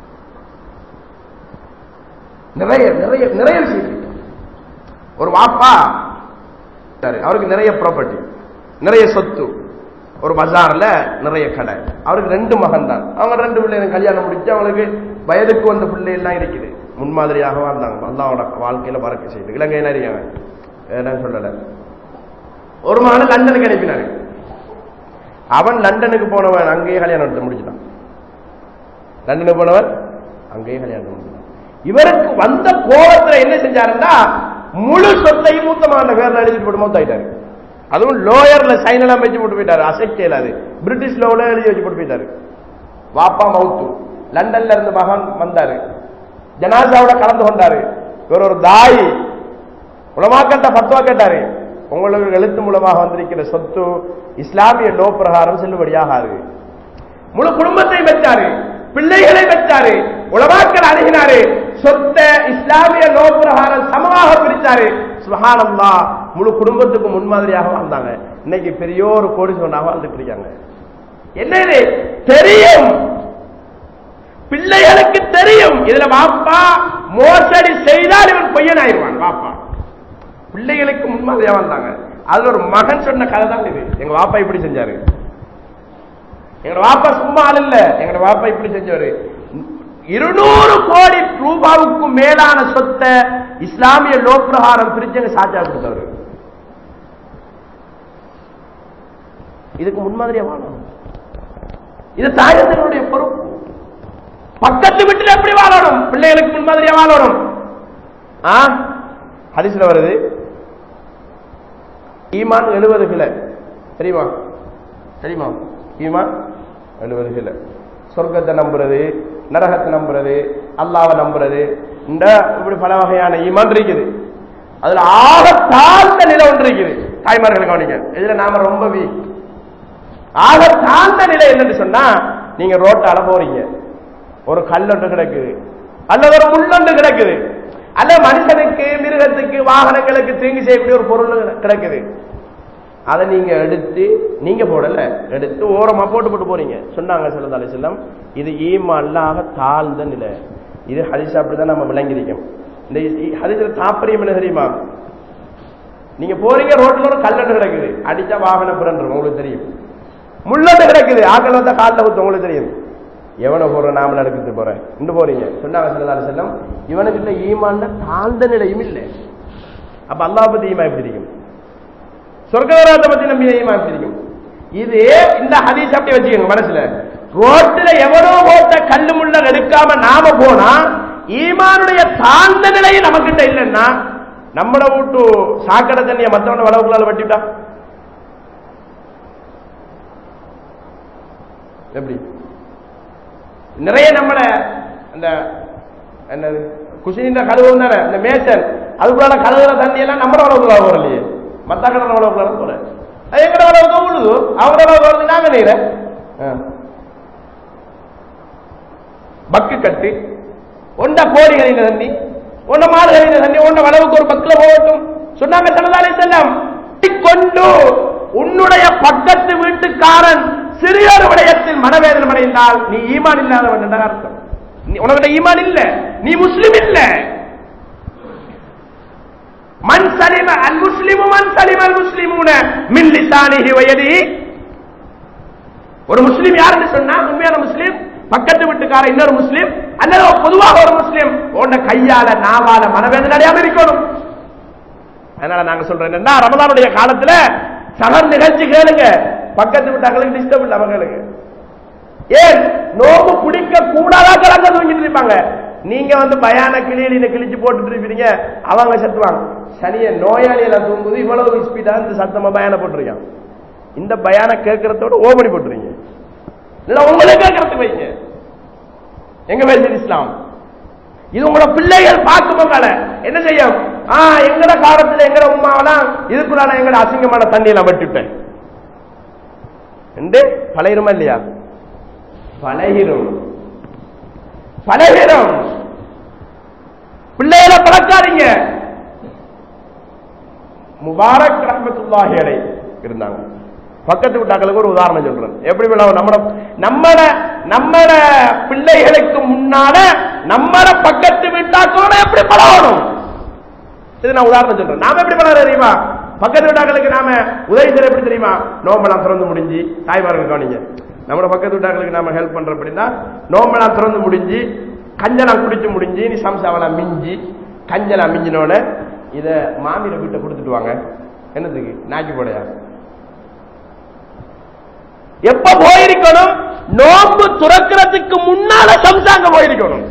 நிறைய நிறைய நிறைய விஷயம் ஒரு வாப்பா அவருக்கு நிறைய ப்ராப்பர்ட்டி நிறைய சொத்து ஒரு பஜார்ல நிறைய கடை அவருக்கு ரெண்டு மகன் தான் அவங்க ரெண்டு பிள்ளைங்க கல்யாணம் முடிச்சு அவங்களுக்கு வயதுக்கு வந்த பிள்ளை எல்லாம் இருக்குது முன்மாதிரியாக வாழ்ந்தாங்க அல்லாவோட வாழ்க்கையில பறக்க செய்யுது இலங்கையில இருக்காங்க வேற சொல்லல ஒரு மகன் லண்டனுக்கு அனுப்பினாரு அவன் லண்டனுக்கு போனவன் அங்கேயே கல்யாணம் எடுத்து முடிச்சுட்டான் லண்டனுக்கு போனவன் அங்கேயே கல்யாணம் முடிச்சுட்டான் இவருக்கு வந்த கோபத்துல என்ன செஞ்சாருன்னா முழு சொத்தையும் மூத்த மகன் பேர்ல எழுதிட்டு போட்டு மௌத்தாயிட்டாரு அதுவும் லோயர்ல சைன் எல்லாம் வச்சு போட்டு போயிட்டாரு அசைக்க இயலாது பிரிட்டிஷ் லோல எழுதி வச்சு போட்டு போயிட்டாரு வாப்பா மவுத்து லண்டன்ல இருந்து மகன் வந்தாரு ஜனாசாவோட கலந்து கொண்டாரு இவர் ஒரு தாய் உலமாக்கட்ட பத்துவா கேட்டாரு உங்களுக்கு எழுத்து மூலமாக வந்திருக்கிற சொத்து இஸ்லாமிய லோ பிரகாரம் செல்லுபடியாகாது முழு குடும்பத்தை வச்சாரு பிள்ளைகளை வச்சாரு உலமாக்கள் அணுகினாரு சொத்த இஸ்லாமிய லோ பிரகாரம் சமமாக பிரிச்சாரு சுகானம்மா முழு குடும்பத்துக்கு முன்மாதிரியாக வாழ்ந்தாங்க இன்னைக்கு பெரிய ஒரு கோடீஸ்வரனாக வாழ்ந்துட்டு இருக்காங்க என்ன இது தெரியும் பிள்ளைகளுக்கு தெரியும் இதுல பாப்பா மோசடி செய்தால் இவன் பொய்யன் ஆயிடுவான் பாப்பா பிள்ளைகளுக்கு முன்மாதிரியா வந்தாங்க அதுல ஒரு மகன் சொன்ன கதை தான் இது எங்க பாப்பா இப்படி செஞ்சாரு எங்க பாப்பா சும்மா ஆள் இல்ல எங்க பாப்பா இப்படி செஞ்சவரு இருநூறு கோடி ரூபாவுக்கு மேலான சொத்தை இஸ்லாமிய லோ பிரகாரம் பிரிச்சங்க சாட்சியா கொடுத்தவர் இதுக்கு முன்மாதிரியா வாழணும் இது தாயத்தினுடைய பொறுப்பு பக்கத்து வீட்டில் எப்படி வாழணும் பிள்ளைகளுக்கு முன்மாதிரியா வாழணும் ஆ ஹரிசுல வருது ஈமான் எழுபது கிலோ தெரியுமா தெரியுமா ஈமான் எழுபது கிலோ சொர்க்கத்தை நம்புறது நரகத்தை நம்புறது அல்லாவை நம்புறது இந்த இப்படி பல வகையான ஈமான் இருக்குது அதுல ஆக தாழ்ந்த நிலை ஒன்று இருக்குது தாய்மார்கள் கவனிக்க இதுல நாம ரொம்ப வீக் ஆக தாழ்ந்த நிலை என்னன்னு சொன்னா நீங்க ரோட்டால போறீங்க ஒரு கல்லொன்று கிடக்குது அல்லது ஒரு முள்ளொன்று கிடக்குது அல்ல மனுஷனுக்கு மிருகத்துக்கு வாகனங்களுக்கு தீங்கு செய்யக்கூடிய ஒரு பொருள் கிடக்குது அதை நீங்க எடுத்து நீங்க போடல எடுத்து ஓரமா போட்டு போட்டு போறீங்க சொன்னாங்க சல்லா அலிஸ்லாம் இது ஈமான்லாக தாழ்ந்த நிலை இது ஹரிஸ் அப்படிதான் நம்ம விளங்கிருக்கோம் இந்த ஹரிஸ்ல தாற்பயம் என்ன தெரியுமா நீங்க போறீங்க ரோட்ல ஒரு கல்லண்டு கிடக்குது அடிச்சா வாகன புரண்டு உங்களுக்கு தெரியும் முள்ளண்டு கிடக்குது ஆக்கள் வந்தா காலில் குத்து உங்களுக்கு தெரியும் எவனை போற நாம நடக்கிட்டு போறேன் இன்று போறீங்க சொன்னாங்க சல்லா செல்லம் இவனுக்கிட்ட ஈமான்ல தாழ்ந்த நிலையும் இல்லை அப்ப அல்லாஹ் பத்தி ஈமா எப்படி இருக்கும் சொர்க்கவராத்தை பத்தி நம்பி ஈமா எப்படி இருக்கும் இது இந்த ஹதீஸ் அப்படி வச்சுக்கோங்க மனசுல ரோட்டில் எவனோ போட்ட கல்லு முள்ள எடுக்காம நாம போனா ஈமானுடைய தாழ்ந்த நிலையும் நமக்கிட்ட இல்லைன்னா நம்மள விட்டு சாக்கடை தண்ணிய மத்தவன வளவுக்குள்ளால வட்டிட்டா எப்படி நிறைய நம்மள அந்த என்னது குசினின்ற கழுவு தானே இந்த மேசன் அதுக்குள்ளால கழுவுற தண்ணி எல்லாம் நம்மள வளவுக்குள்ளால போறலையே மத்த கடல வளவுக்குள்ளால போற அது எங்கட வளவுக்கு விழுது அவரோட வளவுக்கு வருது நாங்க நீர பக்கு கட்டு ஒண்ட கோடி கழிந்த தண்ணி ஒன்ன மாடு கழிந்த தண்ணி ஒன்ன வளவுக்கு ஒரு பக்குல போகட்டும் சொன்னாங்க சல்லதாலே செல்லம் கொண்டு உன்னுடைய பக்கத்து வீட்டுக்காரன் சிறியொரு விடயத்தில் மனவேதனை அடைந்தால் நீ ஈமான் இல்லாதவன் என்ற அர்த்தம் நீ- உனக்கிட்ட ஈமான் இல்ல நீ முஸ்லிம் இல்ல மன் சலிம அல் முஸ்லிமு மன் சலிம அல் முஸ்லிமூன மின் லிசானிஹி வயதி ஒரு முஸ்லிம் யாருன்னு சொன்னா உண்மையான முஸ்லிம் பக்கத்து வீட்டுக்கார இன்னொரு முஸ்லிம் அல்லது பொதுவாக ஒரு முஸ்லிம் உன்ன கையால நாவால மனவேதனை அடையாம இருக்கணும் அதனால நாங்க சொல்றோம் என்னன்னா ரமதானுடைய காலத்துல சகர் நிகழ்ச்சி கேளுங்க பக்கத்து வீட்டாங்களுக்கு டிஸ்டர்ப் இல்லாம கேளுங்க ஏன் நோம்பு பிடிக்க கூடாதாக்கள் அங்க தூங்கிட்டு இருப்பாங்க நீங்க வந்து பயான கிளியில கிழிச்சு போட்டுட்டு இருப்பீங்க அவங்க சத்துவாங்க சனிய நோயாளி எல்லாம் தூங்குது இவ்வளவு ஸ்பீடா இந்த சத்தமா பயான போட்டிருக்கான் இந்த பயான கேட்கறதோட ஓமடி போட்டுறீங்க இல்ல உங்களே கேட்கறதுக்கு வைங்க எங்க பேசுது இஸ்லாம் இது உங்களோட பிள்ளைகள் பார்க்கும் போகால என்ன செய்யும் ஆ எங்கட காலத்துல எங்கட உமாவெல்லாம் இதுக்குள்ளால எங்கட அசிங்கமான தண்ணியில வெட்டிட்டேன் என்று பழையிருமா இல்லையா பழகிரும் பழகிரும் பிள்ளைகளை பழக்காதீங்க முபாரக் ரஹமத்துல்லாஹி அலை இருந்தாங்க பக்கத்து வீட்டாக்களுக்கு ஒரு உதாரணம் சொல்றேன் எப்படி விழாவும் நம்மட நம்மட நம்மட பிள்ளைகளுக்கு முன்னால நம்மட பக்கத்து வீட்டாக்களோட எப்படி பழகணும் இது நான் உதாரணம் சொல்றேன் நாம எப்படி பழக தெரியுமா பக்கத்து வீட்டாக்களுக்கு நாம உதவி செய்ய எப்படி தெரியுமா நோம்பெல்லாம் திறந்து முடிஞ்சு தாய்மார்கள் கவனிங்க நம்மட பக்கத்து வீட்டாக்களுக்கு நாம ஹெல்ப் பண்ற அப்படின்னா நோம்பெல்லாம் திறந்து முடிஞ்சு கஞ்சலாம் குடிச்சு முடிஞ்சு நீ சம்சாவெல்லாம் மிஞ்சி கஞ்சலாம் மிஞ்சினோட இத மாமியில வீட்டை கொடுத்துட்டு வாங்க என்னதுக்கு நாக்கி போடையா எப்ப போயிருக்கணும் நோம்பு துறக்கிறதுக்கு முன்னால சம்சாங்க போயிருக்கணும்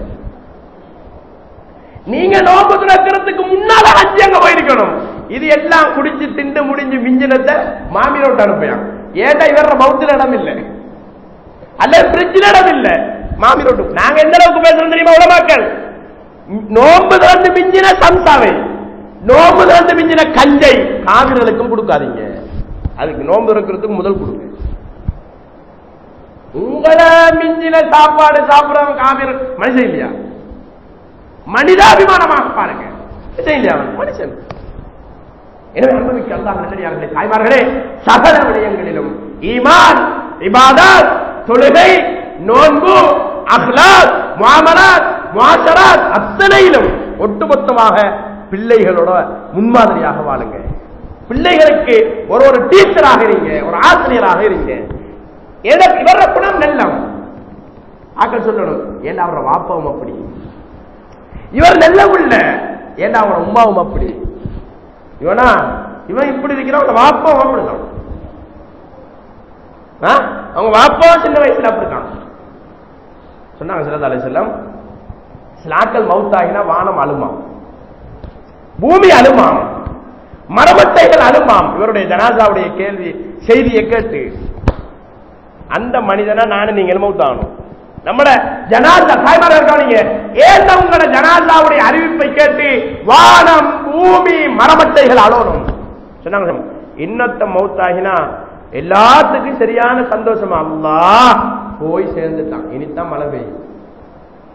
நீங்க நோம்பு துறக்கிறதுக்கு முன்னால அஞ்சு அங்க போயிருக்கணும் இது எல்லாம் குடிச்சு திண்டு முடிஞ்சு மிஞ்சினத்தை மாமியோட்ட அனுப்பியான் ஏன்டா இவர மவுத்துல இடம் இல்லை அல்ல பிரிட்ஜில் இடம் இல்லை மாமியோட்டு நாங்க எந்த அளவுக்கு பேசுறோம் தெரியுமா உலமாக்கள் நோம்பு திறந்து மிஞ்சின சம்சாவை நோம்பு திறந்து மிஞ்சின கஞ்சை காவிரலுக்கும் கொடுக்காதீங்க அதுக்கு நோம்பு இருக்கிறதுக்கு முதல் கொடுங்க உங்களை மிஞ்சின சாப்பாடு சாப்பிடுறவன் காவிர மனுஷன் இல்லையா மனிதாபிமானமாக பாருங்க மனுஷன் இல்லையா அவன்? மனுஷன் எனவே அனுபவிக்க அல்லாஹ் நல்லடியார்களே தாய்மார்களே சகல விடயங்களிலும் ஈமான் இபாதத் தொழுகை நோன்பு அஹ்லாத் முஆமலாத் முஆஷராத் அத்தனையிலும் ஒட்டுமொத்தமாக பிள்ளைகளோட முன்மாதிரியாக வாழுங்க பிள்ளைகளுக்கு ஒரு ஒரு டீச்சராக இருங்க ஒரு ஆசிரியராக இருங்க எதற்கு இவர குணம் நல்லம் ஆக்கள் சொல்லணும் ஏன்னா அவரோட வாப்பாவும் அப்படி இவர் நல்ல உள்ள ஏன்னா அவரோட உமாவும் அப்படி இவனா இவன் இப்படி இருக்கிறான் வாப்பாவும் அப்படிதான் ஆ? அவங்க வாப்பாவும் சின்ன வயசுல அப்படிதான் சொன்னாங்க சிலது அலை செல்லம் சிலாக்கள் மவுத்தாகினா வானம் அழுமாம் பூமி அழுமாம் மரமட்டைகள் அழுமாம் இவருடைய ஜனாசாவுடைய கேள்வி செய்தியை கேட்டு அந்த மனிதனா நானும் நீங்கள் மவுத்தாகணும் நம்மட ஜனாசா தாய்மார்கள் கவனிங்க ஏன் உங்களோட ஜனாசாவுடைய அறிவிப்பை கேட்டு வானம் பூமி மரமட்டைகள் அழணும் சொன்னாங்க இன்னத்த மௌத்தாகினா எல்லாத்துக்கும் சரியான சந்தோஷம் அல்லாஹ் போய் சேர்ந்துட்டான் இனித்தான் மழை பெய்யும்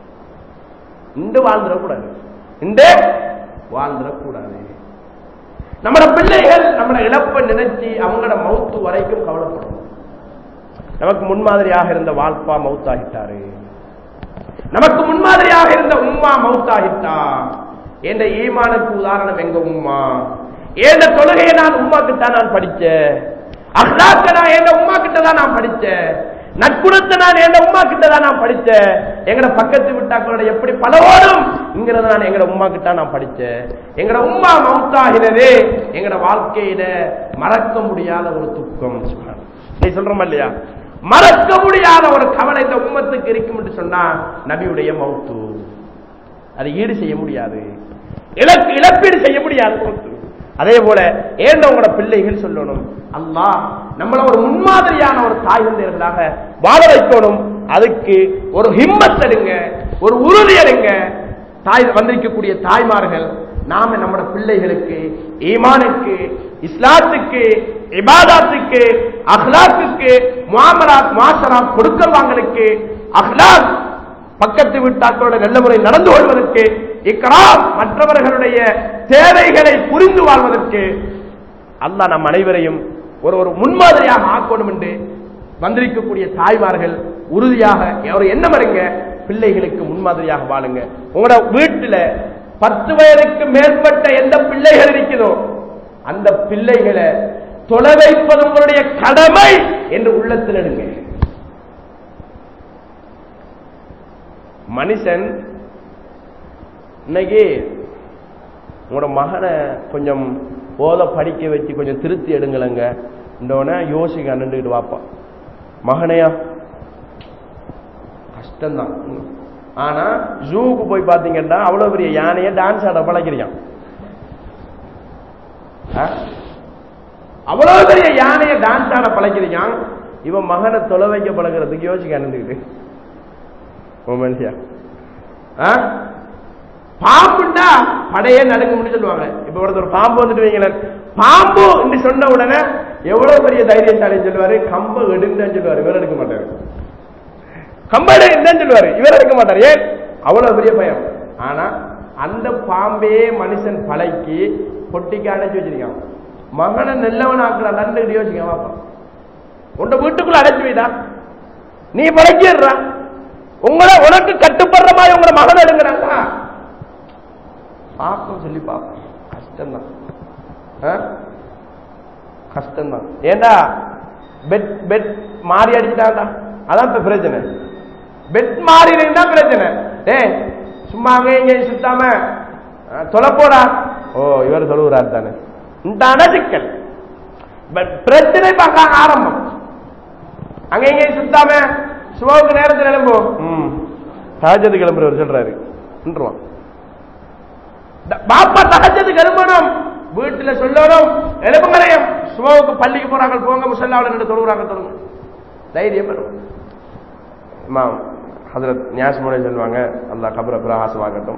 இந்த வாழ்ந்துடக்கூடாது இந்த வாழ்ந்துடக்கூடாது நம்மட பிள்ளைகள் நம்மட இழப்பை நினைச்சு அவங்களோட மௌத்து வரைக்கும் கவலைப்படும் நமக்கு முன்மாதிரியாக இருந்த வால்பா மௌத்தாகிட்டாரு நமக்கு முன்மாதிரியாக இருந்த உம்மா மௌத்தாகிட்டா என்ற ஈமானுக்கு உதாரணம் எங்க உம்மா ஏந்த தொழுகையை நான் உம்மா கிட்ட நான் படிச்சேன் அஹ்லாக்க நான் என் உம்மா கிட்ட தான் நான் படிச்சேன் நட்புணத்தை நான் என் உம்மா கிட்ட தான் நான் படிச்சேன் எங்கட பக்கத்து விட்டாக்களோட எப்படி பலவோடும் இங்கிறத நான் எங்கட உம்மா கிட்ட நான் படிச்சேன் எங்கட உம்மா மௌத்தாகினதே எங்கட வாழ்க்கையில மறக்க முடியாத ஒரு துக்கம் நீ சொல்றோம் இல்லையா மறக்க முடியாத ஒரு கவலை இந்த உம்மத்துக்கு இருக்கும் என்று சொன்னா நபியுடைய மௌத்து அதை ஈடு செய்ய முடியாது இழப்பு இழப்பீடு செய்ய முடியாது மௌத்து அதே போல ஏன் உங்களோட பிள்ளைகள் சொல்லணும் அல்லாஹ் நம்மள ஒரு முன்மாதிரியான ஒரு தாய் தந்தையர்களாக வாழ வைக்கணும் அதுக்கு ஒரு ஹிம்மத் எடுங்க ஒரு உறுதி எடுங்க தாய் வந்திருக்கக்கூடிய தாய்மார்கள் நாம நம்மட பிள்ளைகளுக்கு ஈமானுக்கு இஸ்லாத்துக்கு இபாதாத்துக்கு அஹ்லாத்துக்கு முஆமலாத் முஆஷராத் கொடுக்கல் வாங்கலுக்கு அஹ்லாக் பக்கத்து வீட்டாக்களோட நல்ல முறை நடந்து கொள்வதற்கு இக்கராம் மற்றவர்களுடைய தேவைகளை புரிந்து வாழ்வதற்கு அல்லாஹ் நம் அனைவரையும் ஒரு ஒரு முன்மாதிரியாக ஆக்கணும் என்று வந்திருக்கக்கூடிய தாய்மார்கள் உறுதியாக ஒரு எண்ணம் வருங்க பிள்ளைகளுக்கு முன்மாதிரியாக வாழுங்க உங்களோட வீட்டுல பத்து வயதுக்கு மேற்பட்ட எந்த பிள்ளைகள் இருக்குதோ அந்த பிள்ளைகளை தொலை வைப்பது உங்களுடைய கடமை என்று உள்ளத்தில் எடுங்க மனுஷன் இன்னைக்கு உங்களோட மகனை கொஞ்சம் போத படிக்க வச்சு கொஞ்சம் திருத்தி எடுங்களங்க இந்தோன யோசிக்க நின்றுக்கிட்டு வாப்பான் மகனையா கஷ்டம்தான் ஆனா ஜூக்கு போய் பாத்தீங்கன்னா அவ்வளவு பெரிய யானையை டான்ஸ் ஆட பழக்கிறான் அவ்வளவு பெரிய யானையை டான்ஸ் ஆட பழக்கிறான் இவன் மகனை தொலை வைக்க பழகிறதுக்கு யோசிக்க நின்றுக்கிட்டு மனுஷியா பாம்புண்டா படையே நடுங்கும்னு சொல்லுவாங்க இப்ப ஒருத்தர் பாம்பு வந்துட்டு வைங்களேன் பாம்பு என்று சொன்ன உடனே எவ்வளவு பெரிய தைரியசாலின்னு சொல்லுவாரு கம்ப எடுங்கன்னு சொல்லுவாரு இவர் எடுக்க மாட்டாரு கம்ப எடுன்னு சொல்லுவாரு இவர் எடுக்க மாட்டாரு ஏன் அவ்வளவு பெரிய பயம் ஆனா அந்த பாம்பே மனுஷன் பழக்கி பொட்டிக்கு அடைச்சு வச்சிருக்கான் மகனை நல்லவன் ஆக்குறான் நண்டு யோசிக்க வாப்பா உன்னை வீட்டுக்குள்ள அடைச்சு வைடா நீ பழக்கிடுறா உங்களை உனக்கு கட்டுப்படுற மாதிரி உங்களை மகன் எடுங்கிறாங்க பார்ப்போம் சொல்லி பார்ப்போம் கஷ்டம்தான் கஷ்டம்தான் ஏண்டா பெட் பெட் மாறி அடிச்சுட்டாண்டா அதான் இப்ப பிரச்சனை பெட் மாறி தான் பிரச்சனை டே சும்மா அங்க இங்க சுத்தாம தொலைப்போடா ஓ இவர் தொழுகிறாரு தானே இந்த சிக்கல் பிரச்சனை பார்க்க ஆரம்பம் அங்க இங்க சுத்தாம சுபாவுக்கு நேரத்தில் எழும்பும் ம் சகஜத்து கிளம்புறவர் சொல்றாரு நின்றுவான் பாப்பா தகஜத்துக்கு எழும்பணும் வீட்டுல சொல்லணும் எழுப்புங்களையும் சுபாவுக்கு பள்ளிக்கு போறாங்க போங்க முசல்லாவில் ரெண்டு தொழுகிறாங்க தொழுங்க தைரியம் வரும் இமாம் ஹசரத் நியாசமுறை சொல்லுவாங்க அல்லா கபர பிரகாசமாகட்டும்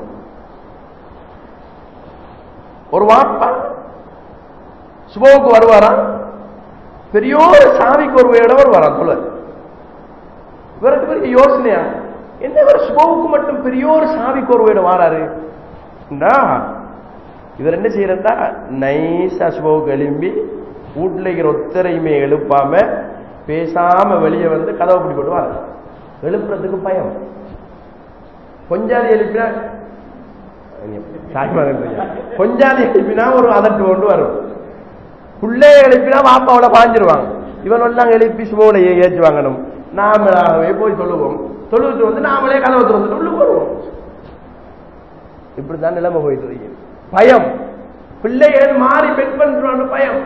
ஒரு வாப்பா சுபாவுக்கு வருவாராம் பெரியோரு சாமிக்கு ஒரு இடம் வருவாராம் சொல்ல இவருக்கு பெரிய யோசனையா என்ன இவர் சுபவுக்கு மட்டும் பெரிய ஒரு சாவிக்கு ஒரு வீடு வாராரு இவர் என்ன செய்யறா நைஸா சுபவுக்கு எழும்பி வீட்டுல இருக்கிற ஒத்தரையுமே எழுப்பாம பேசாம வெளியே வந்து கதவை பிடி போட்டு வாரு எழுப்புறதுக்கு பயம் கொஞ்சாதி எழுப்பினா கொஞ்சாதி எழுப்பினா ஒரு அதட்டு கொண்டு வரும் பிள்ளைய எழுப்பினா வாப்பாவோட பாஞ்சிருவாங்க இவன் எல்லாம் எழுப்பி சுபவுல ஏற்றி வாங்கணும் நாமளாகவே போய் சொல்லுவோம் தொழுவிட்டு வந்து நாமளே கதவை திறந்துட்டு உள்ள போடுவோம் இப்படித்தான் நிலைமை போயிட்டு இருக்கு பயம் பிள்ளைகள் மாறி பெண் பண்றான்னு பயம்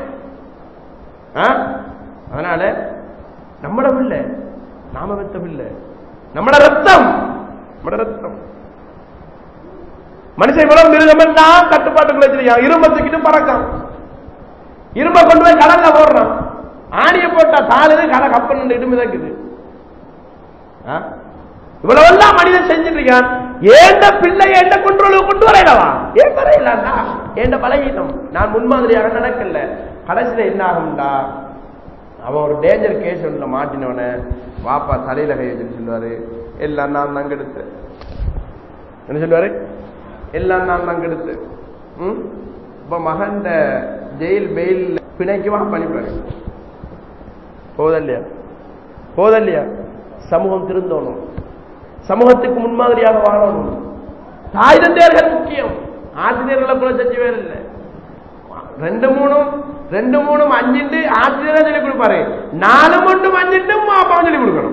அதனால நம்மட பிள்ளை நாம பெத்த பிள்ளை நம்மட ரத்தம் நம்மட ரத்தம் மனுஷன் இவ்வளவு மிருகம் தான் கட்டுப்பாட்டுக்குள்ள வச்சிருக்கான் இரும்ப தூக்கிட்டு பறக்கான் இரும்ப கொண்டு போய் கடல்ல போடுறான் ஆணிய போட்டா தாளுது கடை கப்பல் இடுமை இருக்குது இவ்வளவெல்லாம் மனிதன் செஞ்சுட்டு இருக்கான் ஏண்ட பிள்ளை ஏண்ட கொண்டு கொண்டு வரையலவா ஏன் வரையலாண்டா ஏண்ட பழகிட்டோம் நான் முன்மாதிரியாக நடக்கல கடைசியில என்ன ஆகும்டா அவன் ஒரு டேஞ்சர் கேஸ் ஒன்றுல மாட்டினவன வாப்பா தலையில கை வச்சுட்டு சொல்லுவாரு எல்லாம் நான் தாங்க எடுத்து என்ன சொல்லுவாரு எல்லாம் நான் தாங்க எடுத்து ம் இப்ப மகன் ஜெயில் பெயில் பிணைக்குமா பழிப்பாரு போதல்லையா போதல்லையா சமூகம் திருந்தோணும் சமூகத்துக்கு முன்மாதிரியாக வாழணும் தாய் தந்தையர்கள் முக்கியம் ஆசிரியர்களை கூட செஞ்சு வேற இல்லை ரெண்டு மூணும் ரெண்டு மூணும் அஞ்சுண்டு ஆசிரியரா சொல்லி கொடுப்பாரு நாலு மட்டும் அஞ்சுண்டு அப்பாவும் சொல்லி கொடுக்கணும்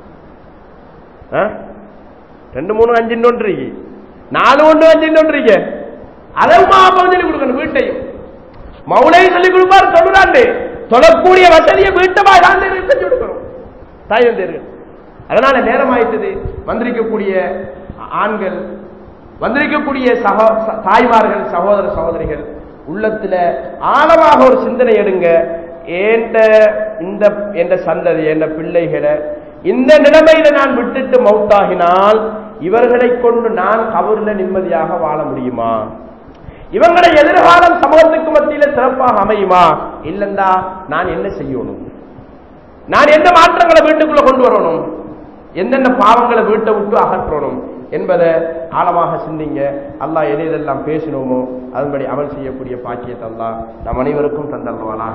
ஆ? ரெண்டு மூணு அஞ்சுண்டு ஒன்றீங்க நாலு ஒன்று அஞ்சுண்டு ஒன்றீங்க அதையும் அப்பாவும் சொல்லி கொடுக்கணும் வீட்டையும் மௌலையும் சொல்லி கொடுப்பார் தொழுறாண்டு தொழக்கூடிய வசதியை வீட்டை தான் செஞ்சு கொடுக்கணும் தாய் தந்தையர்கள் அதனால நேரம் ஆயிட்டது வந்திருக்கக்கூடிய ஆண்கள் வந்திருக்கக்கூடிய சகோ ச- தாய்மார்கள் சகோதர சகோதரிகள் உள்ளத்துல ஆழமாக ஒரு சிந்தனை எடுங்க ஏண்ட இந்த என்ற சந்ததி என்ற பிள்ளைகளை இந்த நிலைமையில நான் விட்டுட்டு மௌத்தாகினால் இவர்களை கொண்டு நான் கபூர்ல நிம்மதியாக வாழ முடியுமா இவங்களை எதிர்காலம் சமூகத்துக்கு மத்தியில சிறப்பாக அமையுமா இல்லந்தா நான் என்ன செய்யணும் நான் எந்த மாற்றங்களை வீட்டுக்குள்ள கொண்டு வரணும் எந்தெந்த பாவங்களை வீட்டை விட்டு அகற்றணும் என்பதை ஆழமாக சிந்திங்க அல்லாஹ் எதையெல்லாம் பேசினோமோ அதன்படி அமல் செய்யக்கூடிய பாக்கியத்தை அல்லாஹ் நம் அனைவருக்கும் தந்தல்வானாக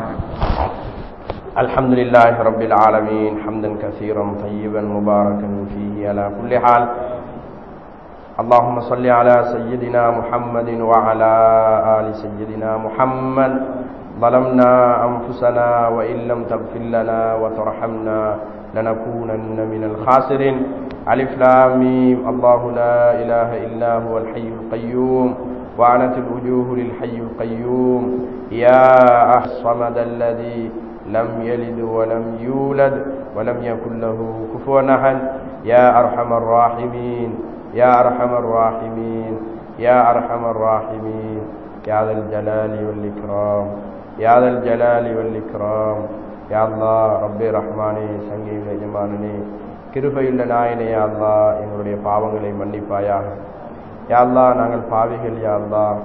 الحمد لله رب العالمين حمدا كثيرا طيبا مباركا فيه على كل حال اللهم صل على سيدنا محمد وعلى آل سيدنا محمد ظلمنا أنفسنا وإن لم تغفر لنا وترحمنا لنكونن من الخاسرين ألف لام ميم الله لا إله إلا هو الحي القيوم وعنت الوجوه للحي القيوم يا الصمد الذي لم يلد ولم يولد ولم يكن له كفوا أحد يا أرحم الراحمين يا أرحم الراحمين يا أرحم الراحمين يا ذا الجلال والإكرام يا ذا الجلال والإكرام يا الله ربي رحماني சங்கீத எஜமானனே கிருபையுள்ள நாயனே யா அல்லாஹ் எங்களுடைய பாவங்களை மன்னிப்பாயாக யா அல்லாஹ் நாங்கள் பாவிகள் யா அல்லாஹ்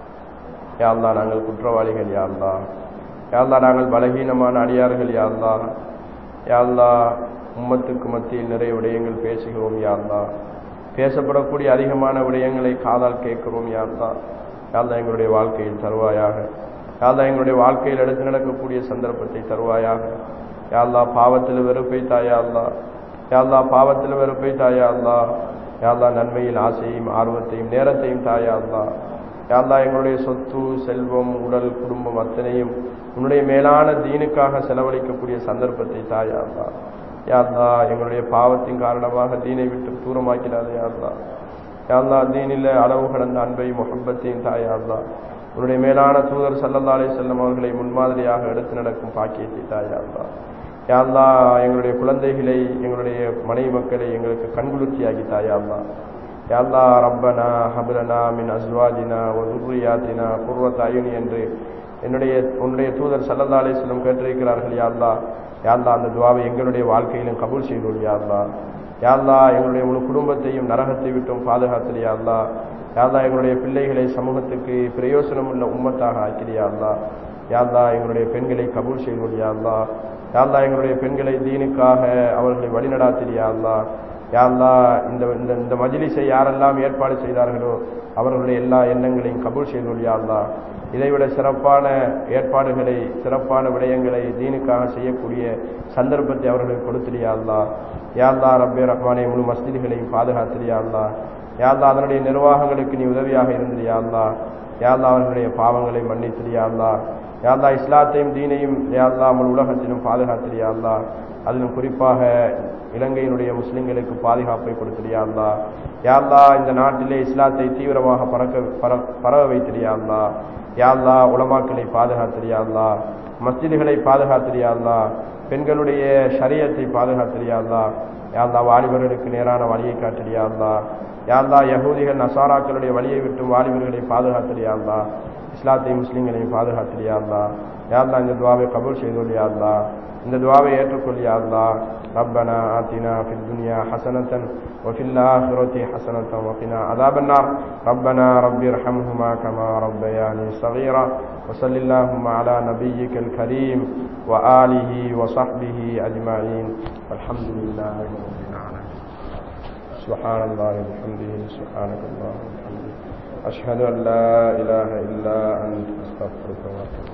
யா அல்லாஹ் நாங்கள் குற்றவாளிகள் யா அல்லாஹ் யா அல்லாஹ் நாங்கள் பலகீனமான அடியார்கள் யா அல்லாஹ் யா அல்லாஹ் உம்மத்துக்கு மத்தியில் நிறைய விடயங்கள் பேசுகிறோம் யா அல்லாஹ் பேசப்படக்கூடிய அதிகமான விடயங்களை காதால் கேட்கிறோம் யா அல்லாஹ் யா அல்லாஹ் எங்களுடைய வாழ்க்கையில் தருவாயாக யா அல்லாஹ் எங்களுடைய வாழ்க்கையில் எடுத்து நடக்கக்கூடிய சந்தர்ப்பத்தை தருவாயாக யா அல்லாஹ் பாவத்தில் வெறுப்பை தாயா அல்லாஹ் யா அல்லாஹ் பாவத்தில் வெறுப்பை தாயா அல்லாஹ் யா அல்லாஹ் நன்மையில் ஆசையும் ஆர்வத்தையும் நேரத்தையும் தாயா அல்லாஹ் யா அல்லாஹ் எங்களுடைய சொத்து செல்வம் உடல் குடும்பம் அத்தனையும் உன்னுடைய மேலான தீனுக்காக செலவழிக்கக்கூடிய சந்தர்ப்பத்தை தாயா அல்லாஹ் யா அல்லாஹ் எங்களுடைய பாவத்தின் காரணமாக தீனை விட்டு தூரமாக்கிறாதே யா அல்லாஹ் யா அல்லாஹ் தீனில் அளவு கடந்த அன்பையும் முகப்பத்தையும் தாயா அல்லாஹ் உன்னுடைய மேலான தூதர் சல்லல்லா அலைஹி வஸல்லம் அவர்களை முன்மாதிரியாக எடுத்து நடக்கும் பாக்கியத்தை தாயா அல்லாஹ் யா அல்லாஹ் எங்களுடைய குழந்தைகளை எங்களுடைய மனைவி மக்களை எங்களுக்கு கண்குளிர்ச்சியாக்கி தாயா அல்லாஹ் யா அல்லாஹ் ரப்பனா ஹப்லனா மின் அஸ்வாஜினா வ துர்ரியாத்தினா குர்ரத் அயுனி என்று என்னுடைய உன்னுடைய தூதர் சல்லல்லா அலைஹி வஸல்லம் கேட்டிருக்கிறார்கள் யா அல்லாஹ் யா அல்லாஹ் அந்த துவாவை எங்களுடைய வாழ்க்கையிலும் கபூல் செய்தோம் யா அல்லாஹ் யா அல்லாஹ் எங்களுடைய முழு குடும்பத்தையும் நரகத்தை விட்டும் பாதுகாத்தல் யா அல்லாஹ் யா அல்லாஹ் எங்களுடைய பிள்ளைகளை சமூகத்துக்கு பிரயோசனம் உள்ள உம்மத்தாக ஆக்கிறியா அல்லாஹ் யா அல்லாஹ் எங்களுடைய பெண்களை கபூல் செய்தோம் யா அல்லாஹ் யா அல்லாஹ் எங்களுடைய பெண்களை தீனுக்காக அவர்களை வழிநடாத்திரியா அல்லாஹ் யா அல்லாஹ் இந்த இந்த இந்த மஜ்லிஸை யாரெல்லாம் ஏற்பாடு செய்தார்களோ அவர்களுடைய எல்லா எண்ணங்களையும் கபூல் செய்தோம் யா அல்லாஹ் இதைவிட சிறப்பான ஏற்பாடுகளை சிறப்பான விடயங்களை தீனுக்காக செய்யக்கூடிய சந்தர்ப்பத்தை அவர்களுக்கு கொடுத்திரியா அல்லா யாழ்லா ரப்பே ரஹ்மானே முழு மஸ்ஜிதுகளையும் பாதுகாத்திரியா அல்லா யாழ்லா அதனுடைய நிர்வாகங்களுக்கு நீ உதவியாக இருந்திரியா அல்லா யாழ்லா அவர்களுடைய பாவங்களை மன்னித்திரியா அல்லா யாழ்லா இஸ்லாத்தையும் தீனையும் யாழ்லா முழு உலகத்திலும் பாதுகாத்திரியா அல்லா அதிலும் குறிப்பாக இலங்கையினுடைய முஸ்லிம்களுக்கு பாதுகாப்பை கொடுத்திரியா அல்லா யாழ்லா இந்த நாட்டிலே இஸ்லாத்தை தீவிரமாக பறக்க பர- பரவ வைத்திரியா அல்லா யாழ்லா உலமாக்களை பாதுகாத்திரியா அல்லா மஸ்ஜிதுகளை பாதுகாத்திரியா அல்லா பெண்களுடைய ஷரியத்தை பாதுகாத்திரியா அல்லா யாழ்லா வாலிபர்களுக்கு நேரான வழியை காட்டிரியா அல்லா யாழ்லா யகூதிகள் நசாராக்களுடைய வழியை விட்டும் வாலிபர்களை பாதுகாத்திரியா அல்லா இஸ்லாத்தை முஸ்லிம்களையும் பாதுகாத்திரியா அல்லா யாழ்லா இந்த துவாவை கபூல் செய்தோலியா அல்லா இந்த துவாவை ஏற்றுக்கொள்ளியா அல்லா ربنا آتنا في الدنيا حسنة وفي الآخرة حسنة وقنا عذاب النار ربنا رب ارحمهما كما ربياني صغيرا وصل اللهم على نبيك الكريم وآله وصحبه أجمعين والحمد لله رب العالمين سبحان الله وبحمده سبحانك اللهم وبحمدك أشهد أن لا إله إلا أنت أستغفرك وأتوب